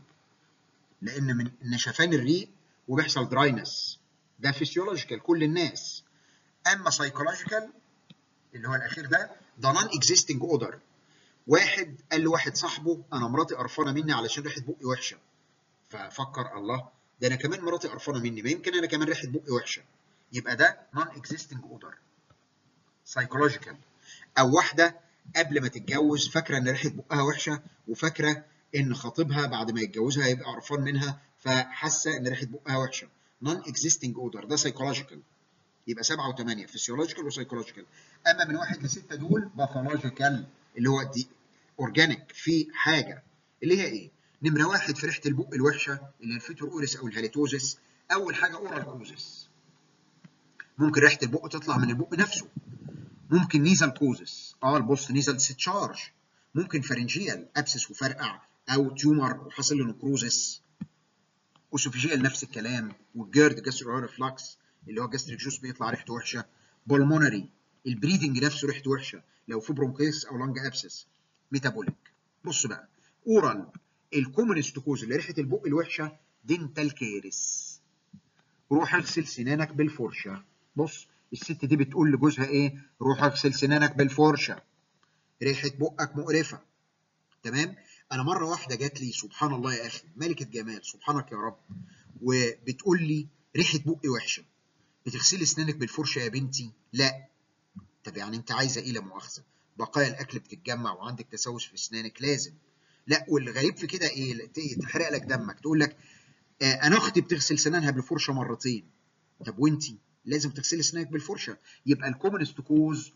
لان من نشفان الريق وبيحصل دراينس ده فيسيولوجيكال كل الناس اما سايكولوجيكال اللي هو الاخير ده ده نون اكزيستنج اودر واحد قال لواحد صاحبه انا مراتي قرفانه مني علشان ريحه بقي وحشه ففكر الله ده انا كمان مراتي قرفانه مني ما يمكن انا كمان ريحه بقي وحشه يبقى ده نون اكزيستنج اودر سايكولوجيكال او واحده قبل ما تتجوز فاكره ان ريحه بقها وحشه وفاكره ان خطيبها بعد ما يتجوزها هيبقى قرفان منها فحاسه ان ريحه بقها وحشه نون اكزيستنج اودر ده سايكولوجيكال يبقى سبعه وثمانيه فيسيولوجيكال وسايكولوجيكال اما من واحد لسته دول باثولوجيكال اللي هو دي اورجانيك في حاجه اللي هي ايه؟ نمره واحد في ريحه البق الوحشه اللي هي الفيتور اوريس او الهاليتوزس اول حاجه اورال كوزس ممكن ريحه البق تطلع من البق نفسه ممكن نيزل كوزس اه البوست نيزل ديستشارج ممكن فرنجيال ابسس وفرقع او تيومر وحصل له نكروزس اوسوفيجيال نفس الكلام والجيرد جاسترو ريفلكس اللي هو جاستريك جوس بيطلع ريحته وحشه بولمونري البريدنج نفسه ريحته وحشه لو في برونكيس او لانج ابسس ميتابوليك بص بقى اورال الكومنست كوز اللي ريحه البق الوحشه دينتال كيرس روح اغسل سنانك بالفرشه بص الست دي بتقول لجوزها ايه روح اغسل سنانك بالفرشه ريحه بقك مقرفه تمام انا مره واحده جات لي سبحان الله يا اخي ملكه جمال سبحانك يا رب وبتقول لي ريحه بقي وحشه بتغسلي اسنانك بالفرشه يا بنتي لا طب يعني انت عايزه ايه لا مؤاخذه بقايا الاكل بتتجمع وعندك تسوس في اسنانك لازم لا والغريب في كده ايه تحرق لك دمك تقول لك آه انا اختي بتغسل سنانها بالفرشه مرتين طب وانتي لازم تغسلي اسنانك بالفرشه يبقى الكومنست كوز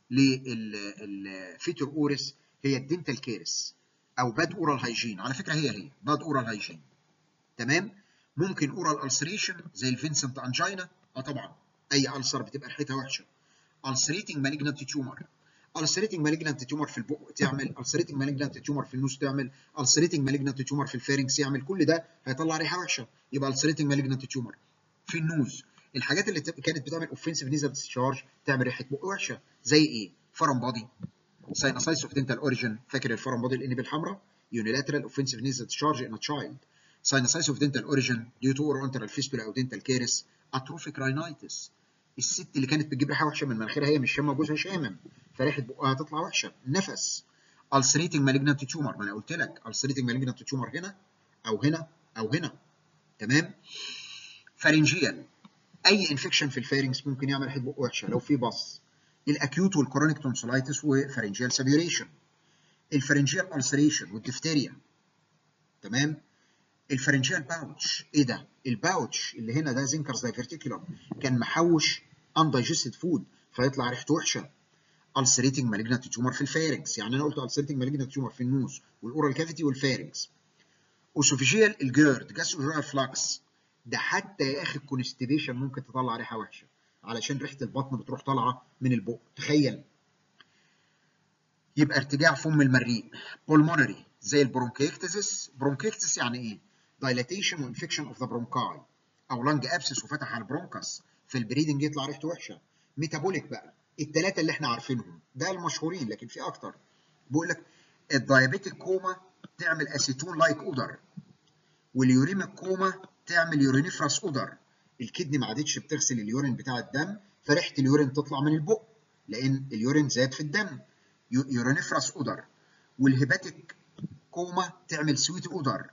للفيتور اوريس هي الدنتال كيرس او باد اورال هايجين على فكره هي هي باد اورال هايجين تمام ممكن اورال السريشن زي الفينسنت انجينا اه طبعا اي السر بتبقى ريحتها وحشه ulcerating malignant tumor ulcerating malignant tumor في البق تعمل ulcerating malignant tumor في النوز تعمل ulcerating malignant tumor في الفارنكس يعمل كل ده هيطلع ريحه وحشه يبقى ulcerating malignant tumor في النوز الحاجات اللي كانت بتعمل اوفنسيف نيزل ديسشارج تعمل ريحه بق وحشه زي ايه؟ فرم بادي ساينوسايتس اوف دنتال اوريجن فاكر الفرم بادي الانبي الحمراء يونيلاترال اوفنسيف نيزل ديسشارج ان تشايلد ساينوسايتس اوف دنتال اوريجن ديو تو اورونترال فيستولا او دنتال كيرس اتروفيك راينايتس الست اللي كانت بتجيب ريحه وحشه من مناخيرها هي مش شامه جوزها شامم فريحه بقها هتطلع وحشه النفس ulcerating malignant tumor ما انا قلت لك ulcerating malignant tumor هنا او هنا او هنا تمام فارنجيال اي انفكشن في الفارنكس ممكن يعمل ريحه بق وحشه لو في بص الاكيوت والكرونيك تونسلايتس وفارنجيال سابيوريشن الفارنجيال ulceration والدفتيريا تمام الفرنجيال باوتش ايه ده الباوتش اللي هنا ده زنكرز دايفرتيكولوم كان محوش اندايجستد فود فيطلع ريحته وحشه ulcerating malignant tumor في الفارنكس يعني انا قلت ulcerating malignant tumor في النوز والاورال كافيتي والفارنكس اوسوفيجيال الجيرد جاسترو فلاكس ده حتى يا اخي الكونستيبيشن ممكن تطلع ريحه وحشه علشان ريحه البطن بتروح طالعه من البق تخيل يبقى ارتجاع فم المريء pulmonary زي البرونكيكتسس برونكيكتس يعني ايه dilatation وانفكشن اوف ذا برونكاي او لانج ابسس وفتح على البرونكس في البريدنج يطلع ريحته وحشه ميتابوليك بقى الثلاثه اللي احنا عارفينهم ده المشهورين لكن في اكتر بيقول لك الدايابيتيك كوما تعمل اسيتون لايك اودر واليوريميك كوما تعمل يورينيفراس اودر الكدني ما عادتش بتغسل اليورين بتاع الدم فريحه اليورين تطلع من البق لان اليورين زاد في الدم يورينيفراس اودر والهيباتيك كوما تعمل سويت اودر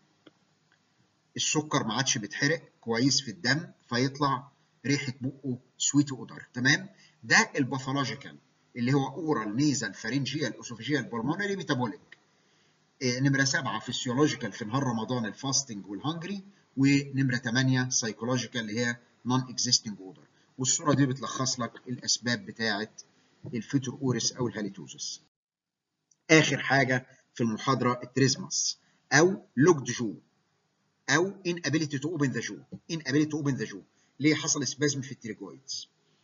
السكر ما عادش بيتحرق كويس في الدم فيطلع ريحه بقه سويت اودر تمام ده الباثولوجيكال اللي هو اورال نيزل فارنجيال اوسوفيجيال بولمونري ميتابوليك نمره سبعه فيسيولوجيكال في نهار رمضان الفاستنج والهنجري ونمره 8 سايكولوجيكال اللي هي نون اكزيستنج اودر والصوره دي بتلخص لك الاسباب بتاعه الفيتور اوريس او الهاليتوزس اخر حاجه في المحاضره التريزماس او لوكد جو او inability to open the jaw inability to open the jaw ليه حصل سبازم في التريجويدز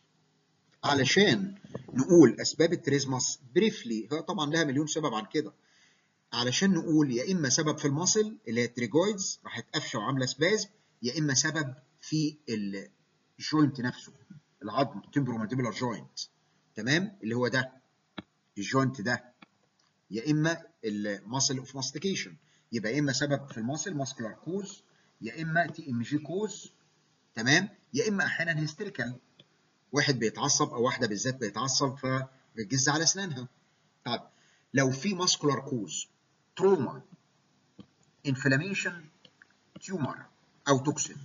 علشان نقول اسباب التريزماس بريفلي هو طبعا لها مليون سبب عن كده علشان نقول يا اما سبب في المصل اللي هي التريجويدز راحت قافشه وعامله سبازم يا اما سبب في الجوينت نفسه العظم تمبرومانديبولار جوينت تمام اللي هو ده الجوينت ده يا اما الماسل اوف ماستيكيشن يبقى يا اما سبب في الماسل ماسكولار كوز يا اما تي ام جي كوز تمام يا اما احيانا هيستيريكال واحد بيتعصب او واحده بالذات بيتعصب فبتجز على اسنانها طب لو في ماسكولار كوز تروما انفلاميشن تيومر او توكسين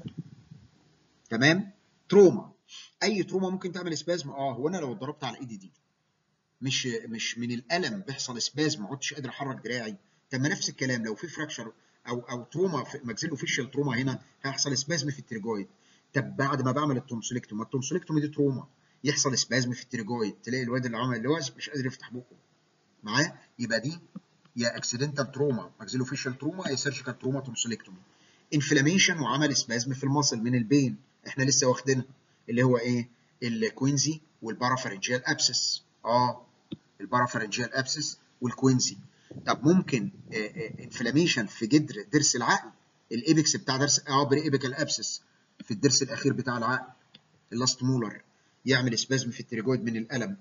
تمام تروما اي تروما ممكن تعمل سبازم اه هو انا لو اتضربت على ايدي دي مش مش من الالم بيحصل سبازم ما عدتش قادر احرك دراعي طب ما نفس الكلام لو في فراكشر او او تروما في ماكسيلو فيشل تروما هنا هيحصل سبازم في التريجويد طب بعد ما بعمل التونسلكتوم ما التونسلكتوم دي تروما يحصل سبازم في التريجويد تلاقي الواد اللي عمل اللوز مش قادر يفتح بقه معاه يبقى دي يا اكسيدنتال تروما ماكسيلو فيشل تروما يا سيرجيكال تروما تونسلكتومي انفلاميشن وعمل سبازم في المصل من البين احنا لسه واخدينها اللي هو ايه الكوينزي والبارافارنجيال ابسس اه البارافارنجيال ابسس والكوينزي طب ممكن انفلاميشن في جدر ضرس العقل الايبكس بتاع ضرس اه بري ايبيكال ابسس في الضرس الاخير بتاع العقل اللاست مولر يعمل سبازم في التريجويد من الالم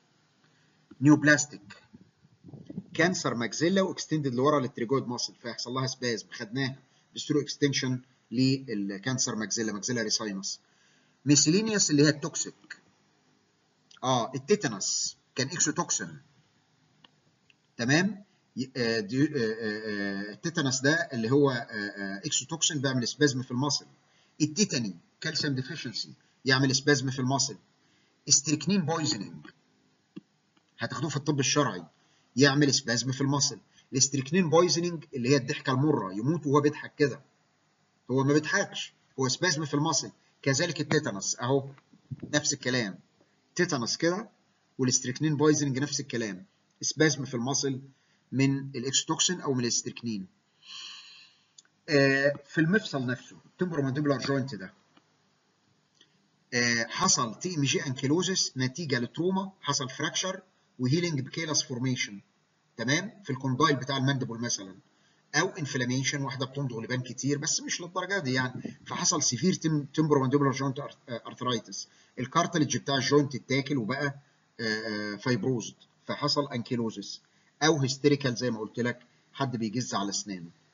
نيو بلاستيك كانسر ماكسيلا واكستندد لورا للتريجويد ماسل فيحصل لها سبازم خدناها بسترو اكستنشن للكانسر ماكسيلا ماكسيلا ريساينس ميسيلينيوس اللي هي التوكسيك اه التيتانس كان اكسوتوكسين تمام التيتانس ده اللي هو اكسوتوكسين بيعمل سبازم في المصل التيتاني كالسيوم ديفيشنسي يعمل سبازم في المصل استريكنين بويزنينج هتاخدوه في الطب الشرعي يعمل سبازم في المصل الاستريكنين بويزنينج اللي هي الضحكه المره يموت وهو بيضحك كده هو ما بيضحكش هو سبازم في المصل كذلك التيتانس اهو نفس الكلام تيتانس كده والاستريكنين بويزنينج نفس الكلام سبازم في المصل من الاكستوكسين او من الاستريكنين آه في المفصل نفسه التمبرومانديبولار جوينت ده آه حصل تي ام جي انكيلوزس نتيجه لتروما حصل فراكشر وهيلينج بكيلاس فورميشن تمام في الكوندايل بتاع الماندبل مثلا او انفلاميشن واحده بتمضغ لبان كتير بس مش للدرجه دي يعني فحصل سيفير تمبرومانديبولار جوينت ارثرايتس الكارتلج بتاع الجوينت اتاكل وبقى آه فايبروزد فحصل انكيلوزس او هيستيريكال زي ما قلت لك حد بيجز على اسنانه